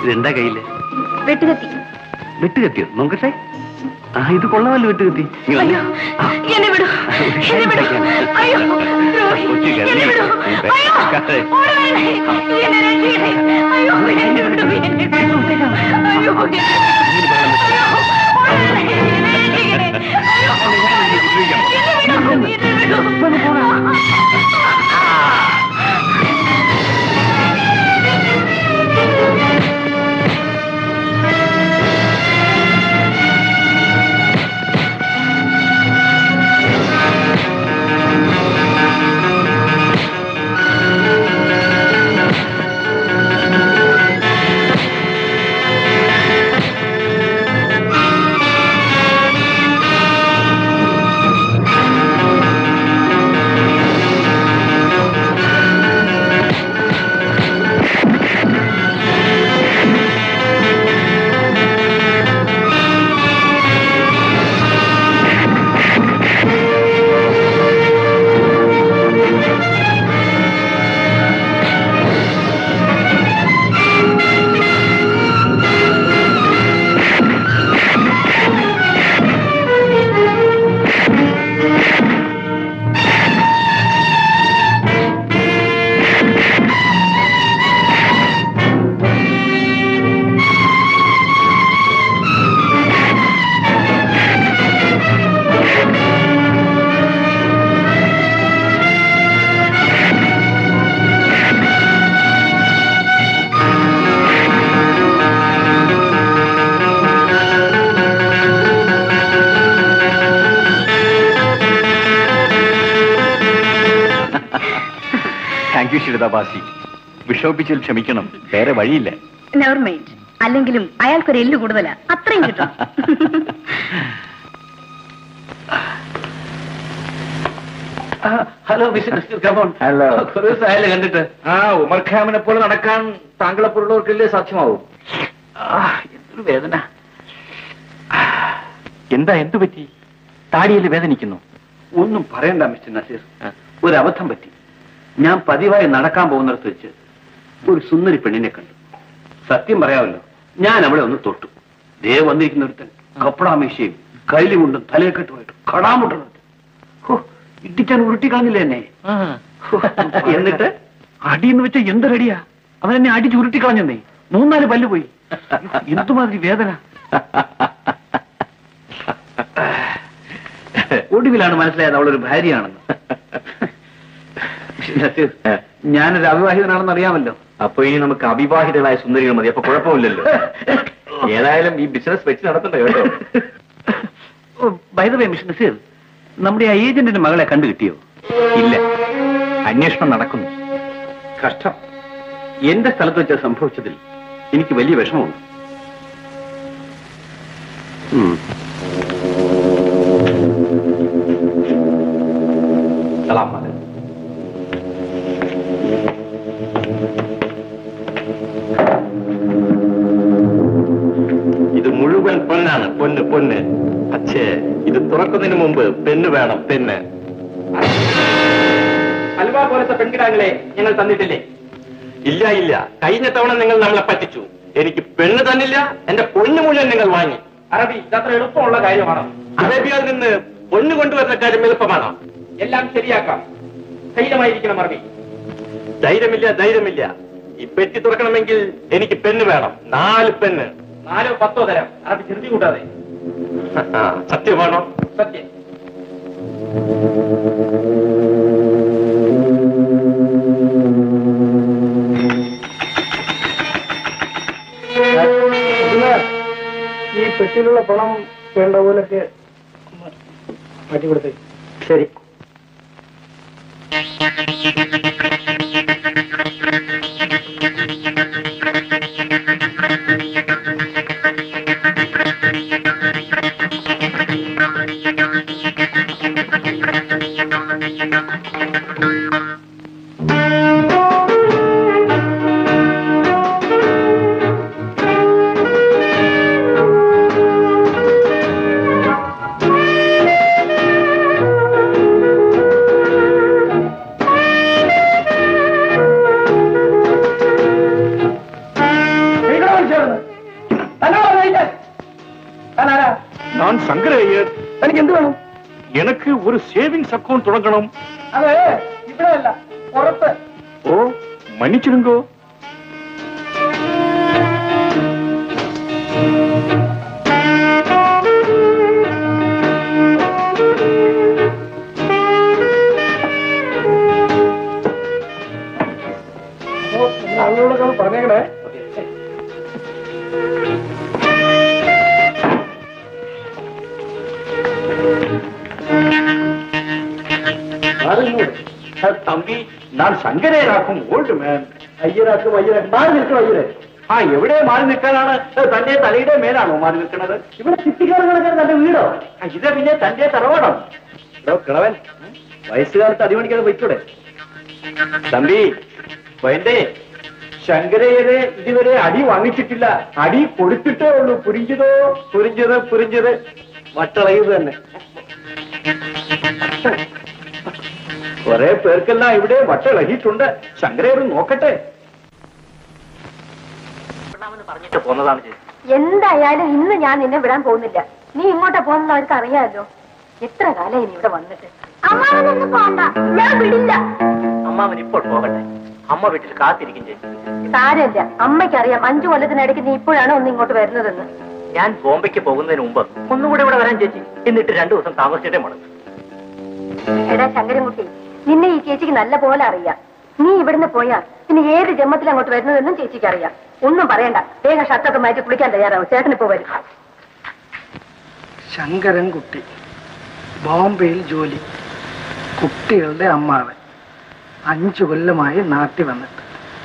ഇതെന്താ കയ്യില് വെട്ടുകത്തി വെട്ടുകത്തിയോ നോക്കട്ടെ ആ ഇത് കൊള്ളാമല്ലോ വെട്ടുകത്തി ഇങ്ങ് വന്നേ. അയ്യോ എന്നെ വിടൂ എന്നെ വിടൂ അയ്യോ ദ്രോഹി കൊച്ചു കരടി. എന്നെ വിടൂ അയ്യോ കരടി. ഓടവേ എന്നെ രക്ഷിക്കണേ അയ്യോ എന്നെ വിടൂ എന്നെ വിടൂ അയ്യോ അയ്യോ ഓടവേ എന്നെ രക്ഷിക്കണേ അയ്യോ എന്നെ വിടൂ എന്നെ വിടൂ താങ്ക് യു ശിവദാബാസി വിഷോപ്പിച്ചിൽ ക്ഷമിക്കണം വേറെ വഴിയില്ല നെവർ മൈൻഡ് അല്ലെങ്കിലും അയാൾക്കൊരു എല്ല് കൂടുതലാ അത്രയും കിട്ടും ഹലോ മിസ്റ്റർ കമോൺ ഹലോ കുറേ ദിവസമായല്ലേ കണ്ടിട്ട് ആ ഉമർ ഖാമിനെ പോലെ നടക്കാൻ താങ്കളെ പോലുള്ളവർക്കല്ലേ സാധ്യമാവും എന്തൊരു വേദന എന്താ എന്തു പറ്റി താടിയിൽ വേദനിക്കുന്നു ഒന്നും പറയണ്ട മിസ്റ്റർ നസീർ ഒരു അബദ്ധം പറ്റി ഞാൻ പതിവായി നടക്കാൻ പോകുന്നിടത്ത് വെച്ച് ഒരു സുന്ദരി പെണ്ണിനെ കണ്ടു സത്യം പറയാമല്ലോ ഞാൻ അവളെ ഒന്ന് തൊട്ടു ദേ വന്നിരിക്കുന്ന ഒരുത്തൻ കപ്പടാമീശയും കൈലിമുണ്ടും തലയെക്കെട്ടുമായിട്ട് കടാമുട്ടണം ഇട്ടിച്ചാൻ ഉരുട്ടി കളഞ്ഞില്ല എന്നെ ഹോ, എന്നിട്ട് അടിയെന്ന് വെച്ചാൽ എന്തൊരടിയാ അവൻ എന്നെ അടിച്ച് ഉരുട്ടി കളഞ്ഞെന്നേ മൂന്നാല് പല്ല് പോയി എന്തുമാതിരി വേദന ഒടുവിലാണ് മനസ്സിലായത് അവളൊരു ഭാര്യയാണെന്ന് നസീർ, ഞാനൊരു അവിവാഹിതനാണെന്ന് അറിയാമല്ലോ അപ്പൊ ഇനി നമുക്ക് അവിവാഹിതകളായ സുന്ദരികൾ മതി അപ്പൊ കുഴപ്പമില്ലല്ലോ ഏതായാലും ഈ ബിസിനസ് വെച്ച് നടത്തണ്ടേ കേട്ടോ by the way mister Naseer നമ്മുടെ ആ ഏജന്റിന്റെ മകളെ കണ്ടു കിട്ടിയോ ഇല്ല അന്വേഷണം നടക്കുന്നു കഷ്ടം എന്റെ സ്ഥലത്ത് വെച്ച് സംഭവിച്ചതിൽ എനിക്ക് വലിയ വിഷമമുണ്ട് ഉം. സലാം അലൈക്കും. ഇത് മുഴുവൻ പൊന്നാണ് പൊന്ന് പൊന്ന് പക്ഷേ ഇത് തുറക്കുന്നതിന് മുമ്പ് പെണ്ണ് വേണം പെണ്ണ് ഹൽവ പോലത്തെ പെൺകിടാങ്ങളെ ഞങ്ങൾ തന്നിട്ടില്ലേ ഇല്ല ഇല്ല കഴിഞ്ഞ തവണ നിങ്ങൾ നമ്മളെ പറ്റിച്ചു എനിക്ക് പെണ്ണ് തന്നില്ല എന്റെ പൊന്ന് മുഴുവൻ നിങ്ങൾ വാങ്ങി അറബി ഇതത്ര എളുപ്പമുള്ള കാര്യമാണോ അറേബ്യയിൽ നിന്ന് പൊന്ന് കൊണ്ടുവരുന്ന കാര്യം എളുപ്പമാണോ എല്ലാം ശരിയാക്കാം ധൈര്യമായിരിക്കണം അറബി ധൈര്യമില്ല ധൈര്യമില്ല ഈ പെറ്റി തുറക്കണമെങ്കിൽ എനിക്ക് പെണ്ണ് വേണം നാല് പെണ്ണ് നാലോ പത്തോ തരാം അറബി ധൃതി കൂട്ടാതെ ആ, സത്യമാണോ സത്യം ഈ പെട്ടിയിലുള്ള പണം വേണ്ട പോലൊക്കെ മാറ്റി കൊടുത്തേ ശരി സേവിങ്സ് അക്കൗണ്ട് തുടങ്ങണം അതെ ഇവിടെ അല്ല പുറത്ത് ഓ മன்னிச்சிடுங்கோ ആളുകളൊക്കെ ഒന്ന് പറഞ്ഞേക്കണേ തമ്പി ഞാൻ ശങ്കരേരാക്കും ഓൾഡ് മാൻ അയ്യരാക്കും അയ്യരാക്കും മാറി നിൽക്കണം അയ്യരെ ആ എവിടെ മാറി നിൽക്കാനാണ് തന്റെ തലയുടെ മേലാണോ മാറി നിൽക്കുന്നത് ഇവിടെ ചിട്ടിക്കാരൻ കിടക്കാൻ തന്റെ വീടോ ആ, ഇത് പിന്നെ തന്റെ തറവാടോ എടോ കിളവൻ വയസ്സുകാലത്ത് അടിമണിക്കാതെ പോയിക്കൂടെ തമ്പി വൈന്റെ ശങ്കരേരെ ഇതുവരെ അടി വാങ്ങിച്ചിട്ടില്ല അടി കൊടുത്തിട്ടേ ഉള്ളൂ പുരിഞ്ചതോ പുരിഞ്ചത് പുരിഞ്ചത് വട്ടളയത് തന്നെ കുറെ പേർക്കെല്ലാം ഇവിടെ വട്ടിളകിയിട്ടുണ്ട് ശങ്കരേര് നോക്കട്ടെ പറഞ്ഞിട്ട് പോന്നതാണ് ചേച്ചി എന്തായാലും ഇന്ന് ഞാൻ നിന്നെ വിടാൻ പോകുന്നില്ല നീ ഇങ്ങോട്ടാ പോകുന്നത് അവർക്ക് അറിയാമല്ലോ എത്ര കാലം ഇനി ഇവിടെ വന്നിട്ട് അമ്മാവനൊന്നും പോണ്ട ഞാൻ വിടില്ല അമ്മാവൻ ഇപ്പോൾ പോകട്ടെ അമ്മ വീട്ടിൽ കാത്തിരിക്കും ചേച്ചി സാരമില്ല അമ്മയ്ക്കറിയാം അഞ്ചു കൊല്ലത്തിനിടയ്ക്ക് നീ ഇപ്പോഴാണ് ഒന്ന് ഇങ്ങോട്ട് വരുന്നതെന്ന് ഞാൻ ബോംബെക്ക് പോകുന്നതിന് മുമ്പ് ഒന്നുകൂടെ ഇവിടെ വരാൻ ചേച്ചി എന്നിട്ട് രണ്ടു ദിവസം താമസിച്ചിട്ടേ മടങ്ങും എടാ ശങ്കരൻകുട്ടി നിന്നെ ഈ ചേച്ചിക്ക് നല്ല പോലെ അറിയാം നീ ഇവിടുന്ന് പോയാ പിന്നെ ഏത് ജന്മത്തിൽ അങ്ങോട്ട് വരുന്നതെന്നും ചേച്ചിക്ക് അറിയാം ഒന്നും പറയണ്ട വേഗം ഷർട്ടൊക്കെ മാറ്റി കുളിക്കാൻ തയ്യാറാവും ചേട്ടനിപ്പോ വരും ശങ്കരൻകുട്ടി ബോംബെയിൽ ജോലി കുട്ടികളുടെ അമ്മാവൻ അഞ്ചു കൊല്ലമായി നാട്ടിൽ വന്നിട്ട്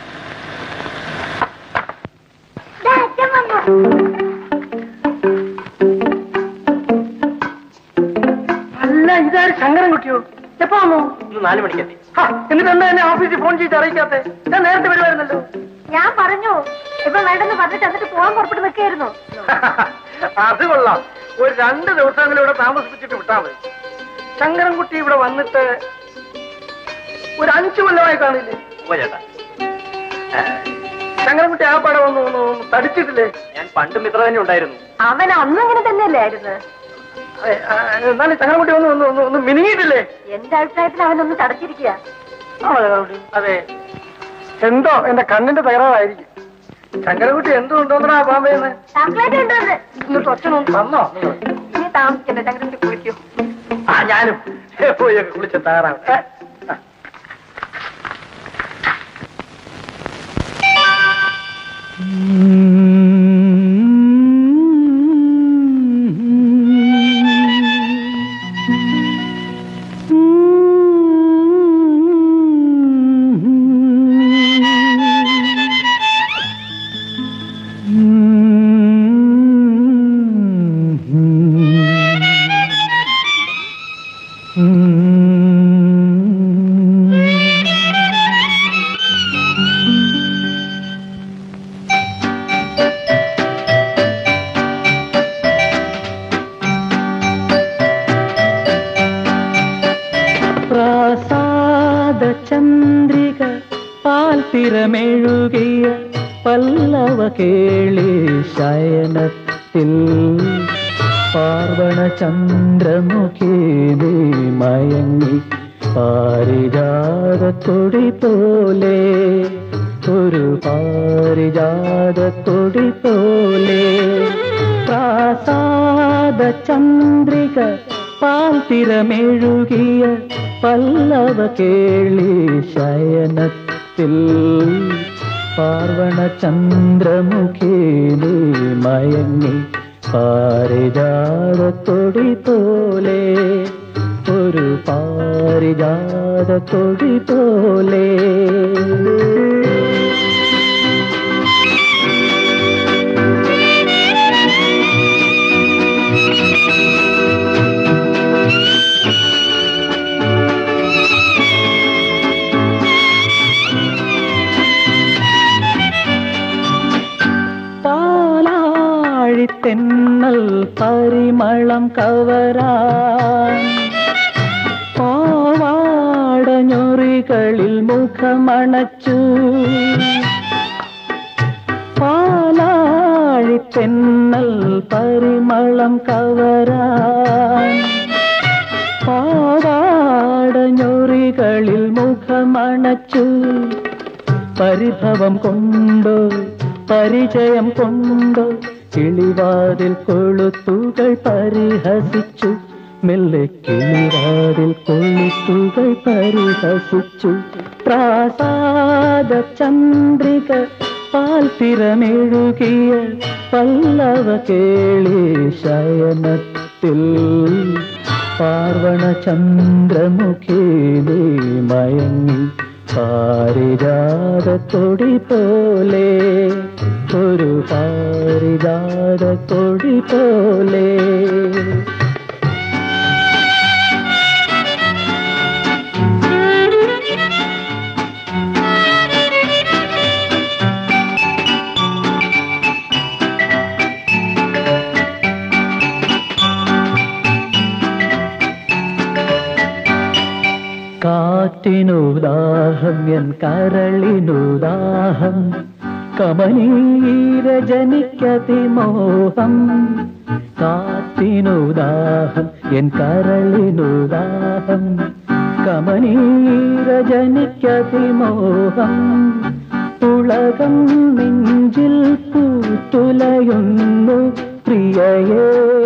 അല്ല ഇതാര് ശങ്കരൻകുട്ടിയോ എപ്പോ വന്നു ഇന്ന് നാലു മണിക്കെത്തി ഹാ, എന്നിട്ട് എന്താ എന്നെ ഓഫീസിൽ ഫോൺ ചെയ്ത് അറിയിക്കാത്തെ ഞാൻ നേരത്തെ വരുമായിരുന്നല്ലോ ഞാൻ പറഞ്ഞു ഇപ്പൊ വേണ്ടെന്ന് പറഞ്ഞിട്ട് എന്നിട്ട് പോകാൻ പുറപ്പെട്ട് നിൽക്കായിരുന്നു അത് കൊള്ളാം ഒരു രണ്ട് ദിവസമെങ്കിലും ഇവിടെ താമസിപ്പിച്ചിട്ട് വിട്ടാ മതി ശങ്കരൻകുട്ടി ഇവിടെ വന്നിട്ട് ഒരു അഞ്ചു കൊല്ലമായി കാണില്ലേ ഉവ്വ ചേട്ടാ ശങ്കരൻകുട്ടി ആ പടം ഒന്ന് ഒന്ന് ഒന്ന് തടിച്ചിട്ടില്ലേ ഞാൻ പണ്ടും ഇത്ര തന്നെ ഉണ്ടായിരുന്നു അവൻ അന്നും ഇങ്ങനെ തന്നെയല്ലേ ആയിരുന്നു അതെ, ആ, എന്നാലും ശങ്കരൻകുട്ടി ഒന്ന് ഒന്ന് ഒന്ന് ഒന്ന് മിനിങ്ങിയിട്ടില്ലേ എന്റെ അഭിപ്രായത്തിൽ അവനൊന്ന് തടച്ചിരിക്കുക അതെ എന്തോ എന്റെ കണ്ണിന്റെ തകരാറായിരിക്കും ശങ്കരൻകുട്ടി എന്തോ ഉണ്ടോന്നാ ബാമ്പേന്ന് ചോക്ലേറ്റ് ഉണ്ടോ ഇങ്ങോട്ട് ഒച്ചനൊന്ന് തന്നോ ഇനി താമസിക്കണ്ട ശങ്കരൻകുട്ടി കുളിക്കൂ ആ ഞാനും പോയി ഒക്കെ കുളിച്ച തയ്യാറാവട്ടെ പ്രാസാദ ചന്ദ്രിക പാൽത്തിരമെഴുകിയ പല്ലവ കേളി ശയനത്തിൽ പാർവണ ചന്ദ്രമുഖീനി മയങ്ങി പാരിജാതത്തൊടി പോലെ ഒരു പാരിജാതത്തൊടി പോലെ പ്രാസാദ ചന്ദ്രിക പാൽത്തിരമെഴുകിയ പല്ലവ കേളി ശയനത്തിൽ പാർവണ ചന്ദ്രമുഖീനി മയങ്ങി പാരിജാതത്തൊടി പോലെ ഒരു പാരിജാതത്തൊടി പോലെ പാലാഴിത്തെന്നൽ പരിമളം കവരാൻ പാവാടഞ്ഞൊറികളിൽ മുഖമണച്ചു പാലാഴിത്തെന്നൽ പരിമളം കവരാൻ പാവാ മിഴികളിൽ മുഖമണച്ചു പരിഭവം കൊണ്ടോ പരിചയം കൊണ്ടോ കിളിവാതിൽ കൊളുത്തുകൾ പരിഹസിച്ചു മെല്ലെ കിളിവാതിൽ കൊളുത്തുകൾ പരിഹസിച്ചു പ്രാസാദ ചന്ദ്രിക പാൽത്തിരമെഴുകിയ പല്ലവ കേളി ശയനത്തിൽ പാർവണ ചന്ദ്രമുഖിലേ മയങ്ങി പാരിജാത കൊടി പോലെ ഒരു പാരിജാത കൊടി പോലെ കാറ്റിനുദാഹം എൻ കരളിനുദാഹം കമനീരജനിക്കതിമോഹം കാറ്റിനുദാഹം എൻ കരളിനുദാഹം കമനീരജനിക്കതിമോഹം ഉളകം നെഞ്ചിൽ പൂത്തുലയുന്നു പ്രിയയേ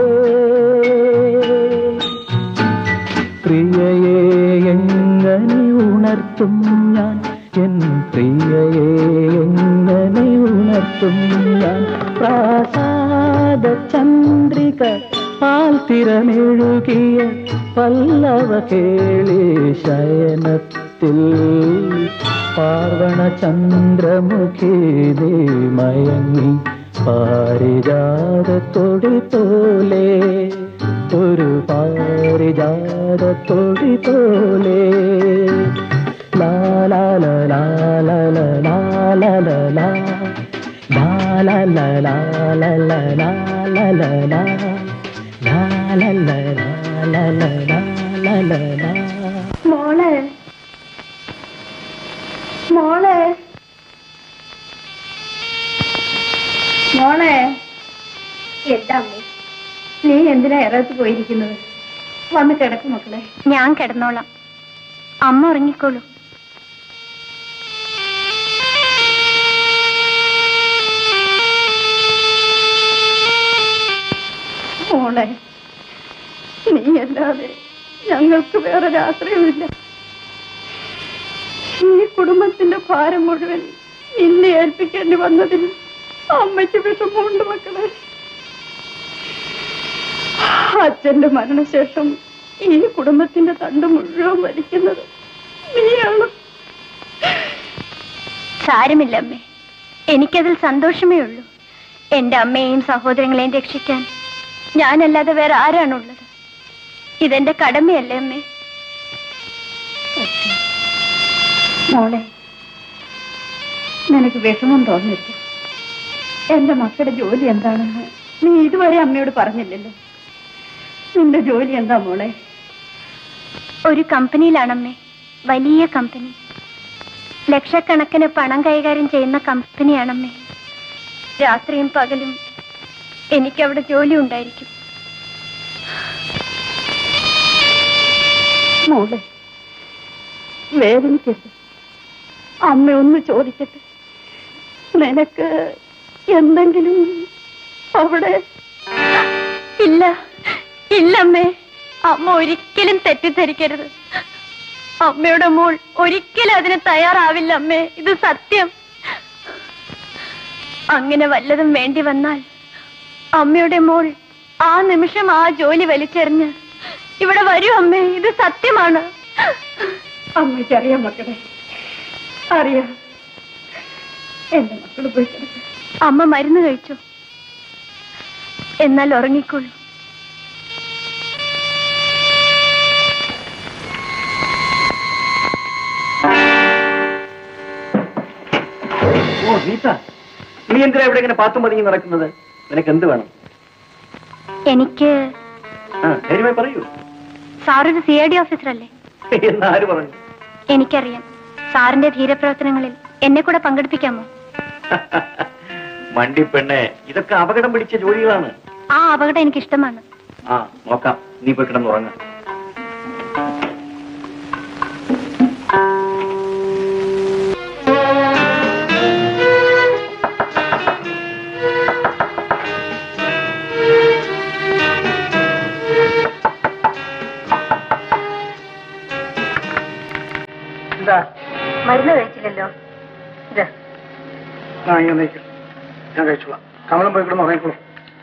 പ്രിയയെ എങ്ങനെ ഉണർത്തും ഞാൻ എൻ പ്രിയയെ എങ്ങനെ ഉണർത്തും ഞാൻ പ്രാസാദ ചന്ദ്രിക പാൽത്തിരമെഴുകിയ പല്ലവ കേളി ശയനത്തിൽ പാർവണ ചന്ദ്രമുഖി മയങ്ങി പാരിജാതത്തൊടി പോലെ ഒരു പാരിജാതത്തൊടി പോലെ ലാ ലാ ലാ ലാ ലാ ലാ ലാ ലാ ലാ ലാ. ലാ ലാ ലാ ലാ ലാ ലാ ലാ ലാ ലാ ലാ. ലാ ലാ ലാ ലാ ലാ ലാ ലാ ലാ ലാ ലാ. മോളെ മോളെ മോളെ എന്താ അമ്മേ നീ എന്തിനാ ഇറത്ത് പോയിരിക്കുന്നത് വന്ന് കിടക്കും മക്കളെ ഞാൻ കിടന്നോളാം അമ്മ ഉറങ്ങിക്കോളൂ മോളെ നീ അല്ലാതെ ഞങ്ങൾക്ക് വേറൊരു ആശ്രയമില്ല ഈ കുടുംബത്തിന്റെ ഭാരം മുഴുവൻ നിന്നെ ഏൽപ്പിക്കേണ്ടി വന്നതിൽ അമ്മയ്ക്ക് വിഷമമുണ്ട് മക്കളെ അച്ഛന്റെ മരണശേഷം ഈ കുടുംബത്തിന്റെ തണ്ട് മുഴുവൻ വലിക്കുന്നത് നീയാണ് സാരമില്ല അമ്മേ എനിക്കതിൽ സന്തോഷമേ ഉള്ളൂ എന്റെ അമ്മയെയും സഹോദരങ്ങളെയും രക്ഷിക്കാൻ ഞാനല്ലാതെ വേറെ ആരാണുള്ളത് ഇതെന്റെ കടമയല്ലേ അമ്മേ മോളെ നിനക്ക് വിഷമം തോന്നരുത് എന്റെ മക്കളുടെ ജോലി എന്താണെന്ന് നീ ഇതുവരെ അമ്മയോട് പറഞ്ഞില്ലല്ലോ നിന്റെ ജോലി എന്താ മോളെ ഒരു കമ്പനിയിലാണമ്മേ വലിയ കമ്പനി ലക്ഷക്കണക്കിന് പണം കൈകാര്യം ചെയ്യുന്ന കമ്പനിയാണമ്മേ രാത്രിയും പകലും എനിക്കവിടെ ജോലി ഉണ്ടായിരിക്കും മോളെ വേദനിക്കരുത് അമ്മ ഒന്ന് ചോദിക്കട്ടെ നിനക്ക് എന്തെങ്കിലും അവിടെ ഇല്ല ഇല്ലമ്മേ അമ്മ ഒരിക്കലും തെറ്റിദ്ധരിക്കരുത് അമ്മയുടെ മോൾ ഒരിക്കലും അതിന് തയ്യാറാവില്ല അമ്മേ ഇത് സത്യം അങ്ങനെ വല്ലതും വേണ്ടി വന്നാൽ അമ്മയുടെ മോൾ ആ നിമിഷം ആ ജോലി വലിച്ചെറിഞ്ഞ് ഇവിടെ വരൂ അമ്മേ ഇത് സത്യമാണ് അമ്മയ്ക്കറിയാം മക്കളെ അറിയാം എന്റെ മക്കള് പോയി കിടക്ക്. അമ്മ മരുന്ന് കഴിച്ചു എന്നാൽ ഉറങ്ങിക്കോളൂ ഓ നീത്ത നീ എന്തിനാ ഇവിടെ ഇങ്ങനെ പാത്തും പതുങ്ങി നടക്കുന്നത് നിനക്ക് എന്ത് വേണം എനിക്ക് ആ ധൈര്യമായി പറയൂ സാറൊരു സി ഐ ഡി ഓഫീസറല്ലേ എന്ന് ആര് പറഞ്ഞു എനിക്കറിയാം സാറിന്റെ ധീരപ്രവർത്തനങ്ങളിൽ എന്നെ കൂടെ പങ്കെടുപ്പിക്കാമോ മണ്ടി പെണ്ണെ ഇതൊക്കെ അപകടം പിടിച്ച ജോലികളാണ് ആ അപകടം എനിക്ക് ഇഷ്ടമാണ് ആ നോക്കാം നീ പോയി കിടന്നുറങ്ങ എന്താ മരുന്ന് കഴിച്ചില്ലല്ലോ ഇത് ആ ഇങ്ങനെ നിൽക്കും ഞാൻ കഴിച്ചോളാം കമലം പോയി കിടന്ന് ഉറങ്ങിക്കോളൂ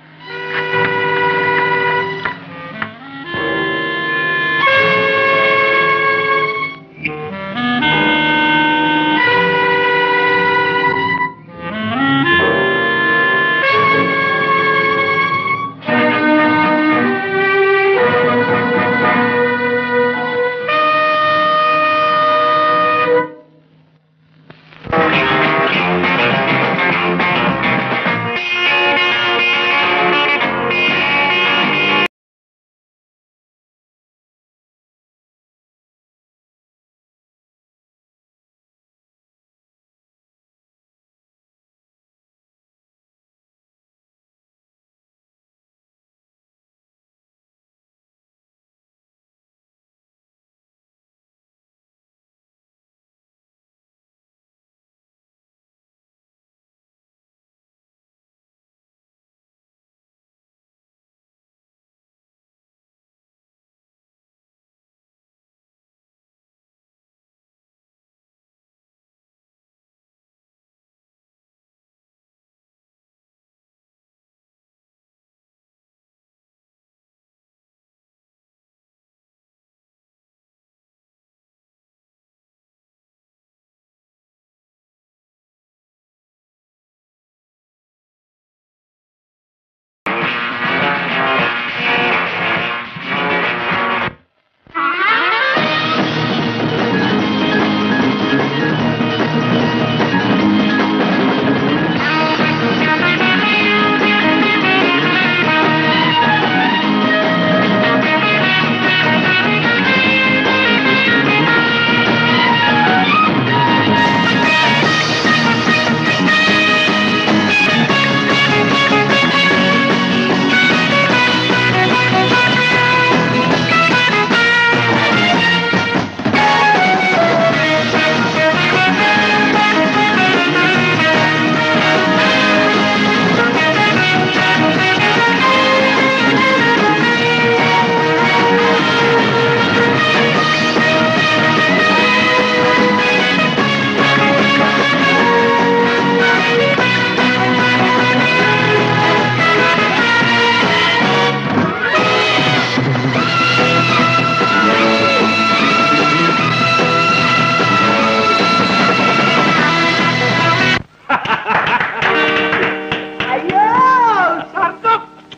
അയ്യോ സ്വർഗം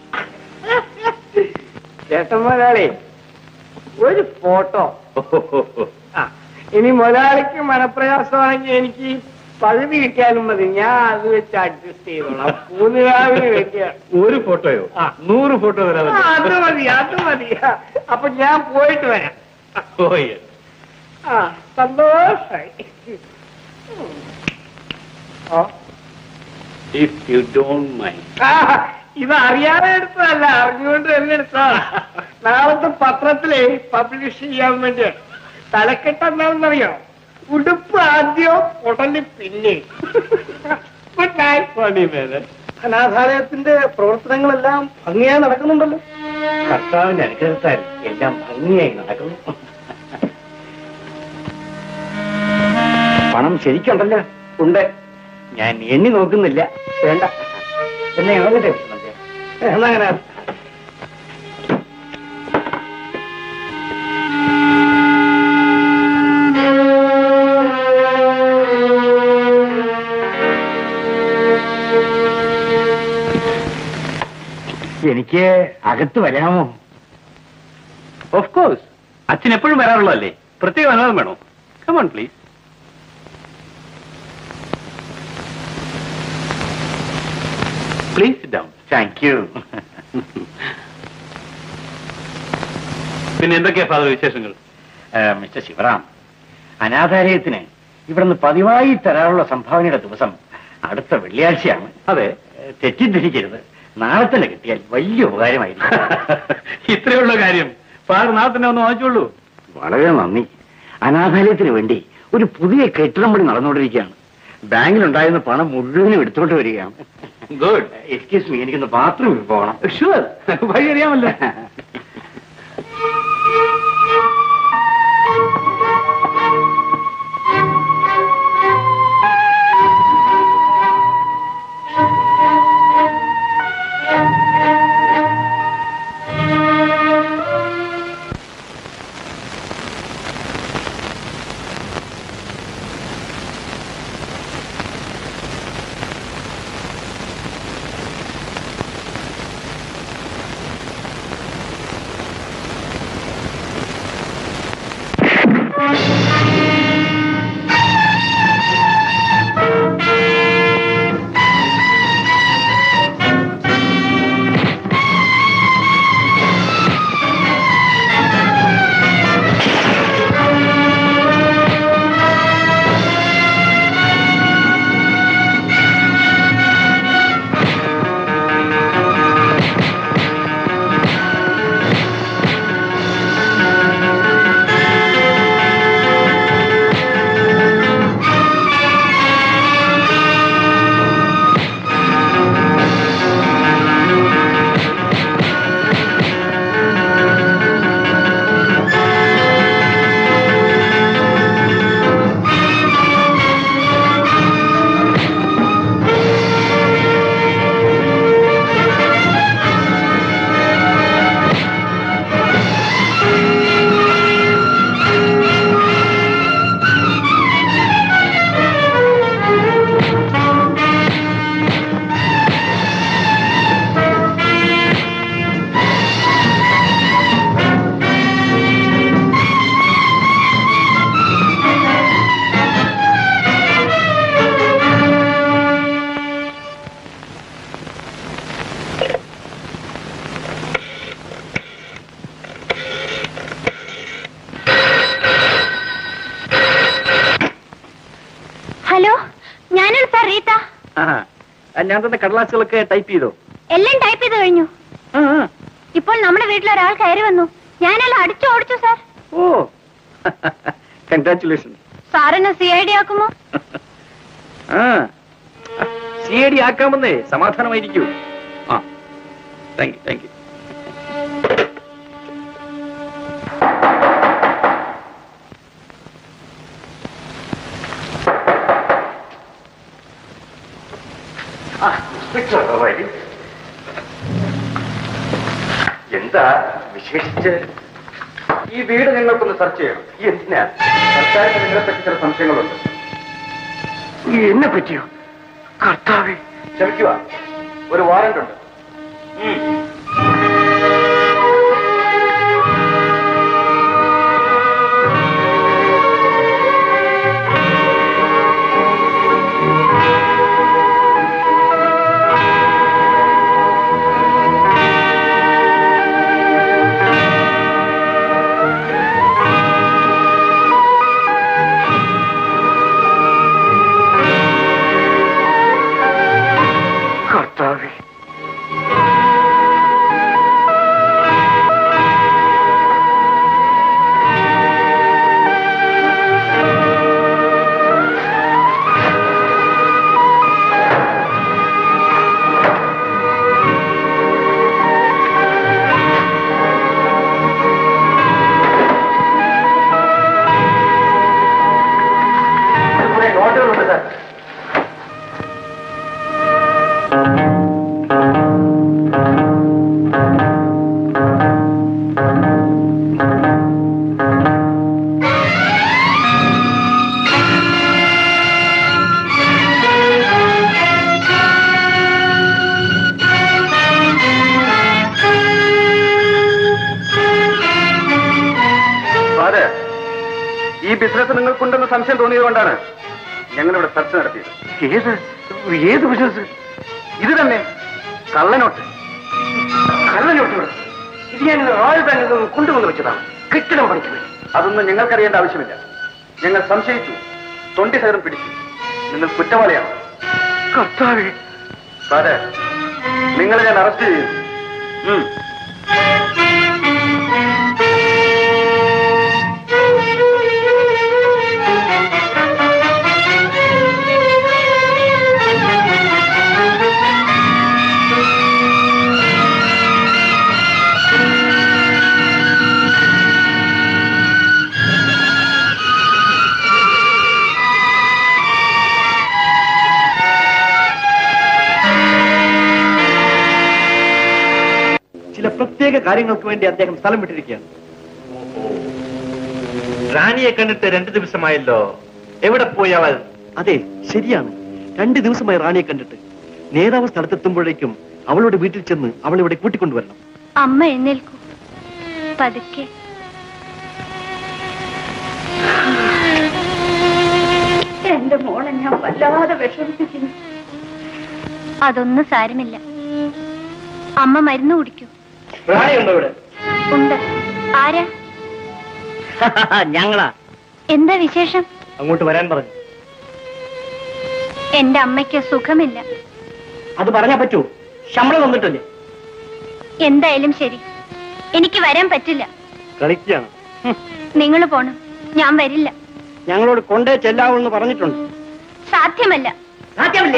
ചേട്ടൻ മുതലാളി ഒരു ഫോട്ടോ ആ ഇനി മുതലാളിക്ക് മനപ്രയാസമാണെങ്കിൽ എനിക്ക് പകുതി കിട്ടിയാലും മതി ഞാൻ അത് വെച്ച് അഡ്ജസ്റ്റ് ചെയ്തോളാം പൂന്നുകാവിന് വേണ്ടിയ ഒരു ഫോട്ടോയോ ആ. നൂറ് ഫോട്ടോ തരാൻ ആ, അത് മതി അത് മതി അപ്പൊ ഞാൻ പോയിട്ട് വരാം പോയി ആ സന്തോഷായി oh if you don't mind ആ, ഇത് അറിയാതെ എടുത്തതല്ല അറിഞ്ഞുകൊണ്ട് തന്നെ എടുത്തതാണ് നാളത്തെ പത്രത്തില് പബ്ലിഷ് ചെയ്യാൻ വേണ്ടിയാണ് തലക്കെട്ട് എന്താണെന്നറിയോ ഉടുപ്പ് ആദ്യം ഉടനെ പിന്നെ ഗുഡ് നൈറ്റ് പണി മേലെ അനാഥാലയത്തിന്റെ പ്രവർത്തനങ്ങളെല്ലാം ഭംഗിയായി നടക്കുന്നുണ്ടല്ലോ കർത്താവിന്റെ അനുഗ്രഹത്താൽ എല്ലാം ഭംഗിയായി നടക്കുന്നു പണം ശരിക്കുണ്ടല്ലോ ഉണ്ട് ഞാൻ എണ്ണി നോക്കുന്നില്ല വേണ്ട എന്നെ ഇറങ്ങട്ടെ എന്നാ അങ്ങനെ എനിക്ക് അകത്ത് വരാമോ ഓഫ് കോഴ്സ് അച്ഛൻ എപ്പോഴും വരാറുള്ളതല്ലേ പ്രത്യേക അനുവാദം വേണോ come on please please down thank you പിന്നെ എന്തൊക്കെയാ ഫാദർ വിശേഷങ്ങൾ മിസ്റ്റർ ശിവറാം അനാഥാലയത്തിന് ഇവിടുന്ന് പതിവായി തരാനുള്ള സംഭാവനയുടെ ദിവസം അടുത്ത വെള്ളിയാഴ്ചയാണ് അതെ ഏഹ്, തെറ്റിദ്ധരിക്കരുത് നാളെ തന്നെ കിട്ടിയാൽ വലിയ ഉപകാരമായിരിക്കും ഇത്രയുള്ള കാര്യം ഫാദർ നാളെ തന്നെ ഒന്ന് വാങ്ങിച്ചോളൂ വളരെ നന്ദി അനാഥാലയത്തിന് വേണ്ടി ഒരു പുതിയ കെട്ടിടം പണി നടന്നുകൊണ്ടിരിക്കുകയാണ് ബാങ്കിലുണ്ടായിരുന്ന പണം മുഴുവനും എടുത്തോണ്ട് വരികയാണ് ഗുഡ് എക്സ്ക്യൂസ് മീ എനിക്കൊന്ന് ബാത്റൂമിൽ പോകണം ഷുവർ വഴി അറിയാമല്ലോ ഞാൻ തന്നെ കടലാസുകളൊക്കെ ടൈപ്പ് ചെയ്തോ എല്ലാം ടൈപ്പ് ചെയ്ത് കഴിഞ്ഞു ഇപ്പോൾ നമ്മുടെ വീട്ടിൽ ഒരാൾ കയറി വന്നു ഞാനെല്ലാം അടിച്ചു ഓടിച്ചു സാർ ഓ കൺഗ്രാറ്റുലേഷൻ സാറിനെ സി ഐ ഡി ആക്കുമോ ആ സി ഐ ഡി ആക്കാമെന്നേ സമാധാനമായിരിക്കൂ ആ താങ്ക് യു താങ്ക് യു എന്താ വിശേഷിച്ച് ഈ വീട് ഞങ്ങൾക്കൊന്ന് സെർച്ച് ചെയ്യണം എന്തിനാ സർക്കാരിന് നിങ്ങളെ പറ്റി ചില സംശയങ്ങളുണ്ട് എന്നെ പറ്റിയോ കർത്താവേ ക്ഷമിക്കുക ഒരു വാറന്റ് ഉണ്ട് കർത്താവേ കുറെ നോട്ടുകളുണ്ട് സാർ സാറ് ഈ ബിസിനസ് നിങ്ങൾക്കുണ്ടെന്ന് സംശയം തോന്നിയതുകൊണ്ടാണ് ഞങ്ങളിവിടെ സെർച്ച് നടത്തിയത് ഏത് ഏത് ബിസിനസ് ഇത് തന്നെ കള്ളനോട്ട് കള്ളനോട്ടുകൾ ഇത് ഞാൻ റോയൽ ബാങ്കിൽ നിന്ന് കൊണ്ടുവന്ന് വെച്ചതാണ് കെട്ടിടം പണിക്കുന്നത് അതൊന്നും ഞങ്ങൾക്കറിയേണ്ട ആവശ്യമില്ല ഞങ്ങൾ സംശയിച്ചു തൊണ്ടി സൈറും പിടിച്ചു നിങ്ങൾ കുറ്റവാളിയാണ് കർത്താവേ സാറേ നിങ്ങളെ ഞാൻ അറസ്റ്റ് ചെയ്യും ഉം. ചില പ്രത്യേക കാര്യങ്ങൾക്ക് വേണ്ടി അദ്ദേഹം സ്ഥലം വിട്ടിരിക്കുകയാണ് റാണിയെ കണ്ടിട്ട് രണ്ടു ദിവസമായല്ലോ എവിടെ പോയി അവൾ അതെ ശരിയാണ് രണ്ട് ദിവസമായി റാണിയെ കണ്ടിട്ട് നേതാവ് സ്ഥലത്തെത്തുമ്പോഴേക്കും അവളുടെ വീട്ടിൽ ചെന്ന് അവളെ ഇവിടെ കൂട്ടിക്കൊണ്ടുവരണം അമ്മ എഴുന്നേൽക്കൂ പതുക്കെ എന്റെ മോളെ ഞാൻ വല്ലാതെ വിഷമിപ്പിക്കുന്നു അതൊന്നും സാരമില്ല അമ്മ മരുന്ന് കുടിക്കൂ റാണിയുണ്ടോ ഇവിടെ ഉണ്ട് ആരാ ഞങ്ങളാ എന്താ വിശേഷം അങ്ങോട്ട് വരാൻ പറഞ്ഞു എന്റെ അമ്മയ്ക്ക് സുഖമില്ല അത് പറഞ്ഞാ പറ്റൂ ശമ്പളം തന്നിട്ടില്ലേ എന്തായാലും ശരി എനിക്ക് വരാൻ പറ്റില്ല കളിക്കുകയാണ് നിങ്ങൾ പോണം ഞാൻ വരില്ല ഞങ്ങളോട് കൊണ്ടേ ചെല്ലാവൂന്ന് പറഞ്ഞിട്ടുണ്ട് സാധ്യമല്ല സാധ്യമല്ലേ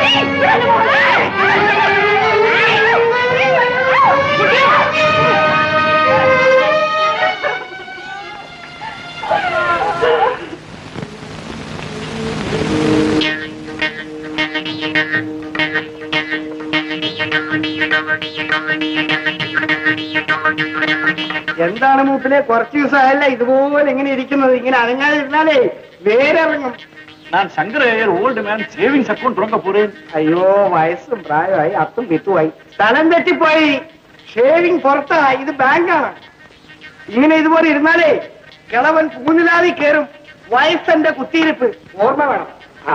എന്താണ് മൂപ്പിലെ കുറച്ച് ദിവസമായല്ല ഇതുപോലെ ഇങ്ങനെ ഇരിക്കുന്നത് ഇങ്ങനെ അനങ്ങാതിരുന്നാലേ വേരിറങ്ങും ഞാൻ Sankara Iyer old man savings account തുടങ്ങ പോറേൻ അയ്യോ വയസ്സും പ്രായമായി അത്തും വിത്തുമായി സ്ഥലം തെറ്റിപ്പോയി ഷേവിംഗ് പുറത്താ ഇത് ബാങ്കാണ് ഇങ്ങനെ ഇതുപോലെ ഇരുന്നാലേ കിളവൻ പൂനിലാതി കയറും വയസ്സന്റെ കുത്തിയിരിപ്പ് ഓർമ്മ വേണം ആ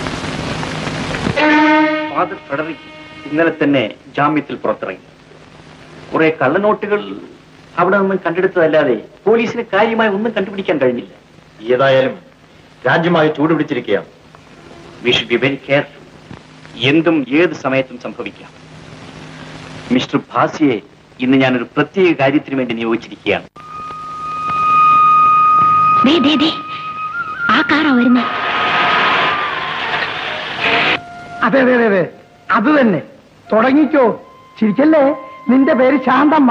ഫാദർ ഫെഡറിക് ഇന്നലെ തന്നെ ജാമ്യത്തിൽ പുറത്തിറങ്ങി കുറെ കള്ളനോട്ടുകൾ അവിടെ നിന്ന് കണ്ടെടുത്തതല്ലാതെ പോലീസിന് കാര്യമായി ഒന്നും കണ്ടുപിടിക്കാൻ കഴിഞ്ഞില്ല ഏതായാലും രാജ്യമായി ചൂടുപിടിച്ചിരിക്കുകയാണ് we should be very careful എന്തും ഏത് സമയത്തും സംഭവിക്കാം മിസ്റ്റർ ഭാസിയെ ഇന്ന് ഞാനൊരു പ്രത്യേക കാര്യത്തിന് വേണ്ടി നിയോഗിച്ചിരിക്കുകയാണ് ദേ ദേ ദേ ആ കാറാ വരുന്നത് അതെ അതെ അതെ അതെ അത് തന്നെ തുടങ്ങിക്കോ ചിരിക്കല്ലേ നിന്റെ പേര് ശാന്തമ്മ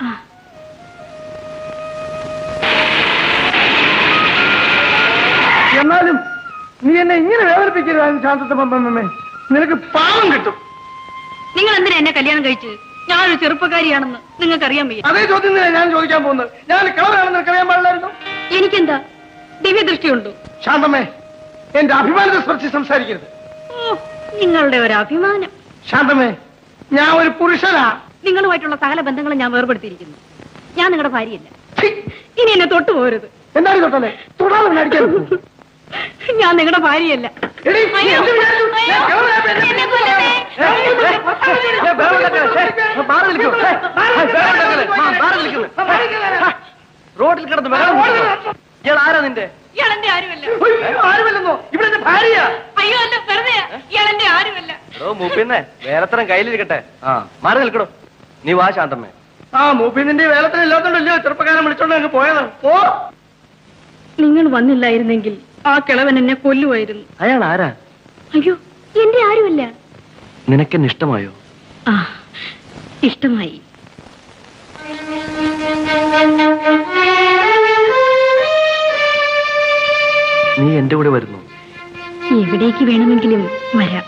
എന്നാലും നീ എന്നെ ഇങ്ങനെ വേദനിപ്പിക്കരുത് ശാന്തത്തമ്മേ നിനക്ക് പാവം കിട്ടും നിങ്ങൾ എന്തിനാ എന്നെ കല്യാണം കഴിച്ചത് ഞാനൊരു ചെറുപ്പക്കാരിയാണെന്ന് നിങ്ങൾക്ക് അറിയാൻ വയ്യ അതേ ചോദ്യം തന്നെ ഞാൻ ചോദിക്കാൻ പോകുന്നത് ഞാൻ കളറാണെന്ന് നിനക്ക് അറിയാൻ പാടില്ലായിരുന്നു എനിക്കെന്താ ദിവ്യദൃഷ്ടിയുണ്ടോ ശാന്തമ്മേ എന്റെ അഭിമാനത്തെ സ്പർശി സംസാരിക്കരുത് ഓ നിങ്ങളുടെ ഒരു അഭിമാനം ശാന്തമ്മേ ഞാൻ ഒരു പുരുഷനാ നിങ്ങളുമായിട്ടുള്ള സകല ബന്ധങ്ങളും ഞാൻ വേർപെടുത്തിയിരിക്കുന്നു ഞാൻ നിങ്ങളുടെ ഭാര്യയല്ല ഇനി എന്നെ തൊട്ടു പോരുത് എന്താണ് തൊട്ടല്ലേ തൊടാതെ അടിക്കാൻ ഞാൻ നിങ്ങളുടെ ഭാര്യയല്ല എടീ, അയ്യോ. എന്ത് വിചാരിച്ചു? അയ്യോ. ഞാൻ കളറാ, എന്നെ കൊല്ലണേ. റോഡിൽ കിടന്ന് ബഹളം കൂട്ടുന്നു. ഇയാൾ ആരാ നിന്റെ ഇയാൾ എന്റെ ആരുമല്ല ആരുമല്ലെന്നോ ഇവിടെ എന്റെ ഭാര്യ അയ്യോ അല്ല വെറുതെ ഇയാൾ എന്റെ ആരുമല്ല എടോ മൂപ്പിന്നെ വേലത്തരം കയ്യിലിരിക്കട്ടെ ആ മാറി നിൽക്കടോ നീ വാ ശാന്തമ്മേ ആ മൂപ്പിന്റെ വേലത്തിന് ഇല്ലാത്തോണ്ടല്ലോ ചെറുപ്പക്കാരൻ വിളിച്ചോണ്ട് അങ്ങ് പോയതാണ് ഓ നിങ്ങൾ വന്നില്ലായിരുന്നെങ്കിൽ ആ കിളവൻ എന്നെ കൊല്ലുമായിരുന്നു അയാൾ ആരാ അയ്യോ എന്റെ ആരുമല്ല നിനക്കെന്നെ ഇഷ്ടമായോ ആ ഇഷ്ടമായി നീ എന്റെ കൂടെ വരുന്നു എവിടേക്ക് വേണമെങ്കിലും വരാം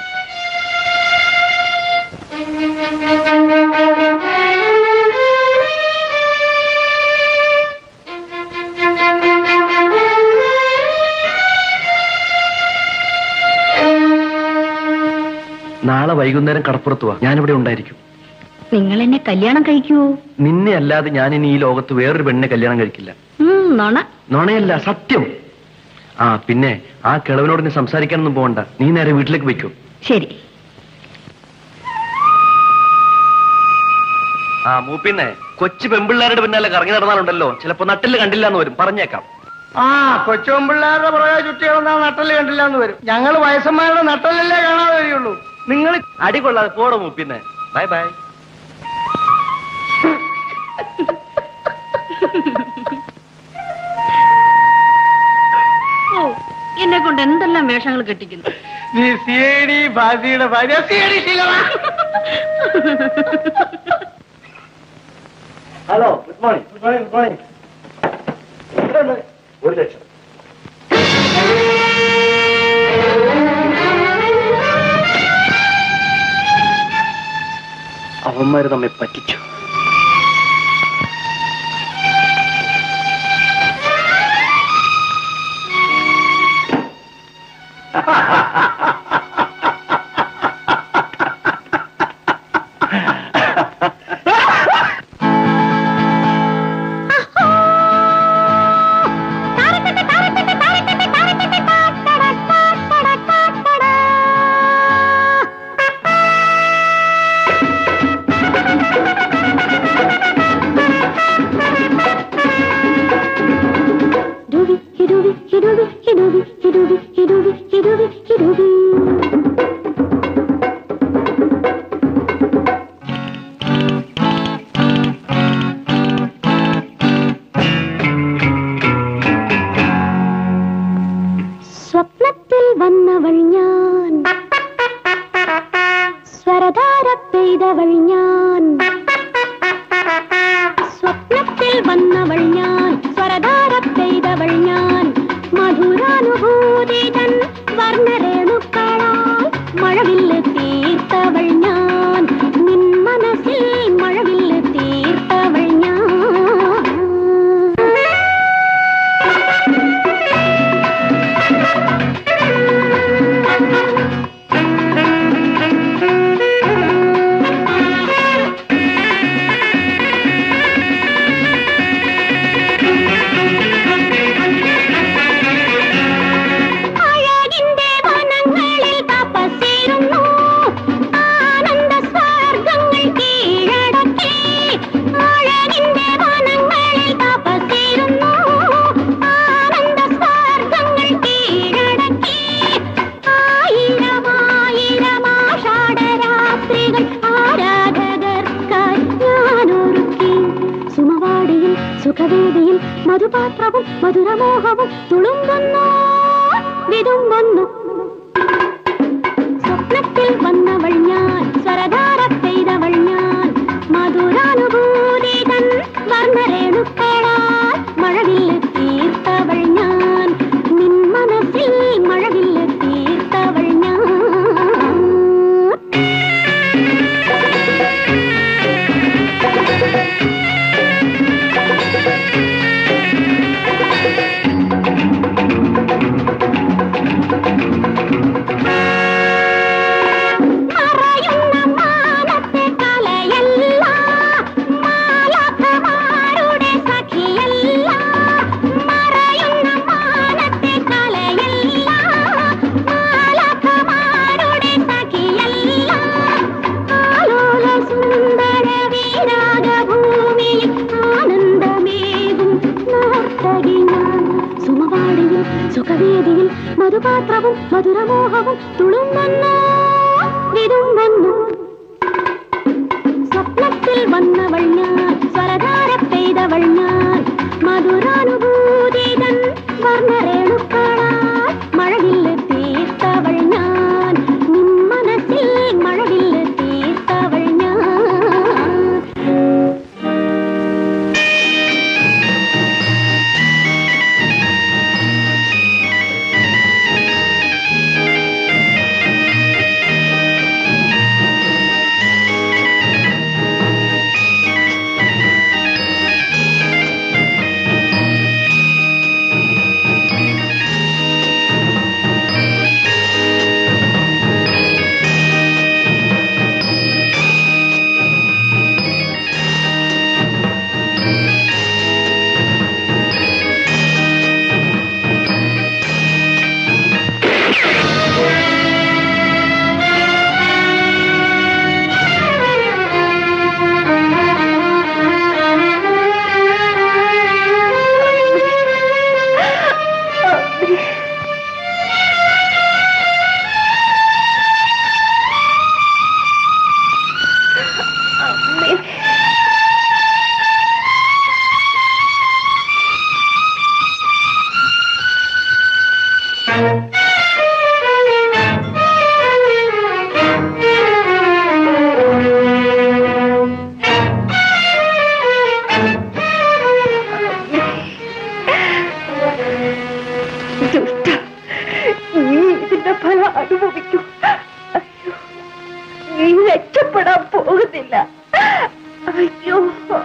നാളെ വൈകുന്നേരം കടപ്പുറത്ത് വാ ഞാനിവിടെ ഉണ്ടായിരിക്കും നിങ്ങൾ എന്നെ കല്യാണം കഴിക്കുവോ നിന്നെ അല്ലാതെ ഞാൻ ഇനി ഈ ലോകത്ത് വേറൊരു പെണ്ണിനെ കല്യാണം കഴിക്കില്ല ഉം, നുണ നുണയല്ല സത്യം ആ പിന്നെ ആ കിളവനോട് നീ സംസാരിക്കാനൊന്നും പോകണ്ട നീ നേരെ വീട്ടിലേക്ക് വയ്ക്കൂ ശരി ആ മൂപ്പിന്നെ കൊച്ചു പെമ്പിള്ളേരുടെ പിന്നാലെ കറങ്ങി നടന്നാലുണ്ടല്ലോ ചിലപ്പോ നട്ടില് കണ്ടില്ല എന്ന് വരും പറഞ്ഞേക്കാം ആ കൊച്ചുമ്പിള്ളാരുടെ പുറകെ ചുറ്റികളെന്നാ നട്ടല് കണ്ടില്ല എന്ന് വരും ഞങ്ങൾ വയസ്സന്മാരുടെ നട്ടലല്ലേ കാണാതെ വരികയുള്ളൂ നിങ്ങൾ അടി കൊള്ളാതെ പോടോ മൂപ്പിന്നെ ബൈ ബൈ ഓ എന്നെ കൊണ്ട് എന്തെല്ലാം വേഷങ്ങൾ കെട്ടിക്കുന്നു നീ സി ഐ ഡി ഭാസിയുടെ ഭാര്യ സി ഐ ഡി ശീലമ hello good morning good morning good morning ഒരു ലക്ഷം അവന്മാര് നമ്മെ പറ്റിച്ചു Hidobi, hidobi, hidobi, hidobi, hidobi, hidobi, hidobi, hidobi. സ്വപ്നത്തിൽ വന്നവൾ ഞാൻ സ്വരധാര പെയ്തവൾ ഞാൻ സ്വപ്നത്തിൽ വന്നവൾ ഞാൻ സ്വരധാര പെയ്തവൾ ഞാൻ മധുരാനുഭൂതിതൻ വർണ്ണരേണുക്കളാൽ മഴവില്ല് തീർത്തവൾ ഞാൻ നിൻ മനസ്സിൽ മഴവില്ല് തീർത്തവൾ ഞാൻ മധുപാത്രവും മധുരമോഹവും തുളുമ്പുന്നു വിതുമ്പുന്നു സ്വപ്നത്തിൽ വന്നവൾ ഞാൻ സ്വരധാര പെയ്തവൾ ഞാൻ മധുരാനുഭൂതി തൻ വർണ്ണരേണുക്കളാൽ മഴവില്ല് തീർത്തവൾ ഞാൻ നിൻ മനസ്സിൽ മഴവില്ല് തീർത്തവൾ ഞാൻ മറയുന്ന മാനത്തെ കലയല്ല മാലാഖമാരുടെ സഖിയല്ല മറയുന്ന മാനത്തെ കലയല്ല മാലാഖമാരുടെ സഖിയല്ല ആലോല സുന്ദര വീരാഗഭൂമിയിൽ ആനന്ദമേകും നർത്തകി ഞാൻ സുമവാടിയിൽ സുഖവേദിയിൽ മധുപാത്രവും മധുരമോഹവും തുളുമ്പുന്നു വിതുമ്പുന്നു സ്വപ്നത്തിൽ വന്നവൾ ഞാൻ സ്വരധാര പെയ്തവൾ ഞാൻ മധുരാനുഭൂതി തൻ വർണ്ണരേണുക്കളാൽ മഴവില്ല് തീർത്തവൾ ഞാൻ നിൻ മനസ്സിൽ മഴവില്ല് തീർത്തവൾ ഞാൻ ദുഷ്ട നീ ഇതിന്റെ ഫലം അനുഭവിക്കും അയ്യോ നീ രക്ഷപ്പെടാൻ പോകുന്നില്ല അയ്യോ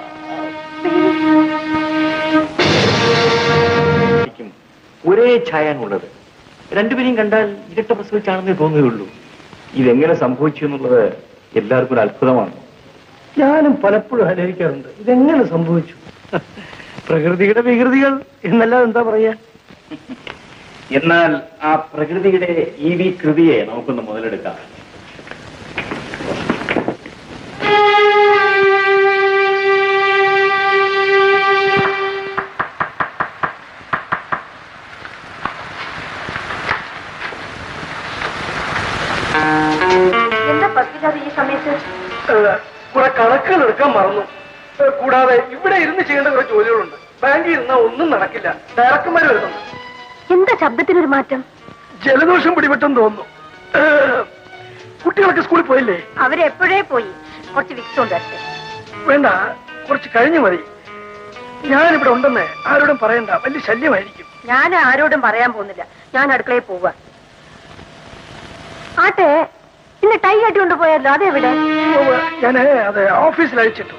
ശരിക്കും ഒരേ ഛായാണുള്ളത് രണ്ടുപേരെയും കണ്ടാൽ ഇരട്ട പ്രസവിച്ചാണെന്നേ തോന്നുകയുള്ളൂ ഇതെങ്ങനെ സംഭവിച്ചു എന്നുള്ളത് എല്ലാവർക്കും ഒരു അത്ഭുതമാണ് ഞാനും പലപ്പോഴും ആലോചിക്കാറുണ്ട് ഇതെങ്ങനെ സംഭവിച്ചു പ്രകൃതിയുടെ വികൃതികൾ എന്നല്ലാതെ എന്താ പറയാ എന്നാൽ ആ പ്രകൃതിയുടെ ഈ വി കൃതിയെ നമുക്കൊന്ന് മുതലെടുക്കാം എന്താ പറ്റില്ലാതെ ഈ സമയത്ത് ഏഹ്, കുറെ കണക്കുകൾ എടുക്കാൻ മറന്നു ഏഹ്, കൂടാതെ ഇവിടെ ഇരുന്ന് ചെയ്യേണ്ട കുറെ ജോലികളുണ്ട് ബാങ്കിൽ ഇരുന്നാ ഒന്നും നടക്കില്ല ഡയറക്ടർമാർ വരുന്നുണ്ട് എന്താ ശബ്ദത്തിനൊരു മാറ്റം ജലദോഷം പിടിപെട്ടെന്ന് തോന്നുന്നു ഏഹ്, കുട്ടികളൊക്കെ സ്കൂളിൽ പോയില്ലേ അവരെപ്പോഴേ പോയി കുറച്ച് വിക്സ് ഉണ്ട് വേണ്ട കുറച്ച് കഴിഞ്ഞു മതി ഞാനിവിടെ ഉണ്ടെന്ന് ആരോടും പറയണ്ട വലിയ ശല്യമായിരിക്കും ഞാൻ ആരോടും പറയാൻ പോകുന്നില്ല ഞാൻ അടുക്കളയിൽ പോവുക ആട്ടെ ഇന്ന് ടൈ കെട്ടിക്കൊണ്ട് പോയല്ലോ അതെവിടെ ഞാൻ അത് ഓഫീസിൽ അയച്ചിട്ടു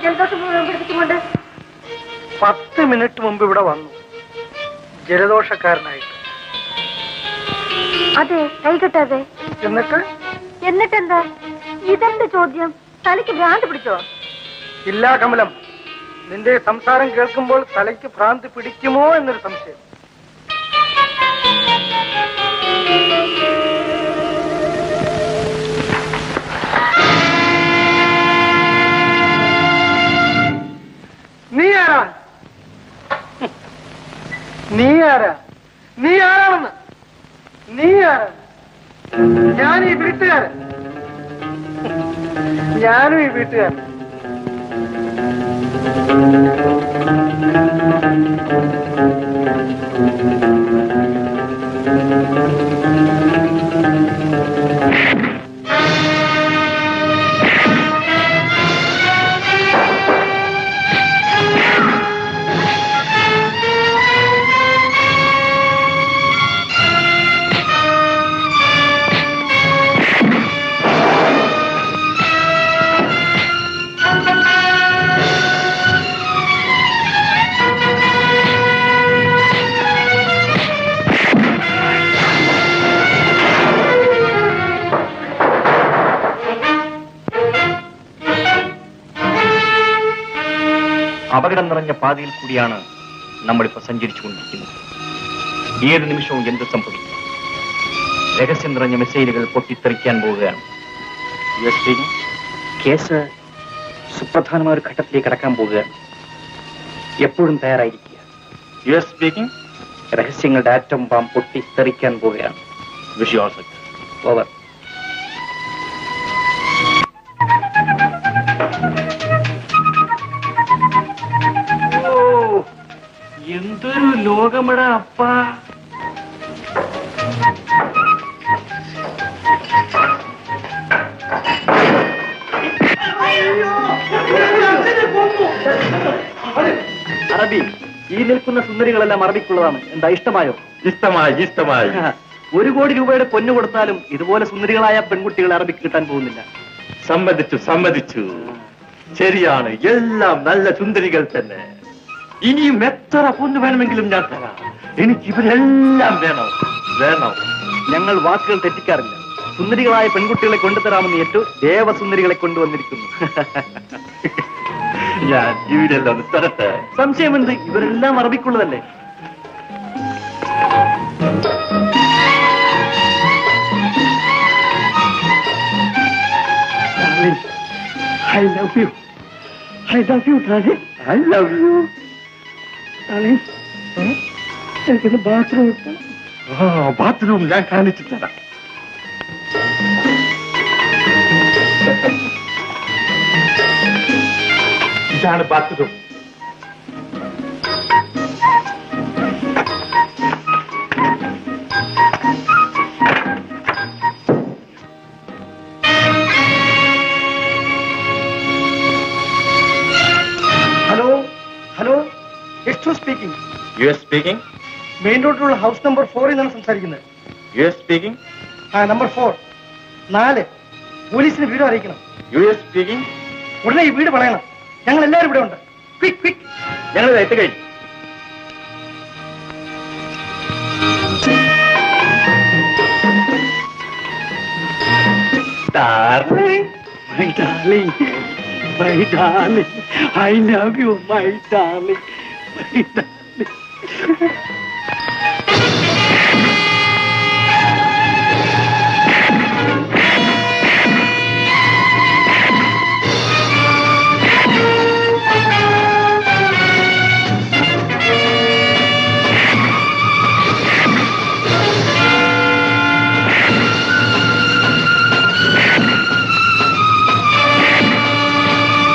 ജലദോഷം മുഴുവൻ പിടിപ്പിച്ചുകൊണ്ട് പത്ത് മിനിറ്റ് മുമ്പ് ഇവിടെ വന്നു ജലദോഷക്കാരനായിട്ട് അതെ കൈകെട്ടാതെ എന്നിട്ട് എന്നിട്ടെന്താ ഇതെന്ത് ചോദ്യം തലയ്ക്ക് ഭ്രാന്ത് പിടിച്ചോ ഇല്ല കമലം നിന്റെ സംസാരം കേൾക്കുമ്പോൾ തലയ്ക്ക് ഭ്രാന്തി പിടിക്കുമോ എന്നൊരു സംശയം നീ ആരാ നീ ആരാ നീ ആരാണെന്ന് നീ ആരാ ഞാൻ ഈ വീട്ടുകാരൻ ഞാനും ഈ വീട്ടുകാരൻ അപകടം നിറഞ്ഞ പാതയിൽ കൂടിയാണ് നമ്മളിപ്പോ സഞ്ചരിച്ചുകൊണ്ടിരിക്കുന്നത് ഏത് നിമിഷവും എന്ത് സംഭവിക്കും രഹസ്യം നിറഞ്ഞ മിസൈലുകൾ പൊട്ടിത്തെറിക്കാൻ പോവുകയാണ് യു എസ് സ്പീക്കിംഗ് കേസ് സുപ്രധാനമായ ഒരു ഘട്ടത്തിലേക്ക് കടക്കാൻ പോവുകയാണ് എപ്പോഴും തയ്യാറായിരിക്കുക യു എസ് സ്പീക്കിംഗ് രഹസ്യങ്ങളുടെ ആറ്റം ബാം പൊട്ടിത്തെറിക്കാൻ പോവുകയാണ് വിഷ് ഓവർ ഓ എന്തൊരു ലോകമട അപ്പ അറബി ഈ നിൽക്കുന്ന സുന്ദരികളെല്ലാം അറബിക്കുള്ളതാണ് എന്താ ഇഷ്ടമായോ ഇഷ്ടമായി ഇഷ്ടമായി ഒരു കോടി രൂപയുടെ പൊന്നു കൊടുത്താലും ഇതുപോലെ സുന്ദരികളായ പെൺകുട്ടികൾ അറബിക്ക് കിട്ടാൻ പോകുന്നില്ല സമ്മതിച്ചു സമ്മതിച്ചു ശരിയാണ് എല്ലാം നല്ല സുന്ദരികൾ തന്നെ ഇനിയും എത്ര പൊന്ന് വേണമെങ്കിലും ഞാൻ തരാം എനിക്ക് ഇവരെല്ലാം വേണം വേണം ഞങ്ങൾ വാക്കുകൾ തെറ്റിക്കാറില്ല സുന്ദരികളായ പെൺകുട്ടികളെ കൊണ്ടുതരാമെന്ന് ഏറ്റു ദേവസുന്ദരികളെ കൊണ്ടുവന്നിരിക്കുന്നു ഞാൻ ഇവരെല്ലാം ഒന്ന് തരട്ടെ സംശയമെന്ത് ഇവരെല്ലാം അറബിക്കുള്ളതല്ലേ I love you I love you darling I love you darling എനിക്കൊന്ന് ബാത്റൂം ബാത്റൂം ഞാൻ കാണിച്ചു തരാം ഇതാണ് bathroom hello hello extro speaking U S speaking main റോഡിലുള്ള ഹൗസ് നമ്പർ ഫോറിൽ നിന്നാണ് സംസാരിക്കുന്നത് യു എസ് സ്പീക്കിംഗ് ആ നമ്പർ ഫോർ നാല് പോലീസിന് വീട് അറിയിക്കണം യു എസ് സ്പീക്കിംഗ് ഉടനെ ഈ വീട് പണയണം ഞങ്ങൾ എല്ലാവരും ഇവിടെ ഉണ്ട് ക്വിക്ക് ക്വിക്ക് ഞങ്ങൾ എത്തി കഴിഞ്ഞു Darling, my darling, my darling, I love you, my darling, my darling.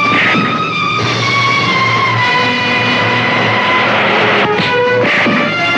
Thank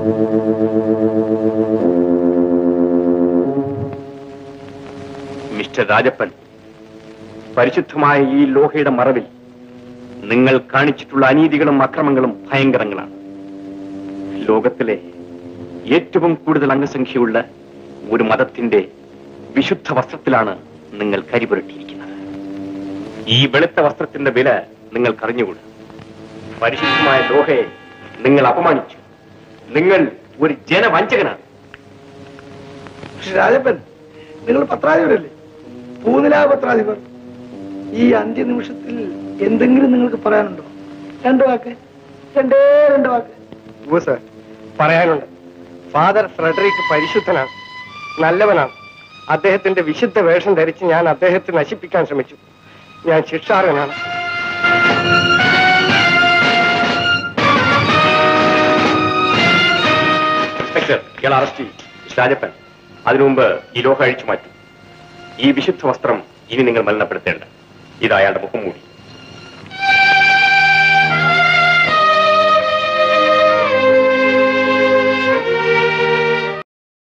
mister Rajappan പരിശുദ്ധമായ ഈ ലോഹയുടെ മറവിൽ നിങ്ങൾ കാണിച്ചിട്ടുള്ള അനീതികളും അക്രമങ്ങളും ഭയങ്കരങ്ങളാണ് ലോകത്തിലെ ഏറ്റവും കൂടുതൽ അംഗസംഖ്യയുള്ള ഒരു മതത്തിന്റെ വിശുദ്ധ വസ്ത്രത്തിലാണ് നിങ്ങൾ കരിപുരട്ടിയിരിക്കുന്നത് ഈ വെളുത്ത വസ്ത്രത്തിന്റെ വില നിങ്ങൾക്ക് അറിഞ്ഞുകൂടാ പരിശുദ്ധമായ ലോഹയെ നിങ്ങൾ അപമാനിച്ചു നിങ്ങൾ ഒരു ജനവഞ്ചകനാണ് പക്ഷെ രാജപ്പൻ നിങ്ങൾ പത്രാധിപരല്ലേ പൂനിലാ പത്രാധിപർ ഈ അന്ത്യനിമിഷത്തിൽ എന്തെങ്കിലും നിങ്ങൾക്ക് പറയാനുണ്ടോ രണ്ട് വാക്ക് രണ്ടേ രണ്ട് വാക്ക് ഉവ്വ് സർ പറയാനുണ്ട് ഫാദർ ഫ്രെഡറിക് പരിശുദ്ധനാണ് നല്ലവനാണ് അദ്ദേഹത്തിന്റെ വിശുദ്ധ വേഷം ധരിച്ച് ഞാൻ അദ്ദേഹത്തെ നശിപ്പിക്കാൻ ശ്രമിച്ചു ഞാൻ ശിക്ഷാർഹനാണ് ഇൻസ്പെക്ടർ ഇയാൾ അറസ്റ്റ് ചെയ്യും രാജപ്പൻ അതിനു മുമ്പ് ഈ ലോഹ അഴിച്ചു മാറ്റും ഈ വിശുദ്ധ വസ്ത്രം ഇനി നിങ്ങൾ മലിനപ്പെടുത്തേണ്ട ഇത് അയാളുടെ മുഖം മൂടി